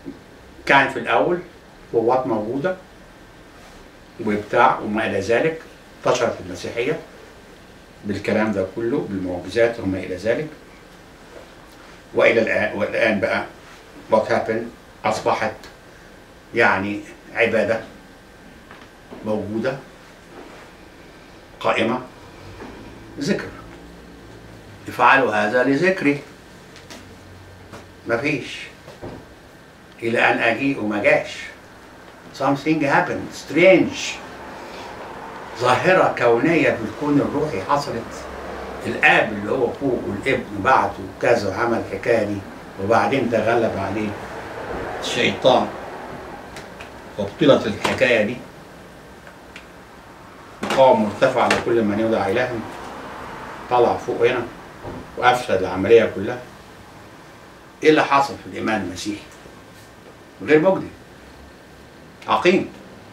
كان في الاول قوات موجوده وبتاع وما الى ذلك انتشرت المسيحيه بالكلام ده كله بالمعجزات وما الى ذلك والى الان والان بقى what happened اصبحت يعني عباده موجوده قائمه ذكر افعلوا هذا لذكري مفيش الى ان اجيء وما جاش something happened strange ظاهرة كونية في الكون الروحي حصلت الآب اللي هو فوق والابن بعته وكذا وعمل الحكاية دي وبعدين تغلب عليه الشيطان وابطلت الحكاية دي مقام مرتفع لكل من يدعى إلها طلع فوق هنا وأفسد العملية كلها إيه اللي حصل في الإيمان المسيحي؟ غير مجدي عقيم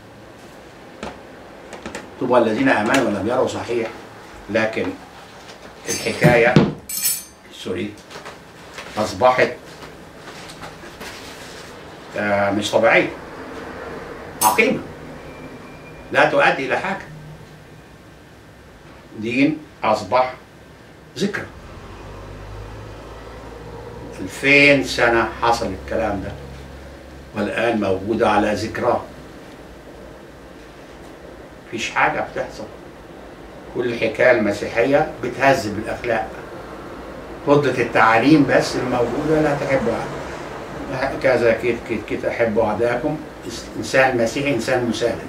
طوبى الذين امنوا ولم يروا صحيح لكن الحكايه سوري اصبحت آه، مش طبيعيه عقيمه لا تؤدي الى حاجه دين اصبح ذكرى ألفين سنة حصل الكلام ده والآن موجودة على ذكراه مفيش حاجة بتحصل كل الحكاية المسيحية بتهذب الأخلاق فضة التعاليم بس الموجودة لا تحبوا كذا كده كده كده أحبوا أعداءكم إنسان مسيحي إنسان مسالم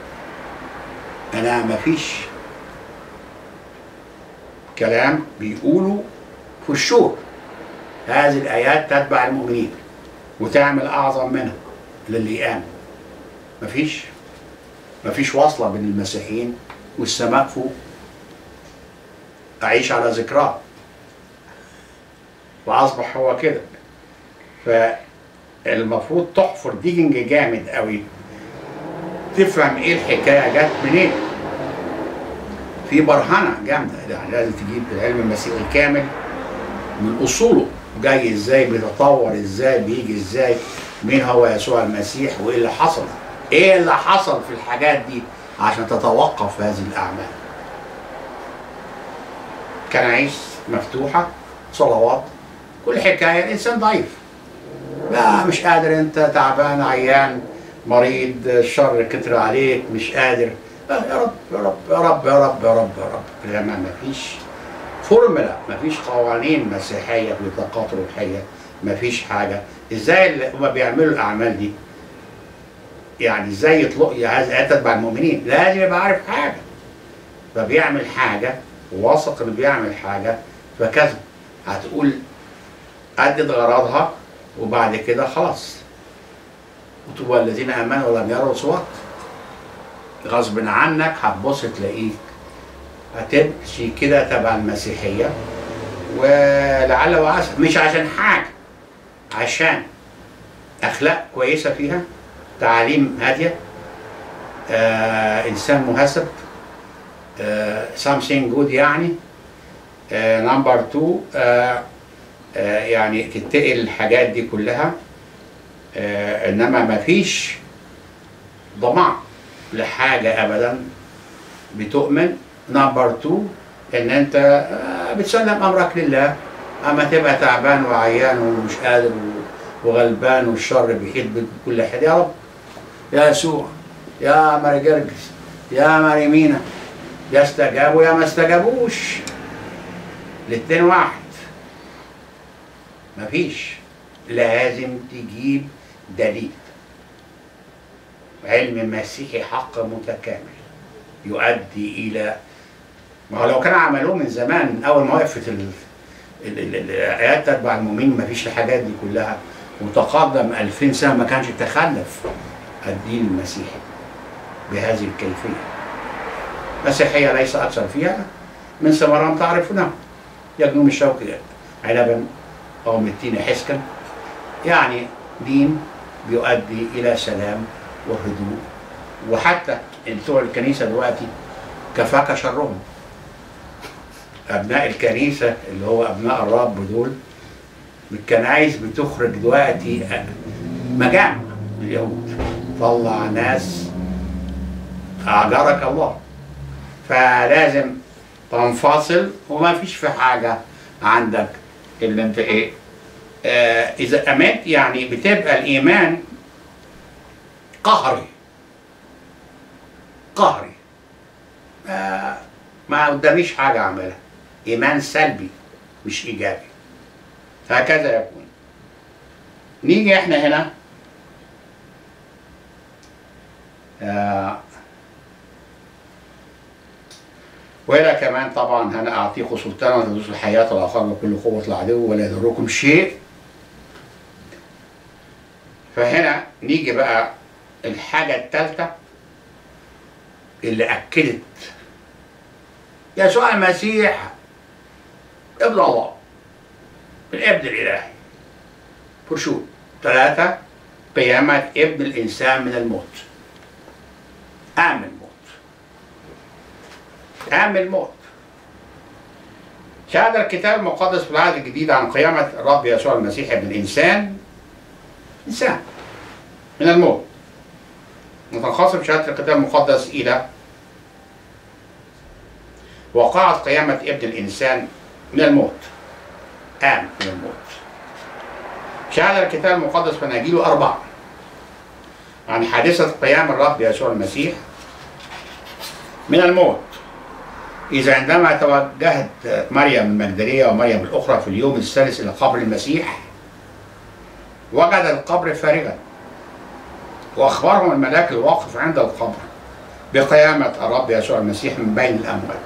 أنا مفيش كلام بيقولوا في الشور هذه الآيات تتبع المؤمنين وتعمل أعظم منها للي يآمن مفيش مفيش واصلة بين المسيحيين والسماء فوق أعيش على ذكراه وأصبح هو كده فالمفروض تحفر ديجنج جامد قوي تفهم ايه الحكايه جت منين في برهنه جامده يعني لازم تجيب العلم المسيحي الكامل من اصوله جاي ازاي بيتطور ازاي بيجي ازاي مين هو يسوع المسيح وايه اللي حصل ايه اللي حصل في الحاجات دي عشان تتوقف هذه الاعمال كنايس مفتوحه صلوات كل حكايه الانسان ضعيف لا مش قادر انت تعبان عيان مريض الشر كتر عليك مش قادر لا يا رب يا رب يا رب يا رب يا رب يا رب لا ما فيش فورمولا ما فيش قوانين مسيحيه في بطاقات روحيه ما فيش حاجه ازاي اللي هم بيعملوا الاعمال دي يعني ازاي يطلق هذا تتبع المؤمنين لازم يبقى عارف حاجه فبيعمل حاجه وواثق انه بيعمل حاجه فكذا هتقول أدت غرضها وبعد كده خلاص وطوبى الذين امنوا ولم يروا صوت غصب عنك هتبص تلاقيك هتمشي كده تبع المسيحيه ولعل وعسى مش عشان حاجه عشان اخلاق كويسه فيها تعاليم هاديه آه انسان مهذب آه something good يعني نمبر 2 آه آه يعني تتقي الحاجات دي كلها آه انما ما فيش ضمع لحاجه ابدا بتؤمن نمبر 2 ان انت آه بتسلم امرك لله اما تبقى تعبان وعيان ومش قادر وغلبان والشر بيحيط بكل حد يا رب يا يسوع يا ماري جرجس يا ماري مينا يا استجابوا يا ما استجابوش الاتنين واحد مفيش لازم تجيب دليل علم مسيحي حق متكامل يؤدي الى ما هو لو كانوا عملوه من زمان اول ما وقفت ال... ال... ال... الايات تتبع المؤمنين ما فيش الحاجات دي كلها وتقدم 2000 سنه ما كانش تخلف الدين المسيحي بهذه الكيفيه مسيحيه ليس اكثر فيها من ثمرهم تعرفونها يجنون الشوك عنبا او من التين حسكا يعني دين بيؤدي الى سلام وهدوء وحتى بتوع الكنيسه دلوقتي كفاك شرهم ابناء الكنيسه اللي هو ابناء الرب دول الكنايس بتخرج دلوقتي مجامع اليهود طلع ناس أعجرك الله فلازم تنفصل وما فيش في حاجة عندك اللي انت ايه آه اذا امنت يعني بتبقى الايمان قهري قهري آه ما قداميش حاجة اعملها ايمان سلبي مش ايجابي هكذا يكون نيجي احنا هنا آه ولا كمان طبعا انا اعطيكم سلطانا وتدوسوا الحياه والاخر بكل قوه العدو ولا يضركم شيء فهنا نيجي بقى الحاجه الثالثه اللي اكدت يسوع المسيح ابن الله الابن الالهي برشود ثلاثه قيامه ابن الانسان من الموت امن الموت أهم الموت شهد الكتاب المقدس في العهد الجديد عن قيامة الرب يسوع المسيح ابن الإنسان إنسان من الموت متنخصم شهادة الكتاب المقدس إلى وقعت قيامة ابن الإنسان من الموت قام من الموت شهد الكتاب المقدس في أناجيله أربعة عن حادثة قيام الرب يسوع المسيح من الموت إذا عندما توجهت مريم المجدلية ومريم الأخرى في اليوم الثالث إلى قبر المسيح وجد القبر فارغا وأخبرهم الملاك الواقف عند القبر بقيامة الرب يسوع المسيح من بين الأموات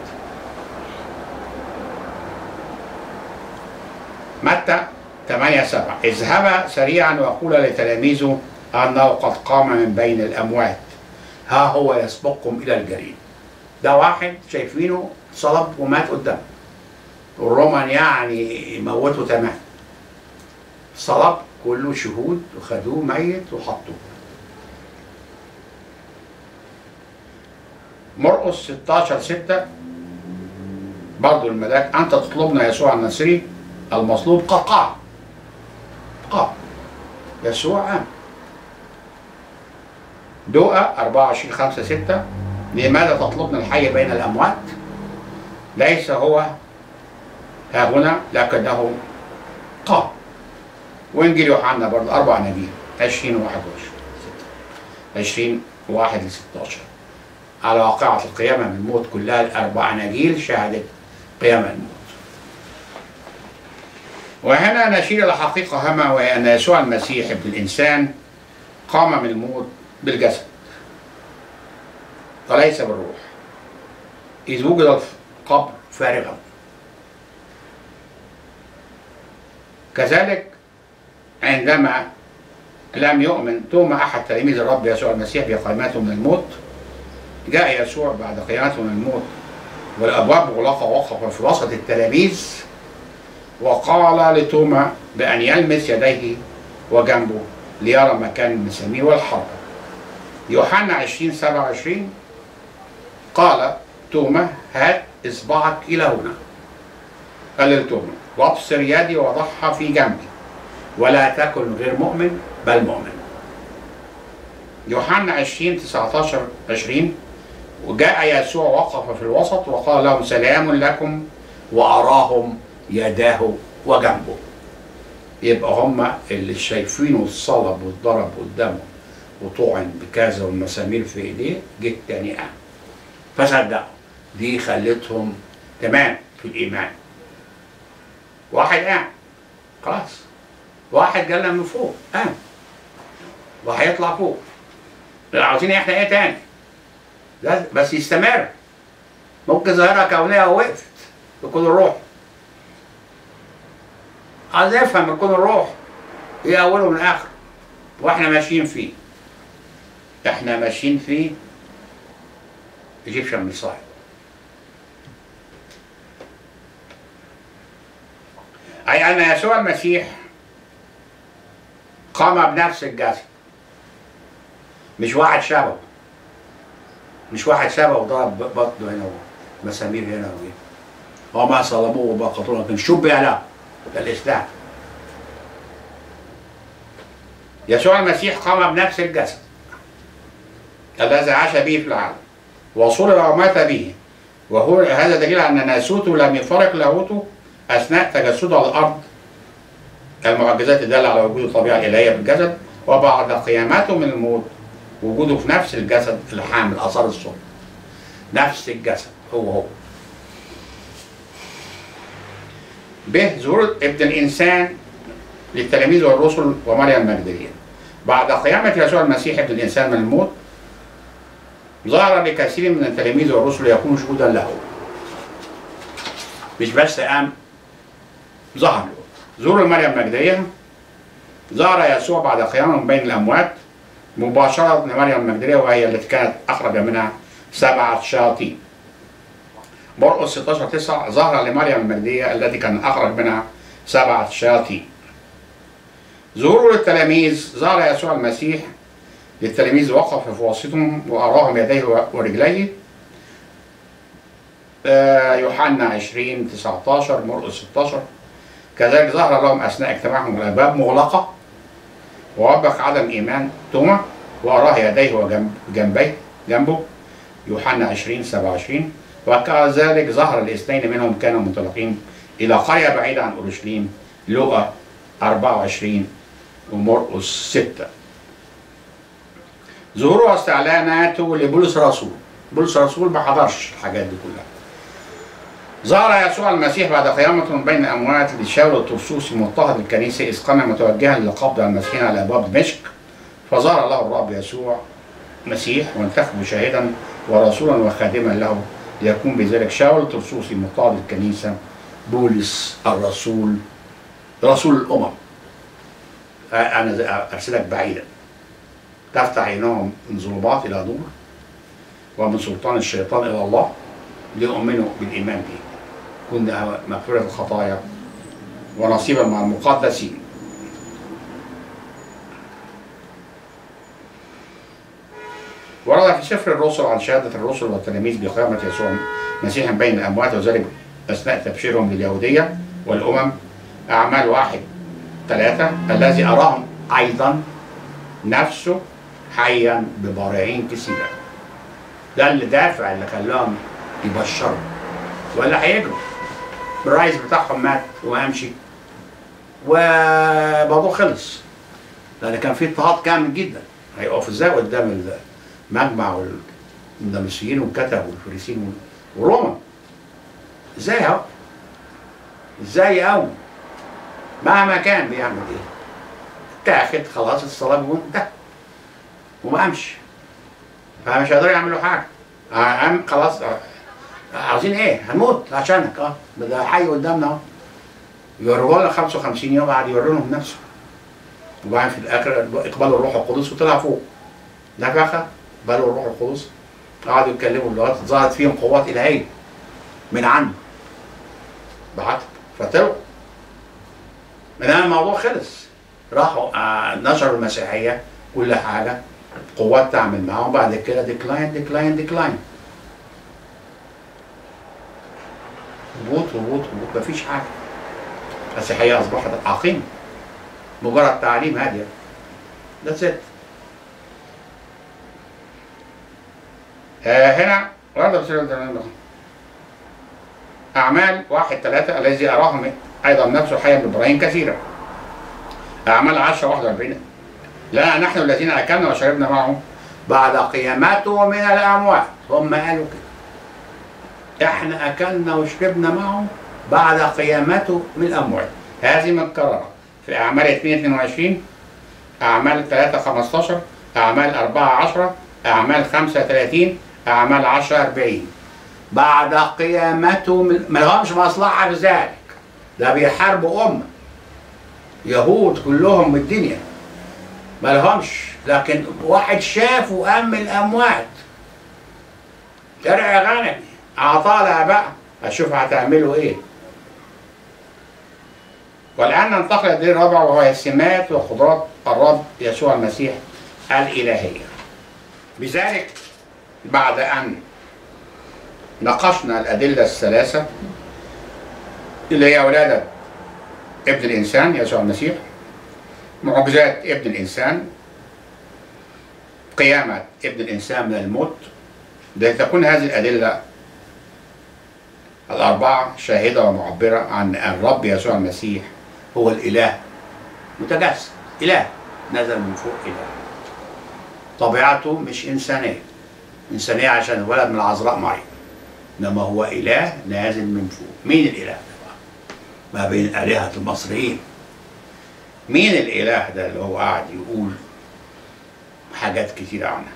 متى 8 7 اذهبا سريعا وقولا لتلاميذه أنه قد قام من بين الأموات ها هو يسبقكم إلى الجليل ده واحد شايفينه صلب ومات قدامه الرومان يعني موته تمام صلب كله شهود وخدوه ميت وحطوه مرقس 16 6 برضه الملاك انت تطلبنا يسوع الناصري المصلوب قد قام قام يسوع قام دوقة 24 5 6 لماذا تطلبنا الحي بين الأموات ليس هو ها هنا لكنه قام وإنجيل يوحنا برضه أربع نبي 20 و 21 20 1 ل 16 على واقعة القيامة من الموت كلها الأربع أناجيل شهدت قيام الموت وهنا نشير إلى حقيقة هامة وهي أن يسوع المسيح ابن الإنسان قام من الموت بالجسد وليس بالروح إذ وجد القبر فارغا كذلك عندما لم يؤمن توما أحد تلاميذ الرب يسوع المسيح بقيامته من الموت جاء يسوع بعد قيامته من الموت والأبواب مغلقة وقف في وسط التلاميذ وقال لتوما بأن يلمس يديه وجنبه ليرى مكان المسامير والحرب يوحنا 20 27 قال توما هات اصبعك الى هنا قال لتوما وابصر يدي وضعها في جنبي ولا تكن غير مؤمن بل مؤمن يوحنا 20 19 20 وجاء يسوع وقف في الوسط وقال لهم سلام لكم واراهم يداه وجنبه يبقى هم اللي شايفينه اتصلب واتضرب قدامهم وطعن بكذا والمسامير في ايديه جه تاني قام فصدقوا دي خلتهم تمام في الايمان واحد قام خلاص واحد جالنا من فوق قام وهيطلع فوق لا عاوزين احنا ايه تاني لازم بس يستمر ممكن ظاهرة كونية وقفت يكون الروح عايز افهم يكون الروح ايه اوله من اخره واحنا ماشيين فيه احنا ماشيين فيه ايجيبشن ميساي اي ان يسوع المسيح قام بنفس الجسد مش واحد شبهه مش واحد شبهه وضرب بطنه هنا ومسامير هنا وهنا وما صلبوه وبقطوه لكن شبه له ده الاسلام يسوع المسيح قام بنفس الجسد الذي عاش به في العالم وصلب ومات به وهو هذا دليل على ان ناسوته لم يفارق لاهوته اثناء تجسده على الارض المعجزات الداله على وجود الطبيعه الالهيه في الجسد وبعد قيامته من الموت وجوده في نفس الجسد الحامل اثار الصلب نفس الجسد هو هو به ظهور ابن الانسان للتلاميذ والرسل ومريم المجدليه بعد قيامة يسوع المسيح ابن الإنسان من الموت ظهر لكثير من التلاميذ والرسل يكونوا شهودا له مش بس قام ظهر له ظهور مريم المجدلية ظهر يسوع بعد قيامه من بين الأموات مباشرة لمريم المجدلية وهي التي كانت أخرج منها سبعة شياطين مرقس 16 9 ظهر لمريم المجدية التي كان أخرج منها سبعة شياطين ظهوره للتلاميذ ظهر يسوع المسيح للتلاميذ وقف في وسطهم وأراهم يديه ورجليه آه، يوحنا 20 19 مرقس 16 كذلك ظهر لهم أثناء اجتماعهم والأبواب مغلقة ووبخ عدم إيمان توما وأراه يديه وجنبيه جنبه يوحنا 20 27 وكذلك ظهر الاثنين منهم كانوا منطلقين إلى قرية بعيدة عن أورشليم لوقا 24 ومرقس 6 ظهوره واستعلاناته لبولس الرسول بولس الرسول ما حضرش الحاجات دي كلها ظهر يسوع المسيح بعد قيامته من بين الاموات لشاول الطرسوسي مضطهد الكنيسه اذ قام متوجها للقبض على المسيحيين على ابواب دمشق فظهر له الرب يسوع مسيح وانتخب شاهدا ورسولا وخادما له ليكون بذلك شاول الطرسوسي مضطهد الكنيسه بولس الرسول رسول الامم انا ارسلك بعيدا تفتح عينهم من ظلمات الى نور ومن سلطان الشيطان الى الله ليؤمنوا بالايمان به كنا مغفره الخطايا ونصيبا مع المقدسين ورد في سفر الرسل عن شهادة الرسل والتلاميذ بقيامة يسوع مسيحا بين الأموات وذلك أثناء تبشيرهم لليهودية والأمم أعمال واحد ثلاثة الذي أراهم أيضا نفسه حيا ببراهين كثيرة ده اللي دافع اللي خلاهم يبشروا ولا هيجروا الرئيس بتاعهم مات وامشي وموضوع خلص لان كان في اضطهاد كامل جدا هيقف ازاي قدام المجمع والندمسيين والكتب والفريسيين وروما ازاي اهو ازاي يقوم مهما كان بيعمل ايه تاخد خلاص الصلاه وانتهى وما قامش فمش هيقدروا يعملوا حاجه قام خلاص عاوزين ايه؟ هنموت عشانك اه ده حي قدامنا اهو يوروا لنا 55 يوم قعد يوري لهم نفسه وبعدين في الاخر اقبلوا الروح القدس وطلع فوق نفخه قبلوا الروح القدس قعدوا يتكلموا لغايه ظهرت فيهم قوات الهيه من عنده بعتهم فطلعوا من الموضوع خلص راحوا آه نشروا المسيحيه كل حاجه قوات تعمل معاهم بعد كده ديكلاين ديكلاين ديكلاين هبوط هبوط هبوط مفيش حاجه المسيحيه اصبحت عقيمه مجرد تعليم هاديه ذاتس ات هنا ورد أعمال واحد ثلاثة الذي أراهم أيضا نفسه حيا بإبراهيم كثيرا أعمال 10 41 لا نحن الذين أكلنا وشربنا معه بعد قيامته من الأموات هم قالوا كده احنا أكلنا وشربنا معه بعد قيامته من الأموات هذه متكررة في أعمال 2 22 أعمال 3 15 أعمال 4 10 أعمال 35 أعمال 10 40 بعد قيامته من ما لهمش مصلحة في ذلك ده بيحاربوا أمة يهود كلهم من الدنيا ما لهمش لكن واحد شاف وقام من الأموات شرع غنمي أعطاه بقى أشوف هتعملوا إيه والآن ننتقل للدليل الرابع وهو السمات وقدرات الرب يسوع المسيح الإلهية بذلك بعد أن ناقشنا الأدلة الثلاثة اللي هي ولادة ابن الإنسان يسوع المسيح معجزات ابن الإنسان قيامة ابن الإنسان من الموت لتكون هذه الأدلة الأربعة شاهدة ومعبرة عن أن الرب يسوع المسيح هو الإله متجسد إله نزل من فوق إله طبيعته مش إنسانية إنسانية عشان ولد من العذراء مريم إنما هو إله نازل من فوق مين الإله ده بقى؟ ما بين آلهة المصريين مين الإله ده اللي هو قاعد يقول حاجات كتيرة عنها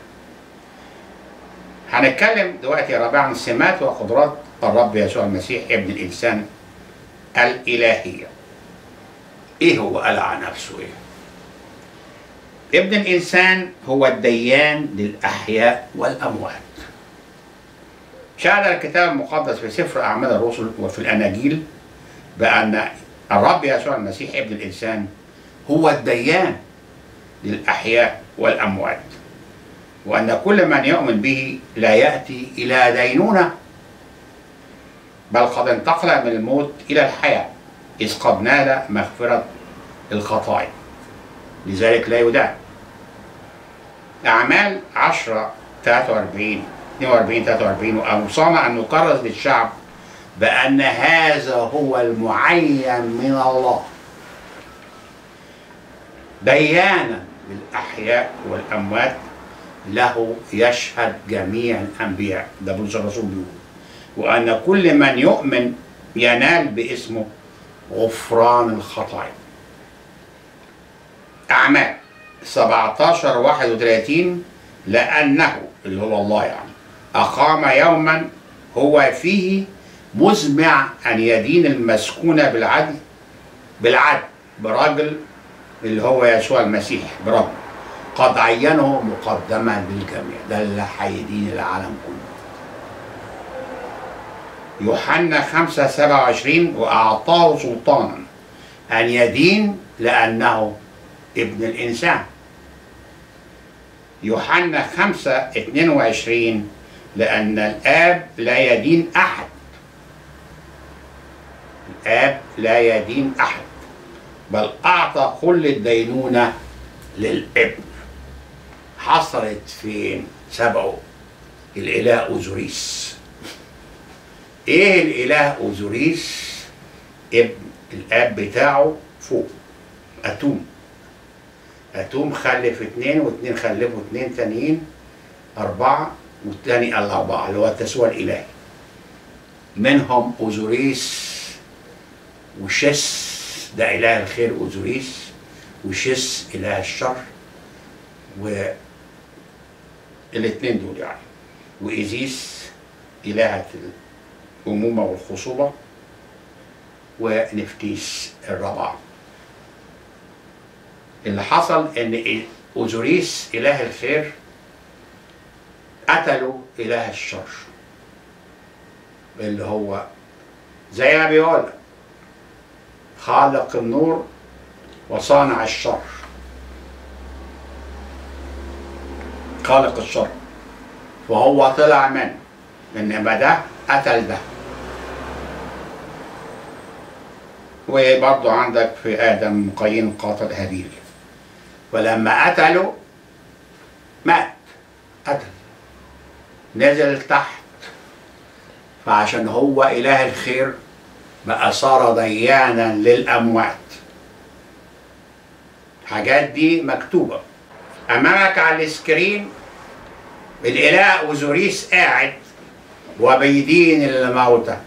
هنتكلم دلوقتي يا ربيع عن سمات وقدرات الرب يسوع المسيح ابن الإنسان الإلهية إيه هو قال عن نفسه إيه ابن الإنسان هو الديان للأحياء والأموات شهد الكتاب المقدس في سفر أعمال الرسل وفي الأناجيل بأن الرب يسوع المسيح ابن الإنسان هو الديان للأحياء والأموات وأن كل من يؤمن به لا يأتي إلى دينونة بل قد انتقل من الموت إلى الحياة إذ قد نال مغفرة الخطايا لذلك لا يدان أعمال 10 43 42 43 وأوصانا أن نكرس للشعب بأن هذا هو المعين من الله ديانا للأحياء والأموات له يشهد جميع الأنبياء ده بولس الرسول بيقول وأن كل من يؤمن ينال باسمه غفران الخطايا أعمال 17 31 لأنه اللي هو الله يعني أقام يوما هو فيه مزمع أن يدين المسكون بالعدل بالعدل برجل اللي هو يسوع المسيح برجل قد عينه مقدما للجميع ده اللي هيدين العالم كله يوحنا 5 27 وأعطاه سلطانا أن يدين لأنه ابن الإنسان يوحنا 5 22 لأن الآب لا يدين أحد الآب لا يدين أحد بل أعطى كل الدينونة للابن حصلت فين سبعه الإله أوزوريس إيه الإله أوزوريس ابن الآب بتاعه فوق أتوم أتوم خلف اتنين واتنين خلفوا اتنين تانيين أربعة والتاني الأربعة اللي هو التسوى الإلهي منهم أوزوريس وشس ده إله الخير أوزوريس وشس إله الشر و الاثنين دول يعني وإيزيس إلهة الأمومة والخصوبة ونفتيس الرابعة اللي حصل إن أوزوريس إله الخير قتلوا إله الشر اللي هو زي ما بيقول خالق النور وصانع الشر خالق الشر وهو طلع منه انما ده قتل ده وبرضه عندك في ادم قايين قاتل هابيل ولما قتله مات قتل نزل تحت فعشان هو اله الخير بقى صار ديانا للاموات الحاجات دي مكتوبه امامك على السكرين الاله اوزوريس قاعد وبيدين الموتى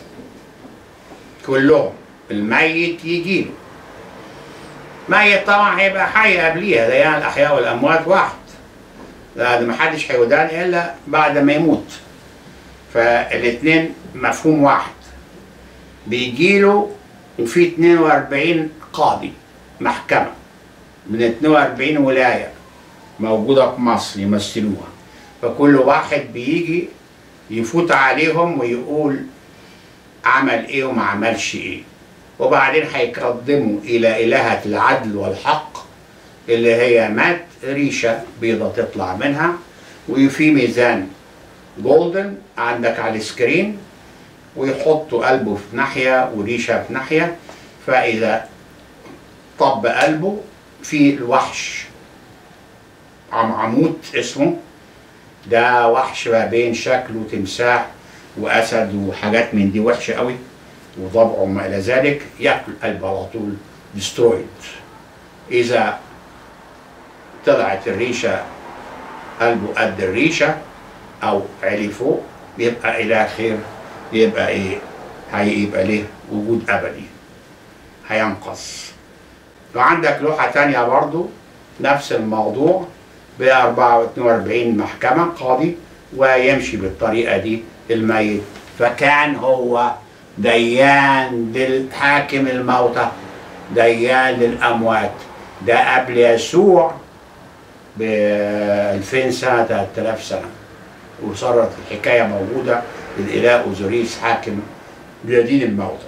كلهم الميت يجيله ميت طبعا هيبقى حي قبليها ده يعني الاحياء والاموات واحد لان محدش هيودان الا بعد ما يموت فالاثنين مفهوم واحد بيجيله وفي 42 قاضي محكمه من 42 ولايه موجوده في مصر يمثلوها فكل واحد بيجي يفوت عليهم ويقول عمل ايه وما عملش ايه وبعدين هيقدموا الى الهه العدل والحق اللي هي مات ريشه بيضه تطلع منها وفي ميزان جولدن عندك على السكرين ويحطوا قلبه في ناحيه وريشه في ناحيه فاذا طب قلبه في الوحش عم عمود اسمه ده وحش ما بين شكله تمساح واسد وحاجات من دي وحشه قوي وضبعه وما الى ذلك ياكل قلبه على طول ديسترويد اذا طلعت الريشه قلبه قد الريشه او علي فوق يبقى الى خير يبقى ايه هيبقى ليه وجود ابدي هينقص وعندك لوحة تانية برضو نفس الموضوع ب 44 محكمة قاضي ويمشي بالطريقة دي الميت فكان هو ديان للحاكم الموتى ديان للأموات ده قبل يسوع ب 2000 سنة 3000 سنة وصارت الحكاية موجودة للإله أوزوريس حاكم بيدين الموتى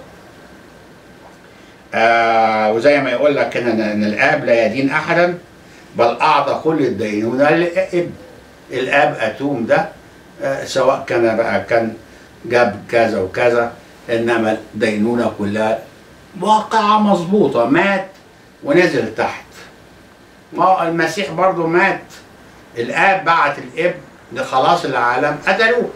آه وزي ما يقول لك كده ان إن الاب لا يدين احدا بل اعطى كل الدينونه للابن الاب اتوم ده آه سواء كان بقى كان جاب كذا وكذا انما الدينونه كلها واقعه مظبوطه مات ونزل تحت ما هو المسيح برضه مات الاب بعت الابن لخلاص العالم قتلوه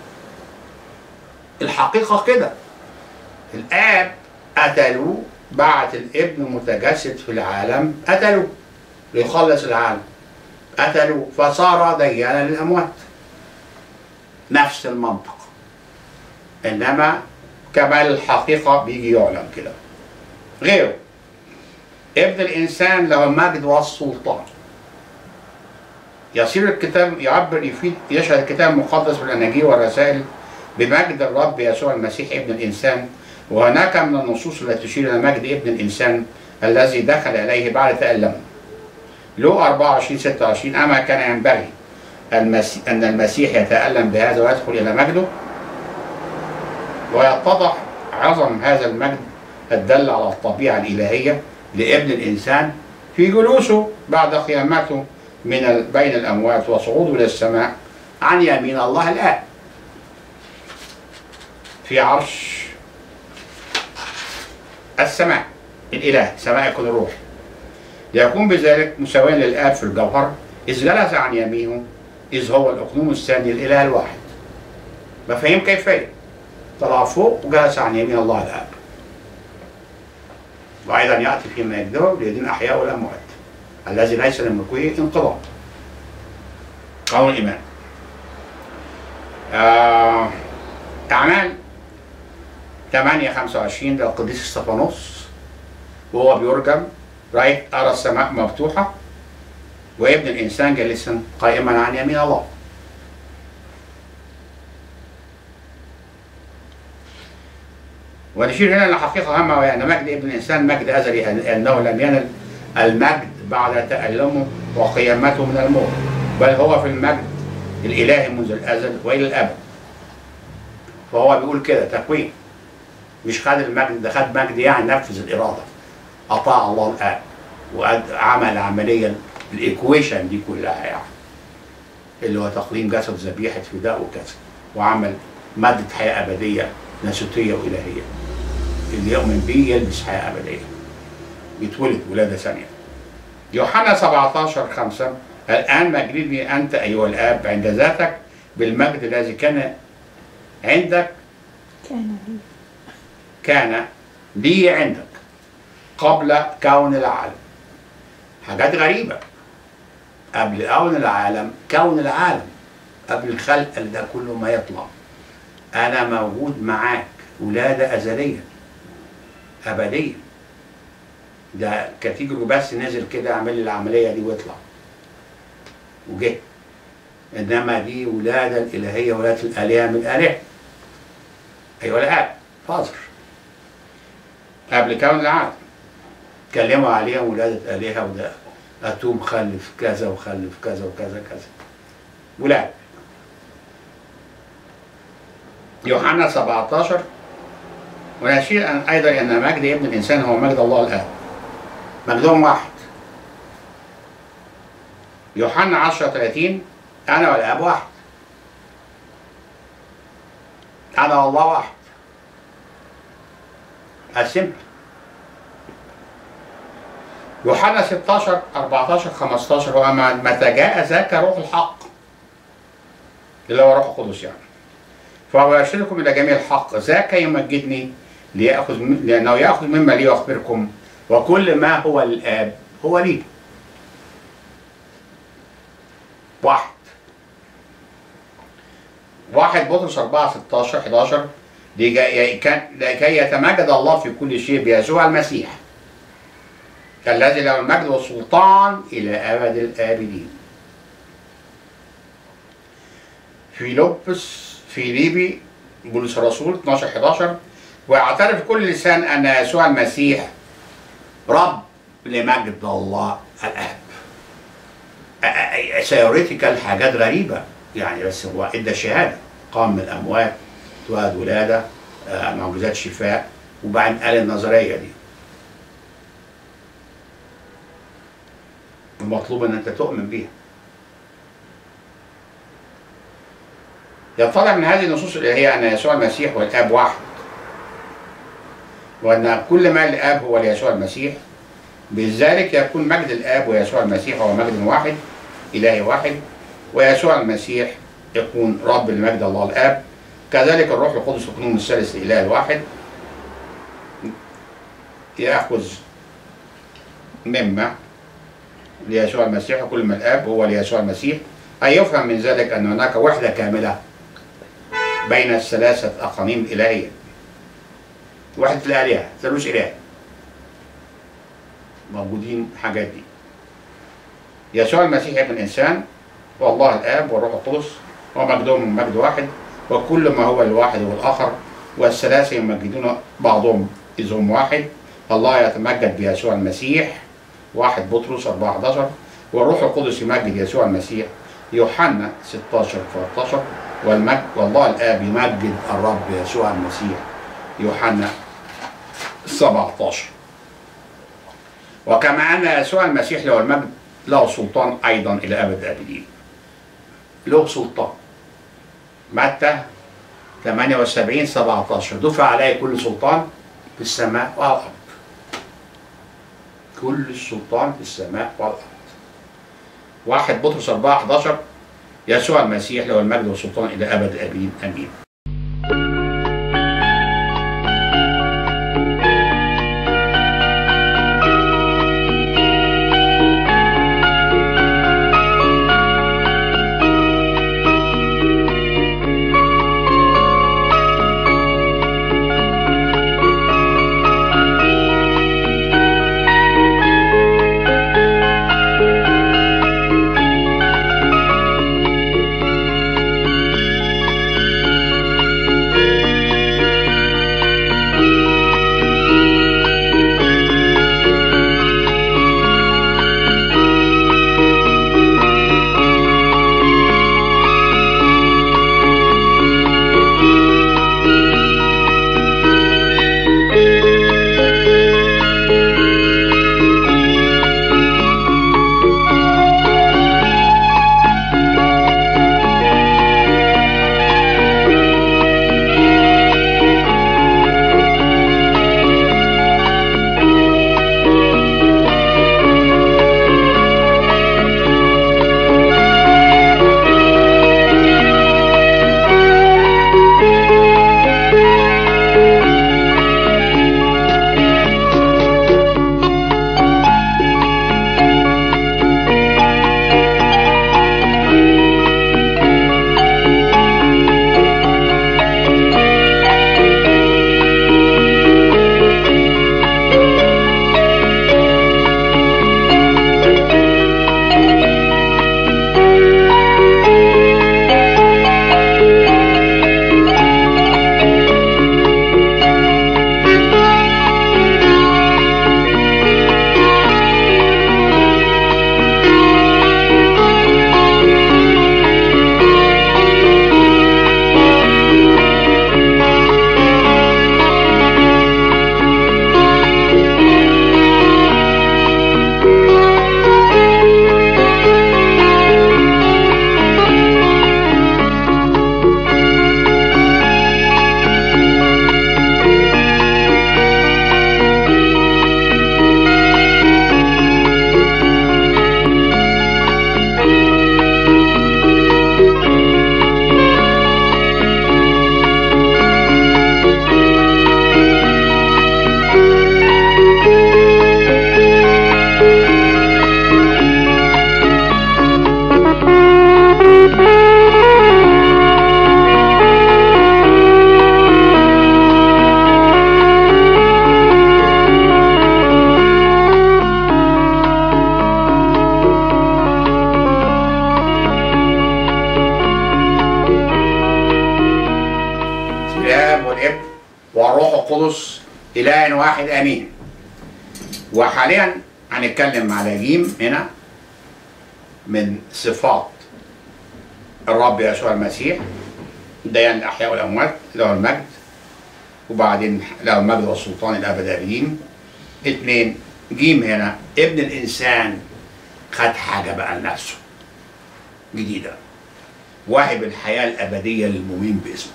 الحقيقه كده الاب قتلوه بعت الابن متجسد في العالم قتلوه ليخلص العالم قتلوه فصار ديانا للاموات نفس المنطق انما كمال الحقيقه بيجي يعلن كده غيره ابن الانسان له المجد والسلطان يصير الكتاب يعبر يفيد يشهد الكتاب المقدس بالاناجيل والرسائل بمجد الرب يسوع المسيح ابن الانسان وهناك من النصوص التي تشير الى مجد ابن الانسان الذي دخل اليه بعد تألمه. لو 24 26 اما كان ينبغي المسي... ان المسيح يتألم بهذا ويدخل الى مجده ويتضح عظم هذا المجد الدل على الطبيعه الالهيه لابن الانسان في جلوسه بعد قيامته من ال... بين الاموات وصعوده الى السماء عن يمين الله الاب. في عرش السماء الإله سماء يكون الروح ليكون بذلك مساويا للآب في الجوهر إذ جلس عن يمينه إذ هو الأقنوم الثاني الإله الواحد مفاهيم كيفية طلع فوق وجلس عن يمين الله الآب وأيضا يأتي في مجده ليدين أحياء والأموات الذي ليس لملكه انقضاء قول الإيمان آه أعمال 8 25 ده القديس استفانوس وهو بيرجم رايت أرى السماء مفتوحة وابن الإنسان جالسا قائما عن يمين الله ونشير هنا لحقيقة هامة وهي أن مجد ابن الإنسان مجد أزلي أنه لم ينل المجد بعد تألمه وقيامته من الموت بل هو في المجد الإلهي منذ الأزل وإلى الأبد فهو بيقول كده تكوين مش خد المجد ده خد مجد يعني نفذ الإرادة أطاع الله الآب وعمل عمليا الإيكويشن دي كلها يعني اللي هو تقديم جسد ذبيحة فداء وكذا وعمل مادة حياة أبدية ناسوتية وإلهية اللي يؤمن بيه يلبس حياة أبدية يتولد ولادة ثانية يوحنا 17 5 الآن مجدني أنت أيها الآب عند ذاتك بالمجد الذي كان عندك كان لي كان لي عندك قبل كون العالم حاجات غريبة قبل كون العالم كون العالم قبل الخلق ده كله ما يطلع أنا موجود معاك ولادة أزلية أبدية ده كاتيجرو بس نزل كده عمل لي العملية دي واطلع وجه إنما دي ولادة الإلهية ولادة الآلهة من الآلهة أيها الآب فاضل قبل كون العالم اتكلموا عليهم ولادة آلهة وده أتوم خلف كذا وخلف كذا وكذا كذا ولاد يوحنا 17 ونشير أن أيضا أن مجد ابن الإنسان هو مجد الله الآب مجدهم واحد يوحنا 10 30 أنا والآب واحد أنا والله واحد السمبل يوحنا 16 14 15 هو ما- متى جاء ذاك روح الحق اللي هو روح القدس يعني فهو يرشدكم الى جميع الحق ذاك يمجدني ليأخذ من- لأنه يأخذ مما لي وأخبركم وكل ما هو الآب هو لي واحد واحد بطرس 4 16 11 لكي كان- لكي يتمجد الله في كل شيء بيسوع المسيح الذي له المجد والسلطان إلى أبد الآبدين في لوبس في ليبي بولس الرسول 12 11 ويعترف كل لسان أن يسوع المسيح رب لمجد الله الآب سيوريتيكال حاجات غريبة يعني بس هو ادى شهادة قام من الأموات اتولد ولادة آه، معجزات شفاء وبعدين قال النظرية دي المطلوب ان انت تؤمن بيها يطلع من هذه النصوص الإلهية أن يسوع المسيح والآب واحد وأن كل ما للآب هو ليسوع المسيح بذلك يكون مجد الآب ويسوع المسيح هو مجد واحد إلهي واحد ويسوع المسيح يكون رب لمجد الله الآب كذلك الروح القدس يكون الثالث الإله الواحد يأخذ مما ليسوع المسيح وكل ما الآب هو ليسوع المسيح أي يفهم من ذلك أن هناك وحدة كاملة بين الثلاثة أقانيم الإلهية وحدة الآلهة ثالوث إله موجودين الحاجات دي يسوع المسيح ابن الإنسان والله الآب والروح القدس ومجدهم من مجد واحد وكل ما هو الواحد والآخر والثلاثة يمجدون بعضهم إذ هم واحد الله يتمجد بيسوع المسيح واحد بطرس 14 والروح القدس يمجد يسوع المسيح يوحنا 16 13 والمجد والله الآب يمجد الرب يسوع المسيح يوحنا 17 وكما أن يسوع المسيح له المجد له سلطان أيضا إلى أبد الآبدين له سلطان متى 78 17 دفع عليه كل سلطان في السماء والأرض كل السلطان في السماء والأرض واحد بطرس 4 11 يسوع المسيح له المجد والسلطان إلى أبد الآبدين آمين القدس إله واحد آمين وحاليا هنتكلم على جيم هنا من صفات الرب يسوع المسيح ديان الأحياء والأموات له المجد وبعدين له المجد والسلطان الأبد آمين اتنين جيم هنا ابن الإنسان خد حاجة بقى لنفسه جديدة واهب الحياة الأبدية للمؤمنين باسمه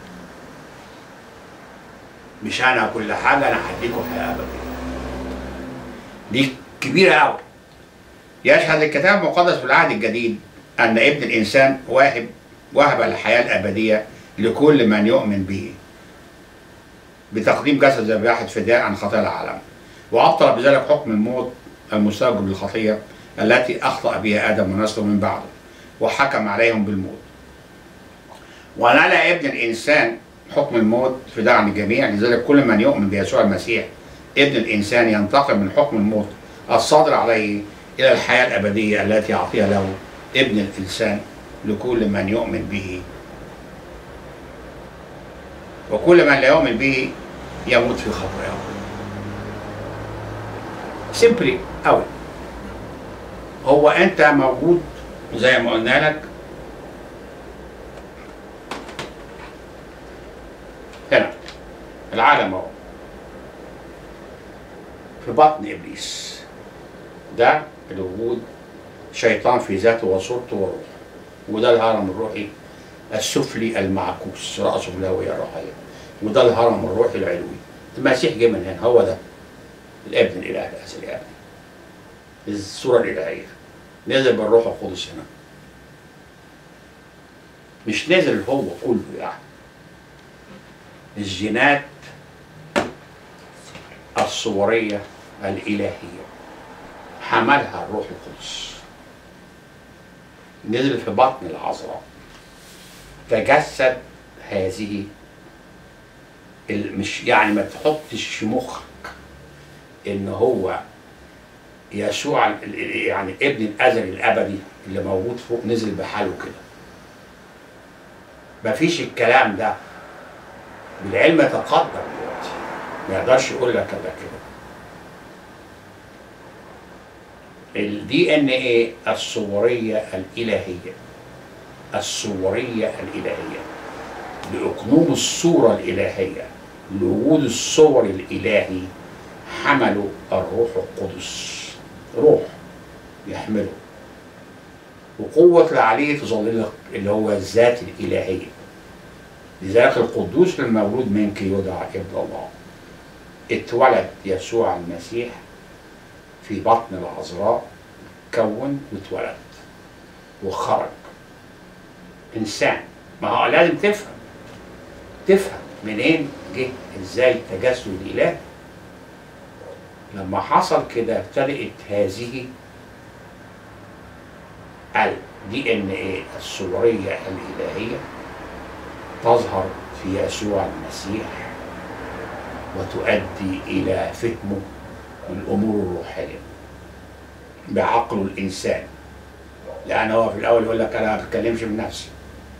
مش أنا كل حاجة أنا هديكم حياة أبدية دي كبيرة أوي يشهد الكتاب المقدس في العهد الجديد أن ابن الإنسان واهب وهب الحياة الأبدية لكل من يؤمن به بتقديم جسد ذبيحة فداء عن خطايا العالم وأبطل بذلك حكم الموت المستوجب للخطية التي أخطأ بها آدم ونسله من بعده وحكم عليهم بالموت ونال ابن الإنسان حكم الموت فداء عن الجميع لذلك كل من يؤمن بيسوع المسيح ابن الإنسان ينتقل من حكم الموت الصادر عليه إلى الحياة الأبدية التي يعطيها له ابن الإنسان لكل من يؤمن به وكل من لا يؤمن به يموت في خطاياه سيمبلي أوي هو أنت موجود زي ما قلنا لك هنا العالم اهو في بطن ابليس ده الوجود شيطان في ذاته وصورته وروحه وده الهرم الروحي السفلي المعكوس رأسه الهوية الروحية وده الهرم الروحي العلوي المسيح جه من هنا هو ده الابن الإله الأزلي يعني الصورة الإلهية نزل بالروح القدس هنا مش نزل هو كله يعني الجينات الصورية الإلهية حملها الروح القدس نزل في بطن العذراء تجسد هذه ال- مش يعني ما تحطش في مخك ان هو يسوع ال- ال- يعني ابن الازلي الابدي اللي موجود فوق نزل بحاله كده مفيش الكلام ده بالعلم تقدم دلوقتي ما يقدرش يقول لك الا كده الدي ان ايه الصوريه الالهيه الصوريه الالهيه لاقنوم الصوره الالهيه لوجود الصور الالهي حملوا الروح القدس روح يحمله وقوة العلي تظللك اللي هو الذات الإلهية لذلك القدوس المولود منك يدعى ابن الله اتولد يسوع المسيح في بطن العذراء كون واتولد وخرج إنسان ما هو لازم تفهم تفهم منين جه ازاي تجسد الإله لما حصل كده ابتدأت هذه الدي ان ايه الصورية الإلهية تظهر في يسوع المسيح وتؤدي إلى فهمه الأمور الروحية بعقله الإنسان لأن هو في الأول يقول لك أنا ما بتكلمش من نفسي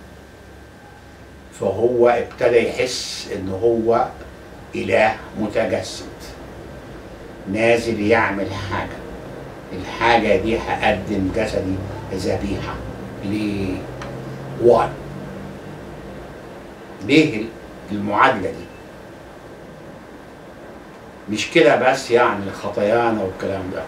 فهو ابتدى يحس إن هو إله متجسد نازل يعمل حاجة الحاجة دي هقدم جسدي ذبيحة ليه؟ واي ليه المعادلة دي؟ مش كده بس يعني خطايانا والكلام ده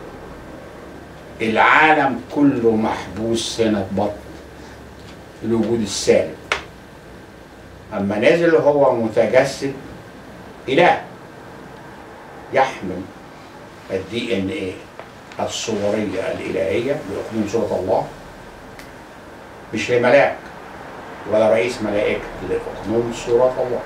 العالم كله محبوس هنا في بطن الوجود السالب أما نزل هو متجسد إله يحمل الدي ان ايه الصورية الإلهية بإقنوم صورة الله مش لملاك ولا رئيس ملائكة لإقنوم صورة الله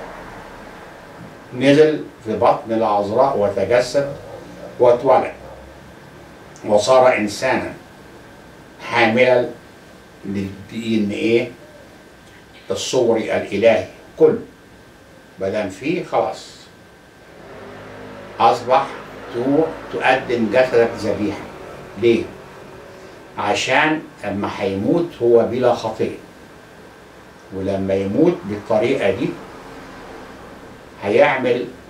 نزل في بطن العذراء وتجسد واتولد وصار إنسانا حاملا للدي ان ايه الصوري الإلهي كله مادام فيه خلاص أصبح تروح تقدم جسدك ذبيحة ليه؟ عشان لما هيموت هو بلا خطية ولما يموت بالطريقة دي هيعمل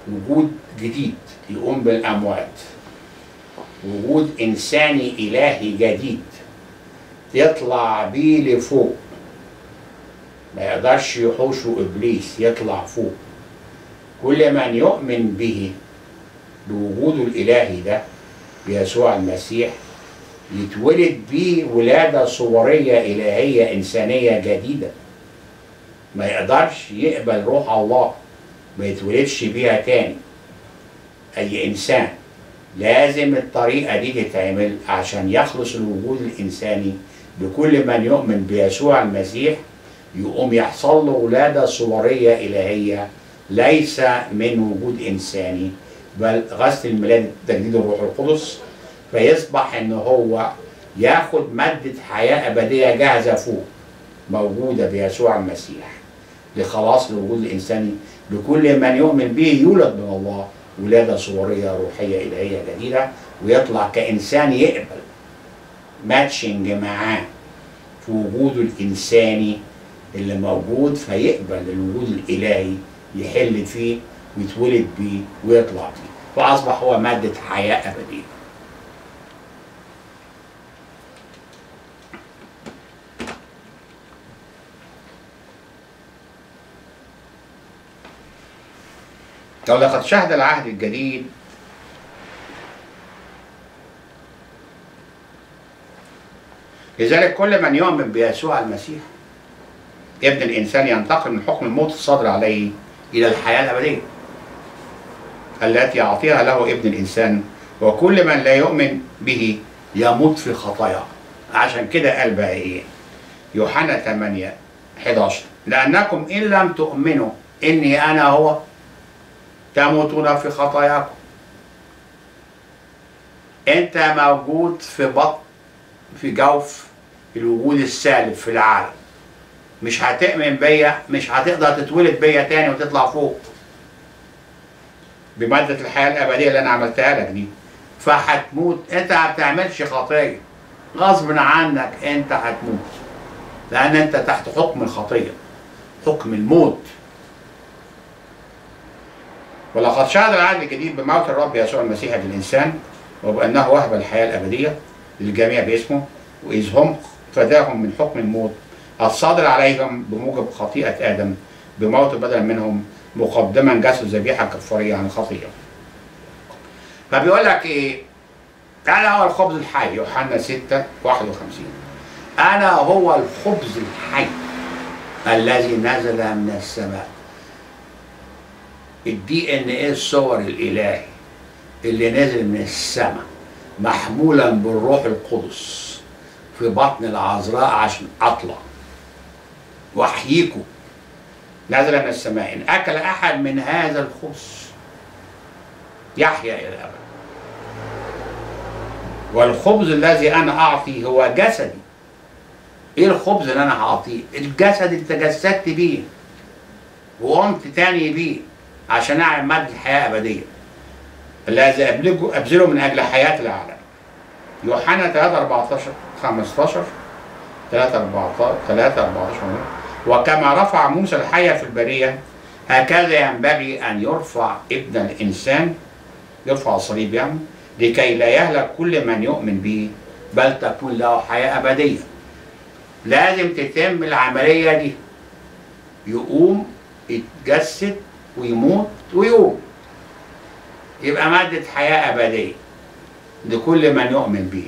وجود جديد يقوم بالأموات وجود إنساني إلهي جديد يطلع بيه لفوق ما يقدرش يحوشه إبليس يطلع فوق كل من يؤمن به بوجوده الإلهي ده بيسوع المسيح يتولد بيه ولادة صورية إلهية إنسانية جديدة ما يقدرش يقبل روح الله ما يتولدش بيها تاني أي إنسان لازم الطريقة دي تتعمل عشان يخلص الوجود الإنساني بكل من يؤمن بيسوع المسيح يقوم يحصل له ولادة صورية إلهية ليس من وجود إنساني بل غسل الميلاد تجديد الروح القدس فيصبح إن هو ياخد مادة حياة أبدية جاهزة فوق موجودة بيسوع المسيح لخلاص الوجود الإنساني بكل من يؤمن به يولد من الله ولادة صورية روحية إلهية جديدة ويطلع كإنسان يقبل ماتشنج معاه في وجوده الإنساني اللي موجود فيقبل الوجود الإلهي يحل فيه ويتولد بيه ويطلع بيه فأصبح هو مادة حياة أبدية ولقد شهد العهد الجديد لذلك كل من يؤمن بيسوع المسيح ابن الإنسان ينتقل من حكم الموت الصادر عليه إلى الحياة الأبدية التي يعطيها له ابن الإنسان وكل من لا يؤمن به يموت في خطاياه عشان كده قال بقى إيه يوحنا 8 11 لأنكم إن لم تؤمنوا إني أنا هو تموتون في خطاياكم انت موجود في بطن في جوف الوجود السالب في العالم مش هتؤمن بيا مش هتقدر تتولد بيا تاني وتطلع فوق بمادة الحياة الأبدية اللي أنا عملتها لك دي فهتموت أنت ما بتعملش خطية غصب عنك أنت هتموت لأن أنت تحت حكم الخطية حكم الموت ولقد شهد العهد الجديد بموت الرب يسوع المسيح للإنسان وبأنه وهب الحياة الأبدية للجميع باسمه وإذ هم فداهم من حكم الموت الصادر عليهم بموجب خطيئة آدم بموت بدلا منهم مقدما جسد ذبيحة كفارية عن الخطية فبيقول لك إيه أنا هو الخبز الحي يوحنا 6 51 أنا هو الخبز الحي الذي نزل من السماء الدي ان ايه الصور الالهي اللي نزل من السماء محمولا بالروح القدس في بطن العذراء عشان اطلع واحييكم نزل من السماء ان اكل احد من هذا الخبز يحيا الى الابد والخبز الذي انا اعطي هو جسدي ايه الخبز اللي انا هعطيه الجسد اللي تجسدت بيه وقمت تاني بيه عشان اعمل مادة حياة أبدية الذي أبلغه أبذله من أجل حياة العالم يوحنا 3 14 15 3 14 3 14 وكما رفع موسى الحية في البرية هكذا ينبغي أن يرفع ابن الإنسان يرفع الصليب يعني لكي لا يهلك كل من يؤمن به بل تكون له حياة أبدية لازم تتم العملية دي يقوم يتجسد ويموت ويقوم يبقى مادة حياة أبدية لكل من يؤمن به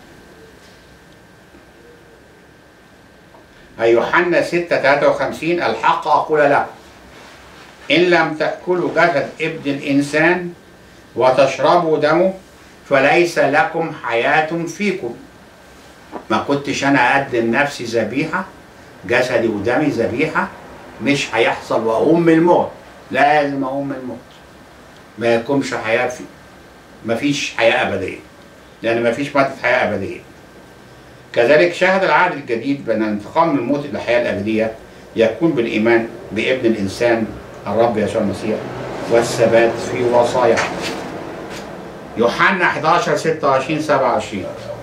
أي يوحنا 6 53 الحق أقول لكم إن لم تأكلوا جسد ابن الإنسان وتشربوا دمه فليس لكم حياة فيكم ما كنتش أنا أقدم نفسي ذبيحة جسدي ودمي ذبيحة مش هيحصل وأقوم من الموت لازم أقوم من الموت ما يكونش حياة فيه مفيش حياة أبدية لأن مفيش مادة حياة أبدية كذلك شهد العهد الجديد بأن الانتقام من الموت إلى الحياة الأبدية يكون بالإيمان بابن الإنسان الرب يسوع المسيح والثبات في وصاياه يوحنا 11 26 27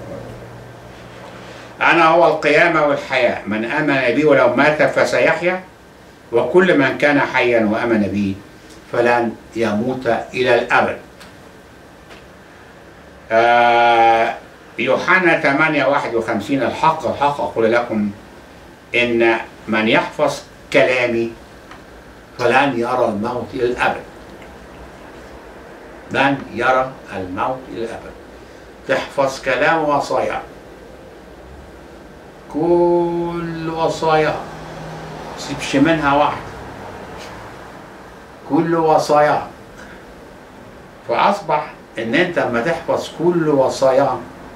أنا هو القيامة والحياة من آمن بي ولو مات فسيحيا وكل من كان حيا وآمن بي فلن يموت إلى الأبد آه، يوحنا 8 51 الحق الحق أقول لكم إن من يحفظ كلامي فلن يرى الموت إلى الأبد لن يرى الموت إلى الأبد تحفظ كلام وصايا كل وصايا سيبش منها واحد كل وصايا فأصبح إن أنت لما تحفظ كل وصايا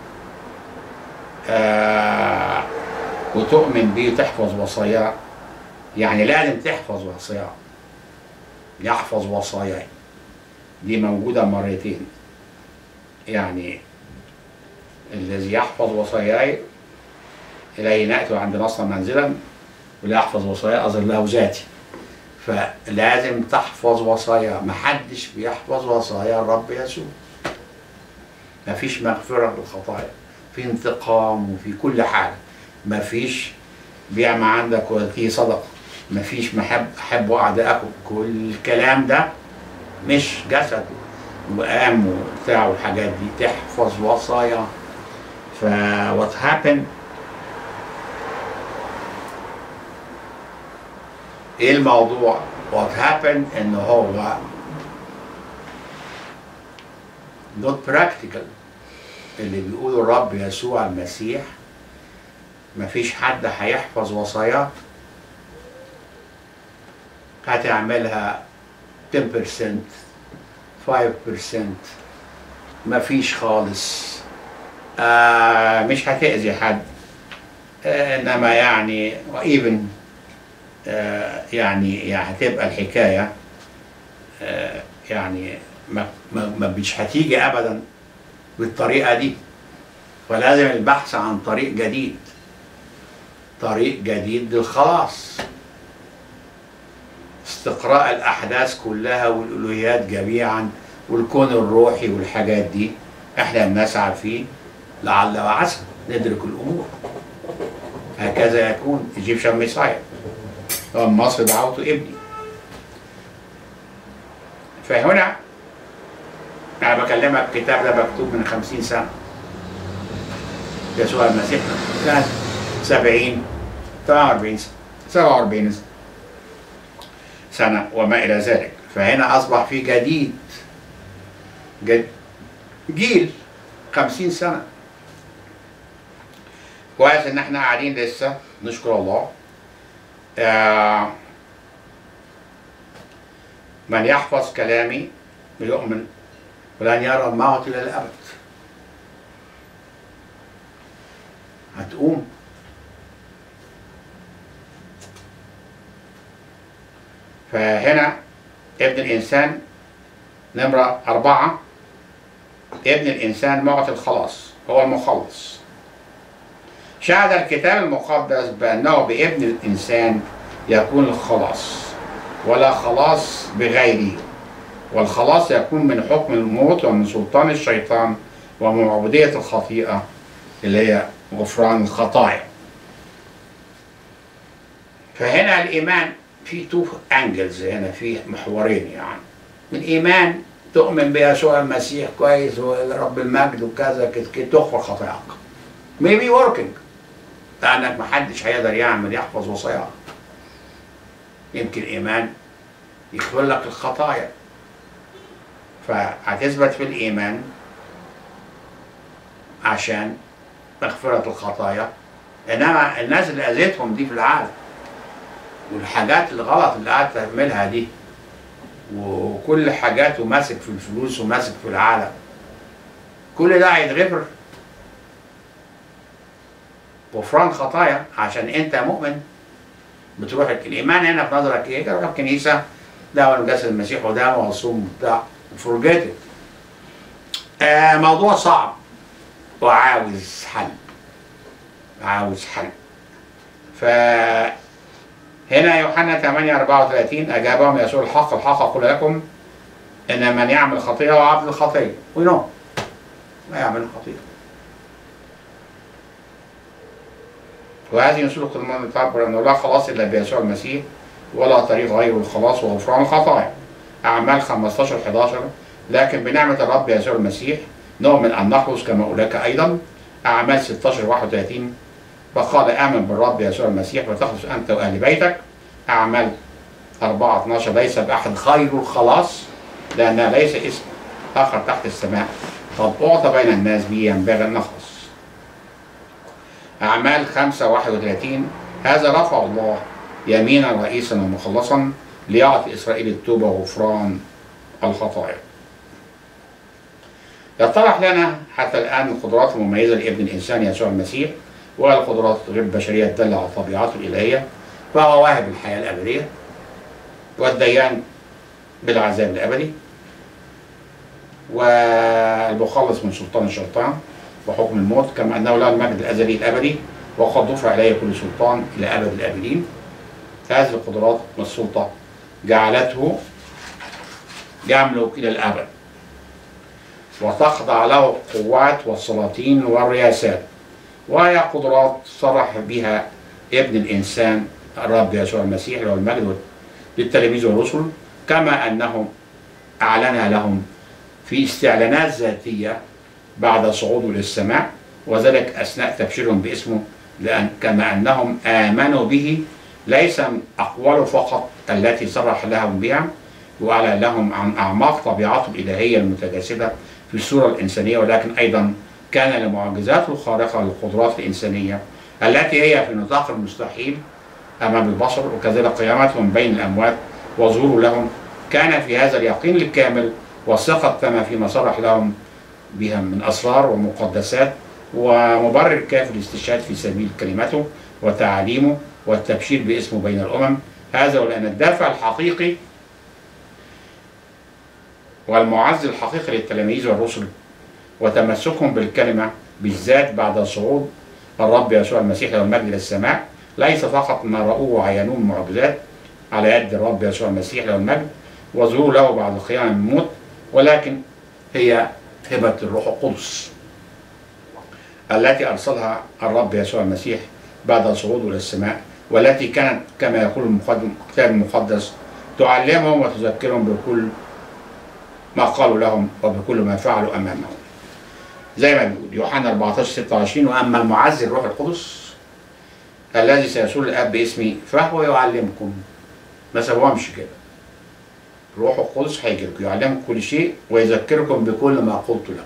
آه وتؤمن بيه وتحفظ وصاياه يعني لازم تحفظ وصاياه يحفظ وصاياي دي موجودة مرتين يعني الذي يحفظ وصاياي إليه نأتي وعند نصر منزلا ولا يحفظ وصايا أظله ذاتي فلازم تحفظ وصايا محدش بيحفظ وصايا الرب يسوع مفيش مغفرة للخطايا في انتقام وفي كل حاجة مفيش بيع ما عندك وفي صدقة مفيش محب أحبوا أعدائكم كل الكلام ده مش جسد وقام وبتاع والحاجات دي تحفظ وصايا ف what happened ايه الموضوع what happened ان هو not practical اللي بيقوله الرب يسوع المسيح مفيش حد هيحفظ وصاياه هتعملها 10% 5% مفيش خالص آه مش هتأذي حد آه انما يعني ايفن آه يعني يعني هتبقى الحكايه آه يعني ما, ما, ما مش هتيجي ابدا بالطريقه دي فلازم البحث عن طريق جديد طريق جديد للخلاص استقراء الأحداث كلها والألوهيات جميعا والكون الروحي والحاجات دي احنا بنسعى فيه لعل وعسى ندرك الأمور هكذا يكون ايجيبشن ميسايا مصر دعوته ابني فهنا أنا بكلمك الكتاب ده مكتوب من خمسين سنة يسوع المسيح سنة سبعين 48 47 سنة وما إلى ذلك فهنا أصبح في جديد جد جيل 50 سنة كويس إن إحنا قاعدين لسه نشكر الله آه من يحفظ كلامي يؤمن ولن يرى الموت إلى الأبد هتقوم فهنا ابن الإنسان نمرة أربعة ابن الإنسان معطي الخلاص هو المخلص شهد الكتاب المقدس بأنه بابن الإنسان يكون الخلاص ولا خلاص بغيره والخلاص يكون من حكم الموت ومن سلطان الشيطان ومن عبودية الخطيئة اللي هي غفران الخطايا فهنا الإيمان في تو انجلز هنا في محورين يعني الايمان تؤمن بيسوع المسيح كويس ورب المجد وكذا كده كده تغفر خطاياك maybe working لانك محدش هيقدر يعمل يحفظ وصاياك يمكن الايمان يغفر لك الخطايا فهتثبت في الايمان عشان مغفرة الخطايا انما الناس اللي اذيتهم دي في العالم والحاجات الغلط اللي قاعد تعملها دي وكل حاجاته ماسك في الفلوس وماسك في العالم كل ده هيتغفر غفران خطايا عشان انت مؤمن بتروح الايمان هنا في نظرك ايه؟ تروح الكنيسه ده هو جسد المسيح وده وصوم بتاع فرجيت آه موضوع صعب وعاوز حل عاوز حل ف هنا يوحنا 8 34 اجابهم يسوع الحق الحق اقول لكم ان من يعمل خطيئه هو عبد الخطيه وي نو ما يعمل خطيئه وهذه نسلك المؤمن تعبر انه لا خلاص الا بيسوع المسيح ولا طريق غير الخلاص وغفران الخطايا أعمال 15 11 لكن بنعمة الرب يسوع المسيح نؤمن أن نخلص كما أولئك أيضا أعمال 16 31 فقال آمن بالرب يسوع المسيح وتخلص أنت وأهل بيتك أعمال 4 12 ليس بأحد خير الخلاص لأن ليس اسم آخر تحت السماء قد أعطى بين الناس به ينبغي أن نخلص أعمال 5 31 هذا رفع الله يمينا رئيسا ومخلصا ليعطي إسرائيل التوبة وغفران الخطايا يتضح لنا حتى الآن القدرات المميزة لابن الإنسان يسوع المسيح والقدرات غير البشرية تدل على طبيعته الإلهية فهو واهب الحياة الأبدية والديان بالعذاب الأبدي والمخلص من سلطان الشيطان وحكم الموت كما أنه له المجد الأزلي الأبدي وقد دفع إليه كل سلطان إلى أبد الآبدين هذه القدرات والسلطة جعلته يملك إلى الأبد وتخضع له القوات والسلاطين والرياسات وهي قدرات صرح بها ابن الإنسان الرب يسوع المسيح له المجد للتلاميذ والرسل كما أنه أعلن لهم في استعلانات ذاتية بعد صعوده للسماء وذلك أثناء تبشيرهم باسمه لأن كما أنهم آمنوا به ليس من أقواله فقط التي صرح لهم بها وأعلن لهم عن أعماق طبيعته الإلهية المتجسدة في الصورة الإنسانية ولكن أيضا كان لمعجزاته الخارقة للقدرات الإنسانية التي هي في نطاق المستحيل أمام البشر وكذلك قيامتهم بين الأموات وظهوره لهم كان في هذا اليقين الكامل والثقة كما فيما صرح لهم بها من أسرار ومقدسات ومبرر كافي الاستشهاد في سبيل كلمته وتعاليمه والتبشير باسمه بين الأمم هذا ولأن الدافع الحقيقي والمعز الحقيقي للتلاميذ والرسل وتمسكهم بالكلمة بالذات بعد صعود الرب يسوع المسيح له المجد إلى السماء ليس فقط ما رأوه وعينوه من معجزات على يد الرب يسوع المسيح له المجد وظهوره له بعد القيامة من الموت ولكن هي هبة الروح القدس التي أرسلها الرب يسوع المسيح بعد صعوده إلى السماء والتي كانت كما يقول الكتاب المقدس تعلمهم وتذكرهم بكل ما قالوا لهم وبكل ما فعلوا أمامهم زي ما بيقول يوحنا 14 26 وأما المعزي الروح القدس الذي سيسول الاب باسمي فهو يعلمكم ما سوامش كده روح القدس هيجي لكم يعلمكم كل شيء ويذكركم بكل ما قلت لكم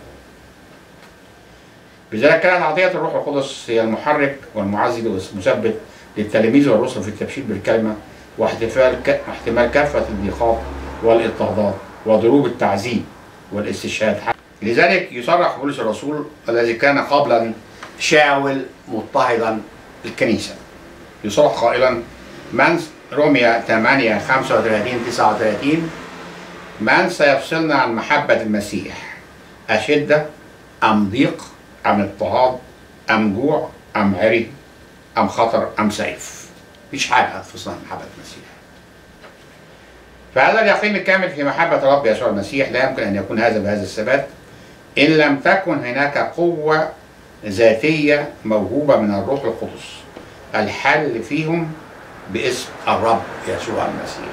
لذلك كانت عطية الروح القدس هي المحرك والمعزز والمثبت للتلاميذ والرسل في التبشير بالكلمة واحتفال ك... احتمال كافة الضيقات والاضطهادات وضروب التعذيب والاستشهاد لذلك يصرح بولس الرسول الذي كان قبلا شاول مضطهدا الكنيسة يصرح قائلا من رمي 8 35 39 من سيفصلنا عن محبة المسيح أشدة أم ضيق أم اضطهاد أم جوع أم عري أم خطر أم سيف مفيش حاجة هتفصلنا عن محبة المسيح فهذا اليقين الكامل في محبة الرب يسوع المسيح لا يمكن أن يكون هذا بهذا الثبات إن لم تكن هناك قوة ذاتية موهوبة من الروح القدس الحل فيهم باسم الرب يسوع المسيح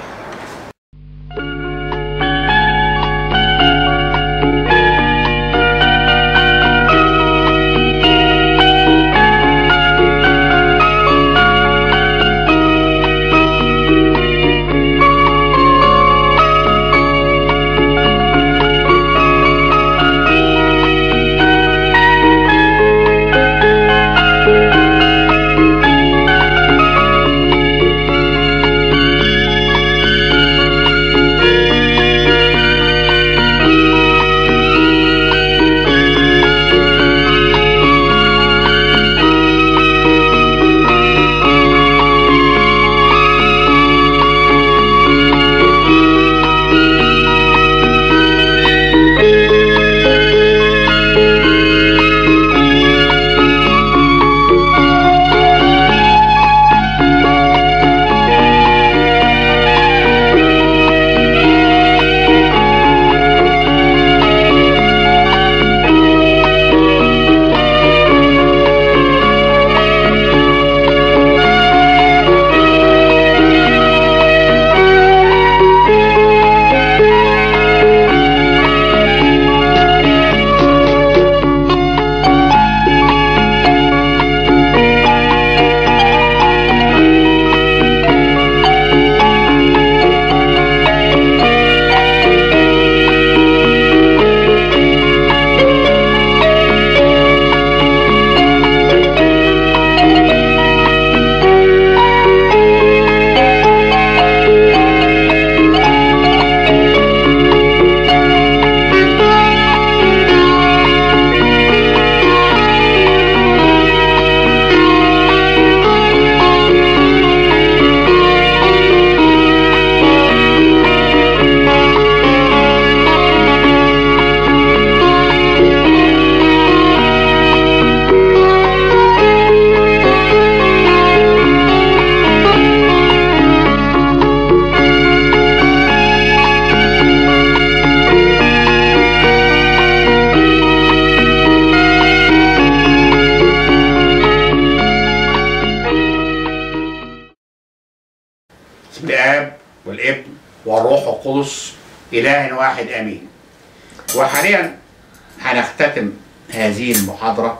إله واحد أمين وحاليا هنختتم هذه المحاضرة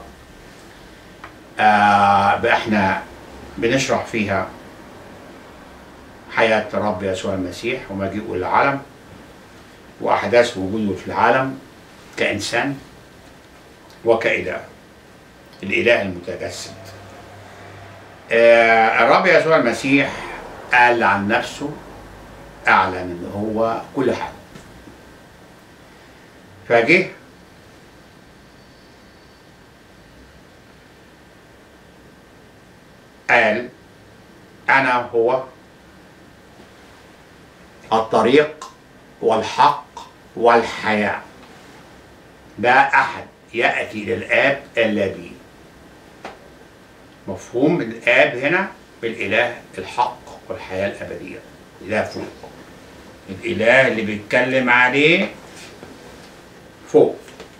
آه بإحنا بنشرح فيها حياة الرب يسوع المسيح ومجيئه للعالم وأحداث وجوده في العالم كإنسان وكإله الإله المتجسد آه الرب يسوع المسيح قال عن نفسه أعلن إن هو كل حاجة فجه قال أنا هو الطريق والحق والحياة لا أحد يأتي للآب إلا بي مفهوم الآب هنا بالإله الحق والحياة الأبدية إله فوق الإله اللي بيتكلم عليه فوق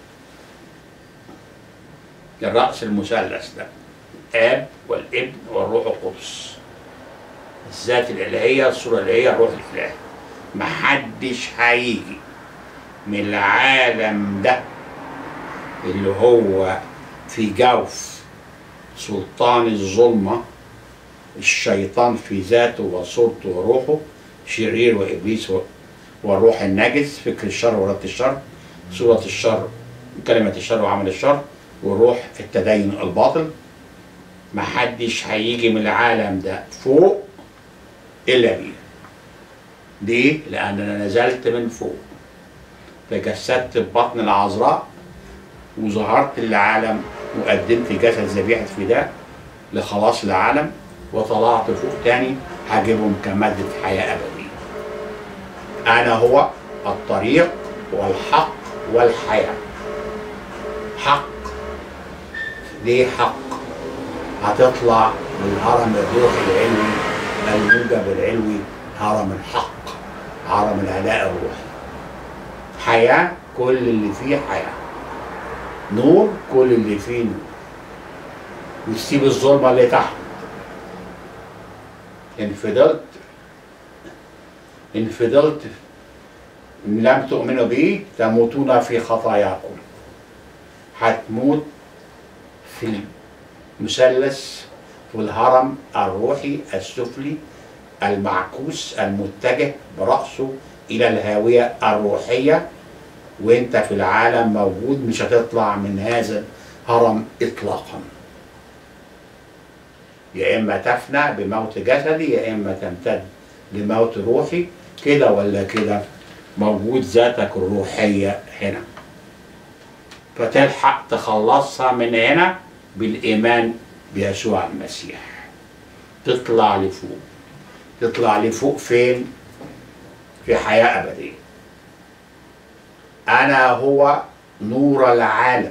الرأس المثلث ده الآب والابن والروح القدس الذات الإلهية الصورة الإلهية الروح الإله محدش هيجي من العالم ده اللي هو في جوف سلطان الظلمة الشيطان في ذاته وصورته وروحه شرير وإبليس والروح النجس فكر الشر ورد الشر صورة الشر كلمة الشر وعمل الشر والروح التدين الباطل محدش هيجي من العالم ده فوق إلا بيه ليه؟ لأن أنا نزلت من فوق تجسدت في بطن العذراء وظهرت للعالم وقدمت جسد ذبيحة فداء لخلاص العالم وطلعت فوق تاني هجيبهم كمادة حياة أبدية أنا هو الطريق والحق والحياة حق ليه حق هتطلع من هرم الروح العلوي الموجب العلوي هرم الحق هرم العلاء الروحي حياة كل اللي فيه حياة نور كل اللي فيه نور وتسيب الظلمة اللي تحت إن فضلت إن فضلت إن لم تؤمنوا بي تموتون في خطاياكم هتموت في المثلث في الهرم الروحي السفلي المعكوس المتجه برأسه إلى الهاوية الروحية وانت في العالم موجود مش هتطلع من هذا الهرم إطلاقا يا إما تفنى بموت جسدي يا إما تمتد لموت روحي كده ولا كده موجود ذاتك الروحية هنا فتلحق تخلصها من هنا بالإيمان بيسوع المسيح تطلع لفوق تطلع لفوق فين في حياة أبدية أنا هو نور العالم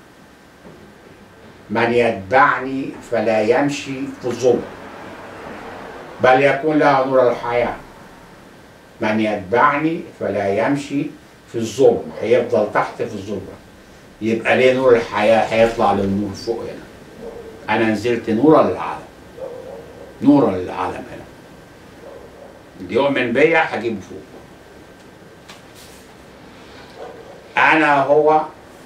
من يتبعني فلا يمشي في الظلم بل يكون له نور الحياة من يتبعني فلا يمشي في الظلم هيفضل تحت في الظلمة يبقى ليه نور الحياة هيطلع للنور فوق هنا أنا نزلت نورا للعالم نورا للعالم هنا اللي يؤمن بيا هجيبه فوق أنا هو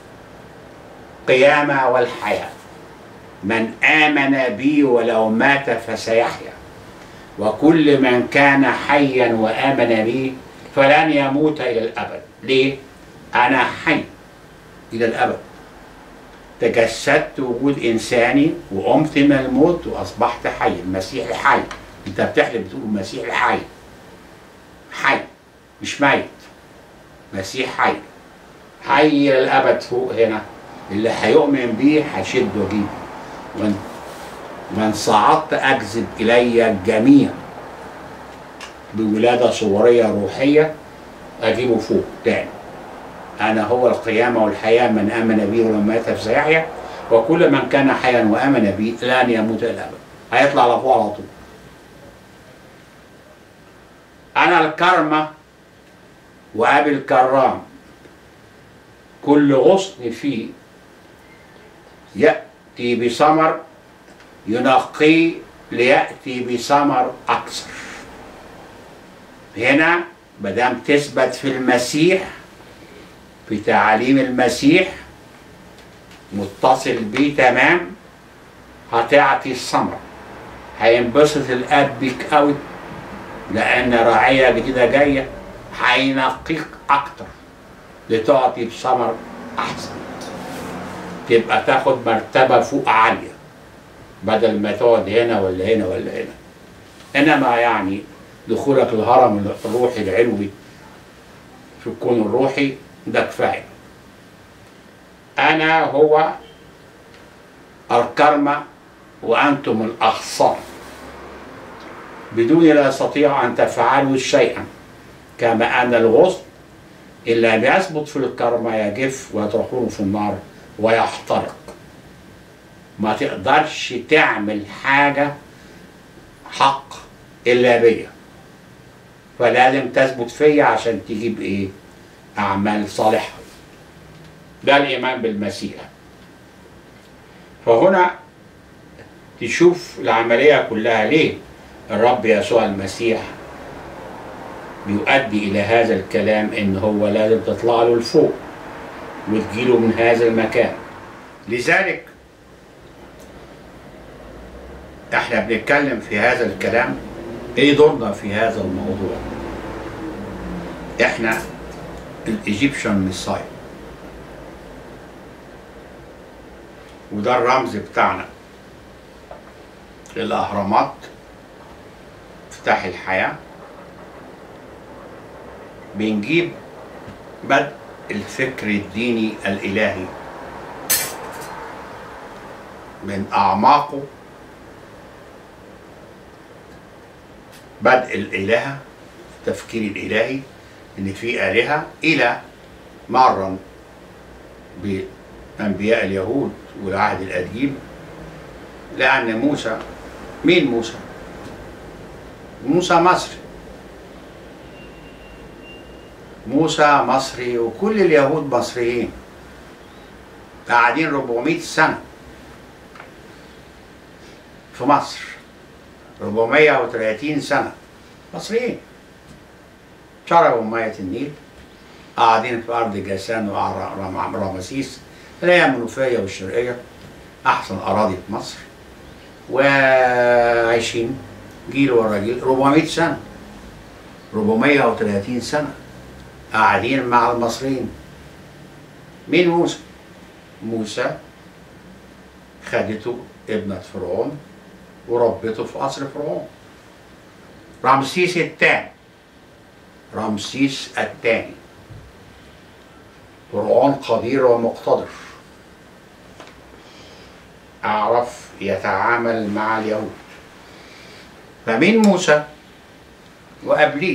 قيامة والحياة من آمن بي ولو مات فسيحيا وكل من كان حيا وآمن بي فلن يموت إلى الأبد ليه؟ أنا حي إلى الأبد تجسدت وجود إنساني وقمت من الموت وأصبحت حي المسيح الحي أنت بتحلم بتقول المسيح الحي حي مش ميت مسيح حي حي إلى الأبد فوق هنا اللي هيؤمن بيه هشد وأجيبه ومن من صعدت أجذب إلي الجميع بولادة صورية روحية أجيبه فوق تاني أنا هو القيامة والحياة من آمن بي ولما مات فسيحيا وكل من كان حيا وآمن بي لن يموت إلى الأبد هيطلع لفوق على طول أنا الكرمة وأبي الكرام كل غصن فيه يأتي بثمر ينقيه ليأتي بثمر أكثر هنا مادام تثبت في المسيح في تعاليم المسيح متصل بيه تمام هتعطي الثمرة هينبسط الاب بيك قوي لان راعية جديدة جاية هينقيك اكتر لتعطي بثمر احسن تبقى تاخد مرتبة فوق عالية بدل ما تقعد هنا ولا هنا ولا هنا انما يعني دخولك الهرم الروحي العلوي في الكون الروحي ده كفايه انا هو الكرمة وانتم الاخصار بدوني لا يستطيع ان تفعلوا شيئا كما ان الغصن ان لم يثبت في الكرمة يجف ويطرحوه في النار ويحترق ما تقدرش تعمل حاجة حق إلا بيا فلازم تثبت فيا عشان تجيب إيه أعمال صالحة ده الإيمان بالمسيح فهنا تشوف العملية كلها ليه الرب يسوع المسيح بيؤدي إلى هذا الكلام إن هو لازم تطلع له لفوق وتجيله من هذا المكان لذلك احنا بنتكلم في هذا الكلام ايه دورنا في هذا الموضوع احنا الايجيبشن ميساي وده الرمز بتاعنا الاهرامات مفتاح الحياه بنجيب بدء الفكر الديني الالهي من اعماقه بدء الالهه التفكير الالهي ان في الهه الى مرا بانبياء اليهود والعهد القديم لان موسى مين موسى؟ موسى مصري موسى مصري وكل اليهود مصريين قاعدين 400 سنة في مصر 430 سنة مصريين شربوا مية النيل قاعدين في أرض جاسان ورمسيس اللي هي المنوفية والشرقية أحسن أراضي في مصر وعايشين جيل ورا جيل 400 سنة 430 سنة قاعدين مع المصريين مين موسى؟ موسى خدته ابنة فرعون وربته في قصر فرعون رمسيس الثاني رمسيس الثاني فرعون قدير ومقتدر أعرف يتعامل مع اليهود فمين موسى وقبليه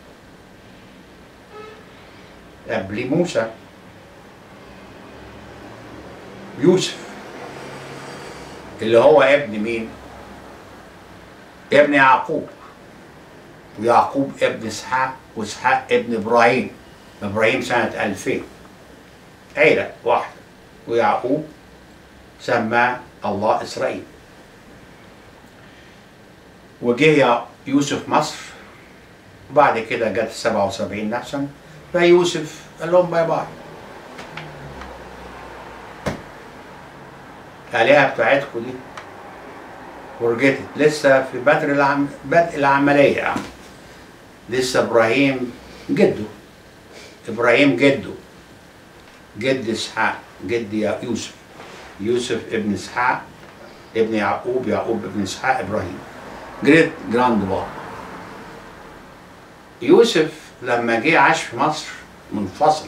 قبل موسى يوسف اللي هو ابن مين؟ ابن يعقوب ويعقوب ابن اسحاق واسحاق ابن ابراهيم ابراهيم سنة 2000 عيلة واحدة ويعقوب سماه الله اسرائيل وجه يوسف مصر وبعد كده جت 77 نفسا فيوسف قال لهم باي باي الآلهة بتاعتكم دي ورجتت لسه في بدر العم... بدء العملية يعني لسه إبراهيم جده إبراهيم جده جد إسحاق جد يوسف يوسف ابن إسحاق ابن يعقوب يعقوب ابن إسحاق إبراهيم جريت جراند بابا يوسف لما جه عاش في مصر منفصل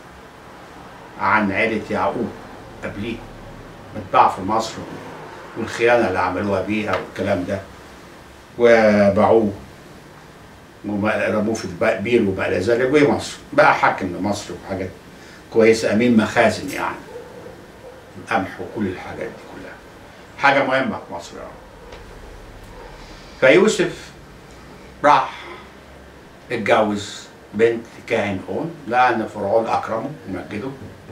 عن عيلة يعقوب قبليه متباع في مصر والخيانة اللي عملوها بيها والكلام ده وباعوه ورموه في بير وما إلى ذلك وجه مصر بقى حاكم لمصر وحاجات كويسة أمين مخازن يعني القمح وكل الحاجات دي كلها حاجة مهمة في مصر يعني فيوسف راح اتجوز بنت كاهن اون لان فرعون اكرمه ومجده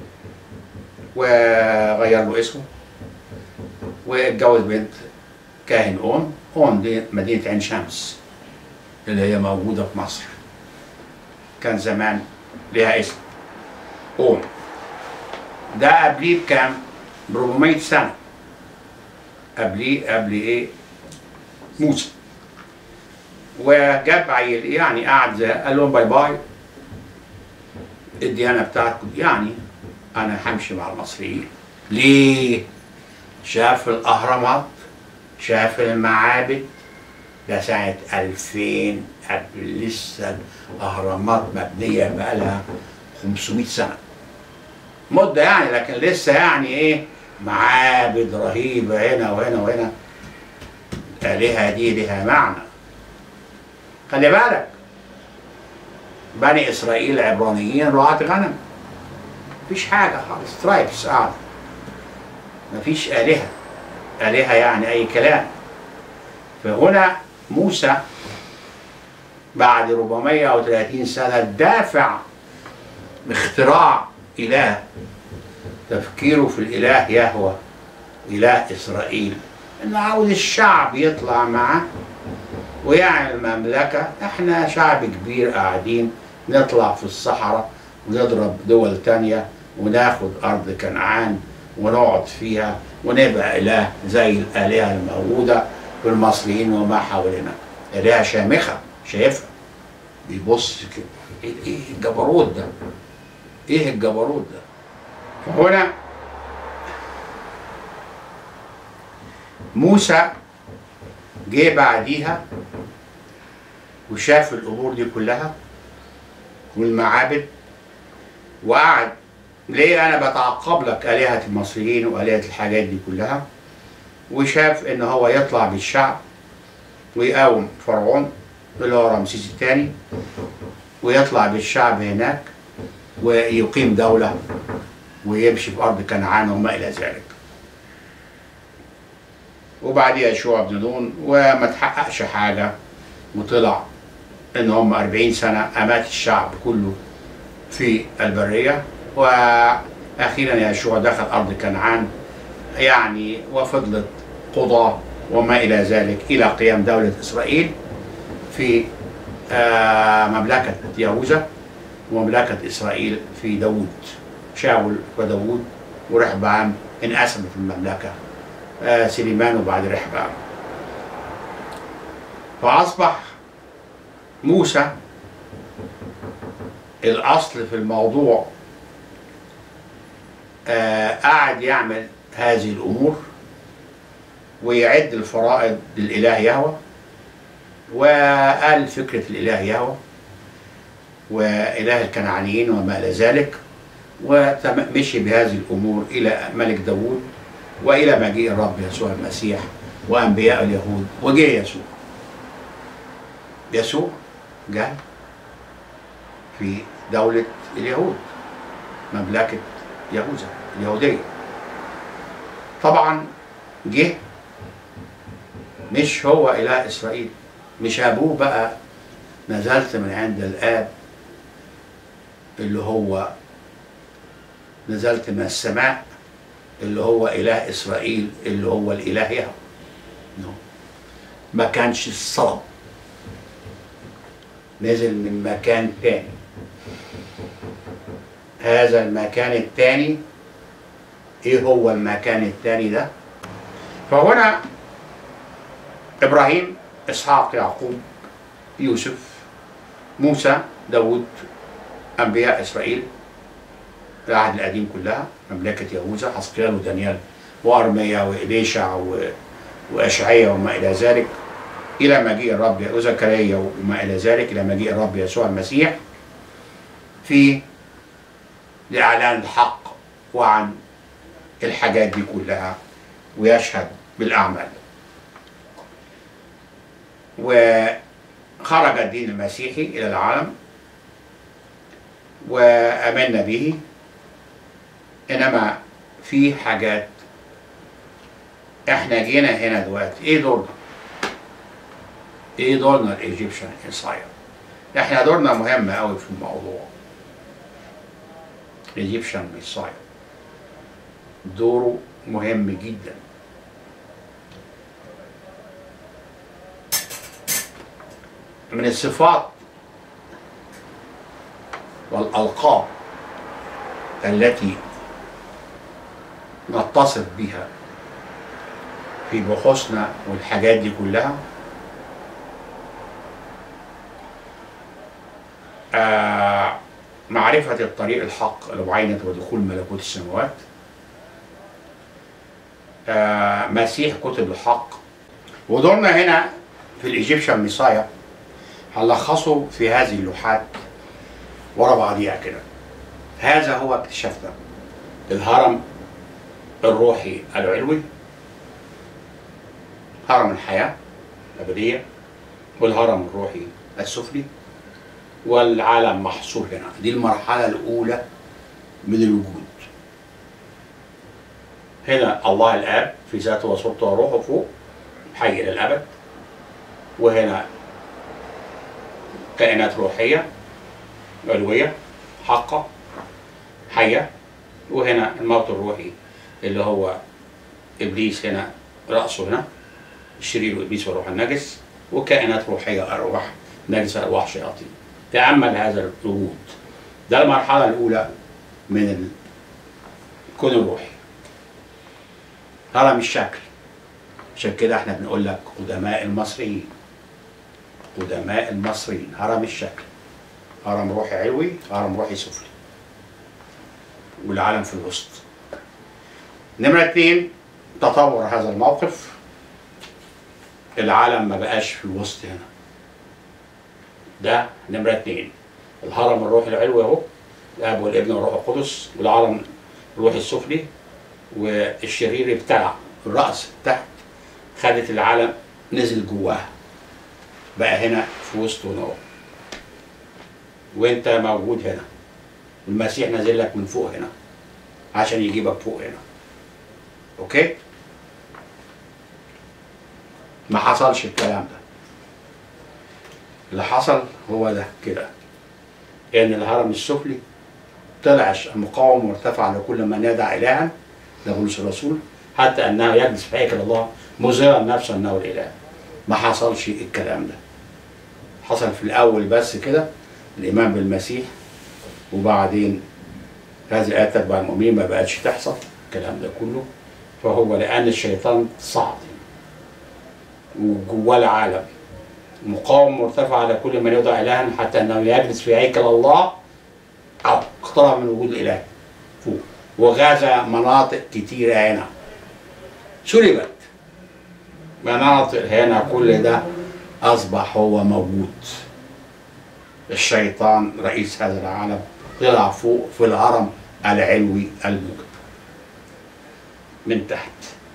وغير له اسمه واتجوز بنت كاهن اون اون دي مدينه عين شمس اللي هي موجوده في مصر كان زمان لها اسم أون ده قبليه بكام؟ ب 400 سنة قبليه قبل إيه؟ موسى وجاب عيل يعني قعد زي- قال لهم باي باي الديانة بتاعتكم يعني أنا همشي مع المصريين ليه؟ شاف الأهرامات شاف المعابد ده سنة 2000 قبل لسه الأهرامات مبنية بقالها 500 سنة مدة يعني لكن لسه يعني إيه معابد رهيبة هنا وهنا وهنا الآلهة دي لها معنى خلي بالك بني إسرائيل عبرانيين رعاة غنم مفيش حاجة خالص ترايبس قاعدة مفيش آلهة آلهة يعني أي كلام فهنا موسى بعد 430 سنة دافع باختراع إله تفكيره في الإله يهوى إله إسرائيل إنه عاوز الشعب يطلع معاه ويعمل مملكة إحنا شعب كبير قاعدين نطلع في الصحراء ونضرب دول تانية وناخد أرض كنعان ونقعد فيها ونبقى إله زي الآلهة الموجودة في المصريين وما حوالينا آلهة شامخة شايفها بيبص كده إيه إيه الجبروت ده إيه الجبروت ده فهنا موسى جه بعديها وشاف الامور دي كلها والمعابد وقعد ليه انا بتعقب لك الهه المصريين والهه الحاجات دي كلها وشاف ان هو يطلع بالشعب ويقاوم فرعون اللي هو رمسيس الثاني ويطلع بالشعب هناك ويقيم دوله ويمشي في ارض كنعان وما الى ذلك وبعديها يشوع بن نون وما تحققش حاجة وطلع ان هم 40 سنة امات الشعب كله في البرية واخيرا يشوع دخل ارض كنعان يعني وفضلت قضاة وما الى ذلك الى قيام دولة اسرائيل في آه، مملكة يهوذا ومملكة اسرائيل في داوود شاول وداوود ورحبعام انقسمت المملكة آه، سليمان وبعد رحبعام فأصبح موسى الأصل في الموضوع آه، قعد يعمل هذه الأمور ويعد الفرائض للإله يهوه وقال فكرة الإله يهوه وإله الكنعانيين وما إلى ذلك ومشي بهذه الأمور إلى ملك داوود وإلى مجيء الرب يسوع المسيح وأنبياء اليهود وجه يسوع يسوع جاء في دولة اليهود مملكة يهوذا اليهودية طبعا جه مش هو إله إسرائيل مش أبوه بقى نزلت من عند الآب اللي هو نزلت من السماء اللي هو إله إسرائيل اللي هو الإله يهوه no. ما كانش الصلب نزل من مكان تاني هذا المكان التاني ايه هو المكان التاني ده فهنا ابراهيم اسحاق يعقوب يوسف موسى داود انبياء اسرائيل العهد القديم كلها مملكه يهوذا حسقيال ودانيال وارميا واليشع و- واشعيا وما الى ذلك الى مجيء الرب وزكريا وما الى ذلك الى مجيء الرب يسوع المسيح في لاعلان الحق وعن الحاجات دي كلها ويشهد بالاعمال وخرج الدين المسيحي الى العالم وامنا به انما في حاجات احنا جينا هنا دلوقتي ايه دورنا؟ ايه دورنا الايجيبشن انساير؟ احنا دورنا مهم قوي في الموضوع الايجيبشن ميساير دوره مهم جدا من الصفات والألقاب التي نتصف بها في بحوثنا والحاجات دي كلها آه معرفة الطريق الحق لمعاينة ودخول ملكوت السماوات آه مسيح كتب الحق ودورنا هنا في الإيجيبشن ميسايا هنلخصه في هذه اللوحات ورا بعضيها كده هذا هو اكتشافنا الهرم الروحي العلوي هرم الحياة الأبدية والهرم الروحي السفلي والعالم محصور هنا دي المرحلة الأولى من الوجود هنا الله الآب في ذاته وصورته وروحه فوق حي إلى الأبد وهنا كائنات روحية علوية حقة حية وهنا الموت الروحي اللي هو إبليس هنا رأسه هنا الشرير وإبليس والروح النجس وكائنات روحية أرواح نجسة أرواح شياطين تأمل هذا الوجود ده المرحلة الأولى من الكون الروحي هرم الشكل عشان كده احنا بنقول لك قدماء المصريين قدماء المصريين هرم الشكل هرم روحي علوي هرم روحي سفلي والعالم في الوسط نمرة اتنين تطور هذا الموقف العالم ما بقاش في الوسط هنا ده نمرة اتنين الهرم الروحي العلوي اهو الاب والابن والروح القدس والعالم الروحي السفلي والشرير ابتلع الرأس تحت خدت العالم نزل جواها بقى هنا في وسط هنا اهو وانت موجود هنا المسيح نازل لك من فوق هنا عشان يجيبك فوق هنا اوكي ما حصلش الكلام ده اللي حصل هو ده كده ان الهرم السفلي طلع مقاوم وارتفع لكل من يدع الها ده بولس الرسول حتى انه يجلس في هيكل الله مظهرا نفسه انه الاله ما حصلش الكلام ده حصل في الاول بس كده الايمان بالمسيح وبعدين هذه الايات تتبع المؤمنين ما بقتش تحصل الكلام ده كله فهو لان الشيطان صعد وجواه العالم مقاوم مرتفع على كل من يدعى الها حتى انه يجلس في هيكل الله او اقترب من وجود الاله فوق وغزا مناطق كتيره هنا سلبت مناطق هنا كل ده اصبح هو موجود الشيطان رئيس هذا العالم طلع فوق في الهرم العلوي الموجب من تحت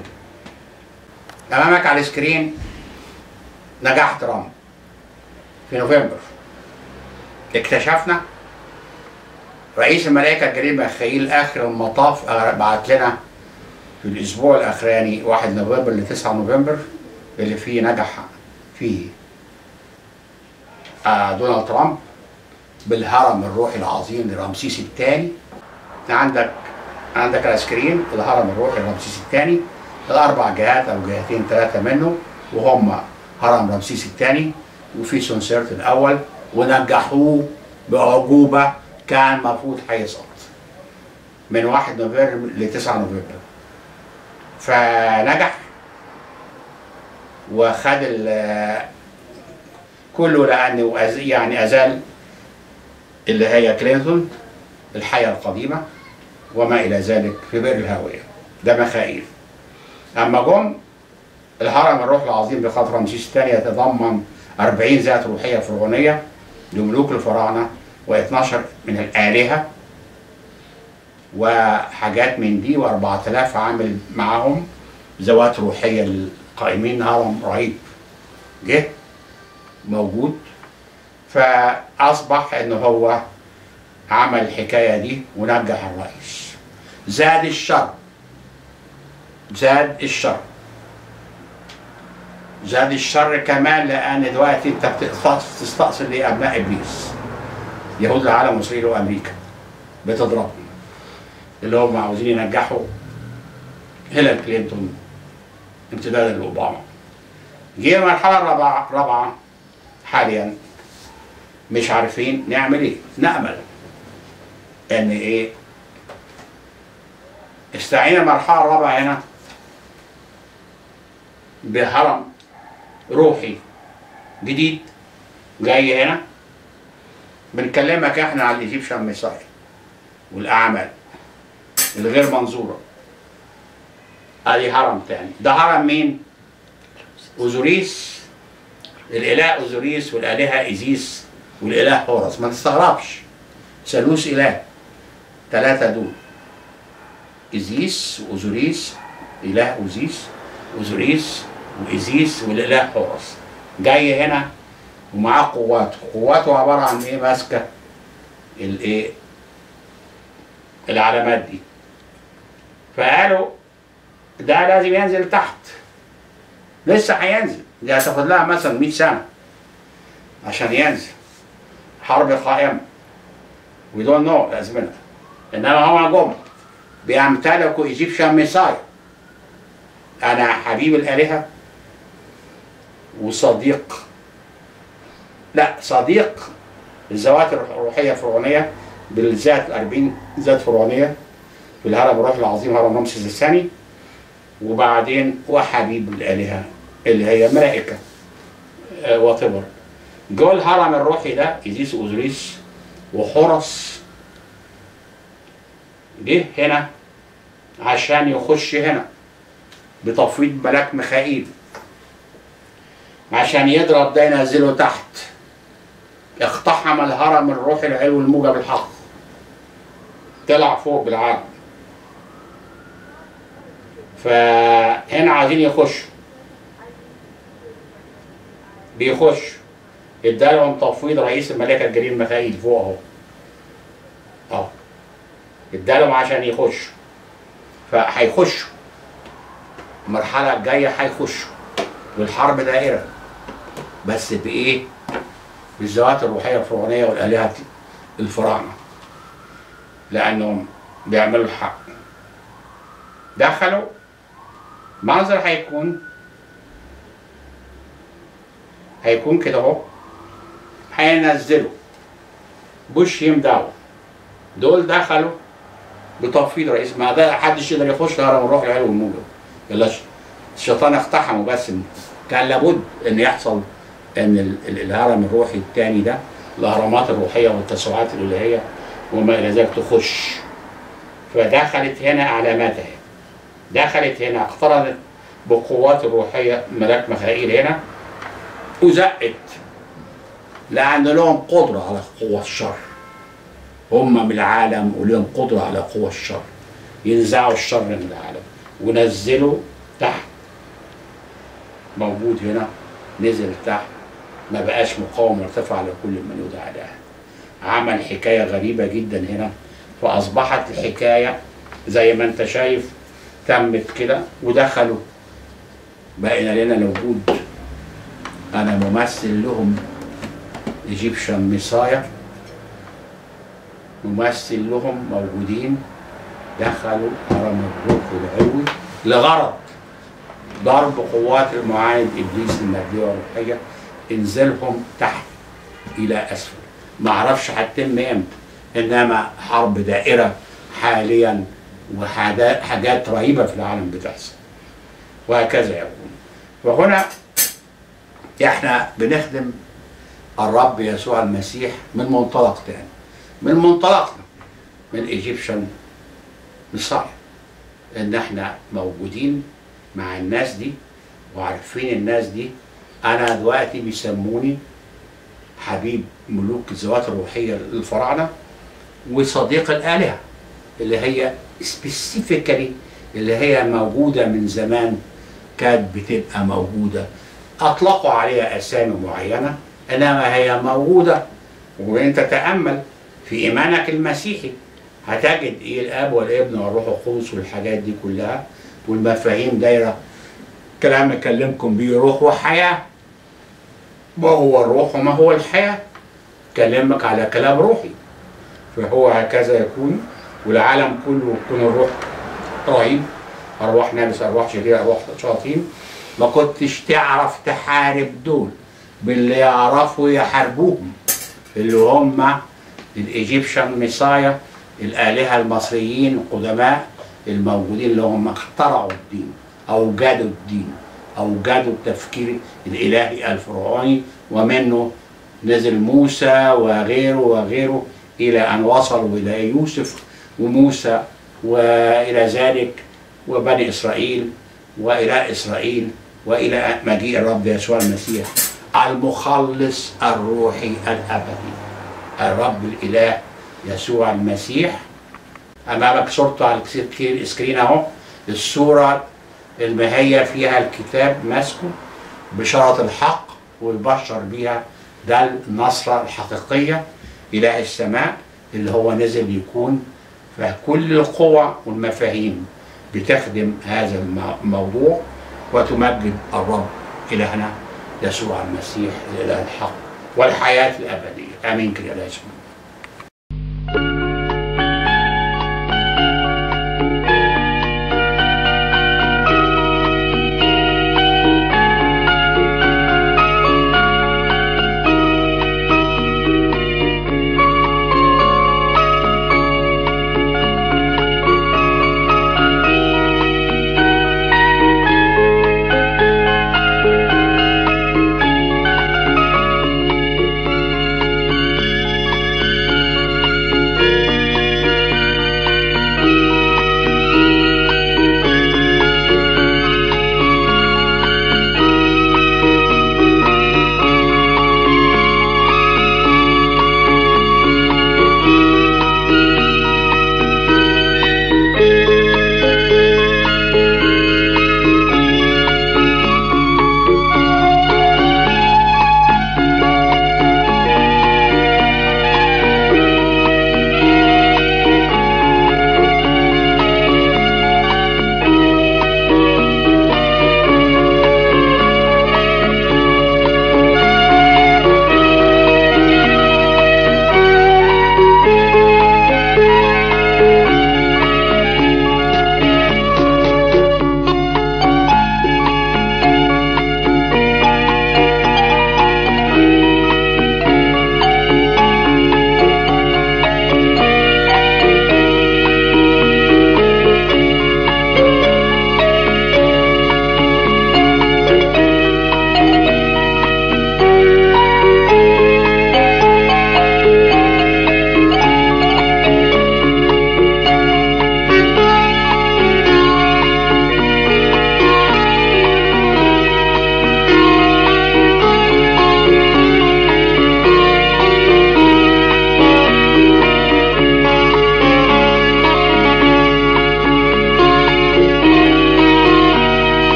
امامك على السكرين نجاح ترامب في نوفمبر اكتشفنا رئيس الملائكة الكريم ميخائيل آخر المطاف بعت لنا في الأسبوع الأخراني 1 نوفمبر ل 9 نوفمبر اللي فيه نجح فيه آه دونالد ترامب بالهرم الروحي العظيم لرمسيس الثاني عندك عندك على السكرين الهرم الروحي لرمسيس الثاني الأربع جهات أو جهتين ثلاثة منه وهم هرم رمسيس الثاني وفي سونسيرت الأول ونجحوه بأعجوبة كان المفروض هيسقط من 1 نوفمبر ل 9 نوفمبر فنجح وخد ال كله لأنه أز- يعني أزال اللي هي كلينتون الحياة القديمة وما إلى ذلك في بئر الهاوية ده مخائيل أما جم الهرم الروح العظيم بخاطر رمسيس الثاني يتضمن 40 ذات روحية فرعونية لملوك الفراعنة و12 من الآلهة وحاجات من دي و4000 عامل معاهم ذوات روحية للقائمين هرم رهيب جه موجود فأصبح إن هو عمل الحكاية دي ونجح الرئيس زاد الشر زاد الشر زاد الشر كمان لان دلوقتي انت بتقتص- تستأصل لابناء ابليس يهود العالم واسرائيل وامريكا بتضربهم اللي هم عاوزين ينجحوا هيلاري كلينتون امتدادا لاوباما جه المرحله الرابعه رابعه حاليا مش عارفين نعمل ايه نامل ان ايه استعين المرحله الرابعه هنا بهرم روحي جديد جاي هنا بنكلمك احنا عن الايجيبشن ميساي والاعمال الغير منظوره ادي هرم تاني ده هرم مين؟ اوزوريس الاله اوزوريس والالهه ايزيس والاله هورس ما تستغربش ثالوث اله ثلاثه دول ايزيس واوزوريس اله اوزيس اوزوريس وايزيس والاله هورس جاي هنا ومعاه قواته قواته عباره عن ايه ماسكه الايه العلامات دي فقالوا ده لازم ينزل تحت لسه هينزل دي هتاخد لها مثلا 100 سنه عشان ينزل حرب قائمه وي دونت نو الازمنه انما هم جم بيمتلكوا ايجيبشن ميساي انا حبيب الالهه وصديق لا صديق الذوات الروحيه الفرعونيه بالذات 40 ذات فرعونيه في الهرم الروحي العظيم هرم رمسيس الثاني وبعدين وحبيب الالهه اللي هي ملائكه واتبر جوه الهرم الروحي ده ايزيس اوزوريس وحورس جه هنا عشان يخش هنا بتفويض ملاك ميخائيل عشان يضرب ده ينزله تحت اقتحم الهرم الروحي العلوي الموجب الحق طلع فوق بالعرض فهنا عايزين يخشوا بيخش ادالهم تفويض رئيس الملائكه الجليل ميخائيل فوق اهو اه ادالهم عشان يخشوا فهيخشوا المرحله الجايه هيخشوا والحرب دائره بس بايه؟ بالذوات الروحيه الفرعونيه والالهه الفراعنه لانهم بيعملوا الحق دخلوا منظر هيكون هيكون كده اهو هينزلوا بوش يمدعوا دول دخلوا بتفويض رئيس ما ده حدش يقدر يخش هرم الروح العلوي والموجب الا الشيطان اقتحمه بس كان لابد ان يحصل ان ال- ال- الهرم الروحي الثاني ده الاهرامات الروحيه والتسوعات الالهيه وما الى ذلك تخش فدخلت هنا علاماتها دخلت هنا اقترنت بالقوات الروحيه ملاك ميخائيل هنا وزقت لان لهم قدره على قوى الشر هم من العالم ولهم قدره على قوى الشر ينزعوا الشر من العالم ونزلوا تحت موجود هنا نزل تحت ما بقاش مقاوم ارتفع لكل من يدعى له عمل حكايه غريبه جدا هنا فاصبحت الحكايه زي ما انت شايف تمت كده ودخلوا بقينا لنا الوجود انا ممثل لهم ايجيبشن ميسايا ممثل لهم موجودين دخلوا هرم الروح العلوي لغرض ضرب قوات المعاند ابليس الماديه والروحيه انزلهم تحت الى اسفل ما اعرفش هتتم امتى انما حرب دائره حاليا وحاجات حاجات رهيبه في العالم بتحصل وهكذا يكون وهنا احنا بنخدم الرب يسوع المسيح من منطلق تاني من منطلقنا من ايجيبشن مصايا ان احنا موجودين مع الناس دي وعارفين الناس دي انا دلوقتي بيسموني حبيب ملوك الذوات الروحيه الفراعنه وصديق الالهه اللي هي سبيسيفيكالي اللي هي موجوده من زمان كانت بتبقى موجوده اطلقوا عليها اسامي معينه انما هي موجوده وانت تامل في ايمانك المسيحي هتجد ايه الاب والابن والروح القدس والحاجات دي كلها والمفاهيم دايره كلام اكلمكم بيه روح وحياه ما هو الروح وما هو الحياه كلمك على كلام روحي فهو هكذا يكون والعالم كله يكون الروح رهيب ارواح نابس ارواح شريره ارواح شياطين ما كنتش تعرف تحارب دول باللي يعرفوا يحاربوهم اللي هم الايجيبشن ميسايا الآلهة المصريين القدماء الموجودين اللي هم اخترعوا الدين أوجدوا الدين أوجدوا التفكير الإلهي الفرعوني ومنه نزل موسى وغيره وغيره إلى أن وصلوا إلى يوسف وموسى وإلى ذلك وبني إسرائيل وإلى إسرائيل وإلى مجيء الرب يسوع المسيح المخلص الروحي الأبدي الرب الإله يسوع المسيح أمامك صورته على السكرين السكرين أهو الصورة اللي هي فيها الكتاب ماسكه بشارة الحق والبشر بيها ده النصرة الحقيقية إله السماء اللي هو نزل يكون فكل القوى والمفاهيم بتخدم هذا المو- الموضوع وتمجد الرب إلهنا يسوع المسيح الإله الحق والحياة الأبدية آمين كده يا اسمه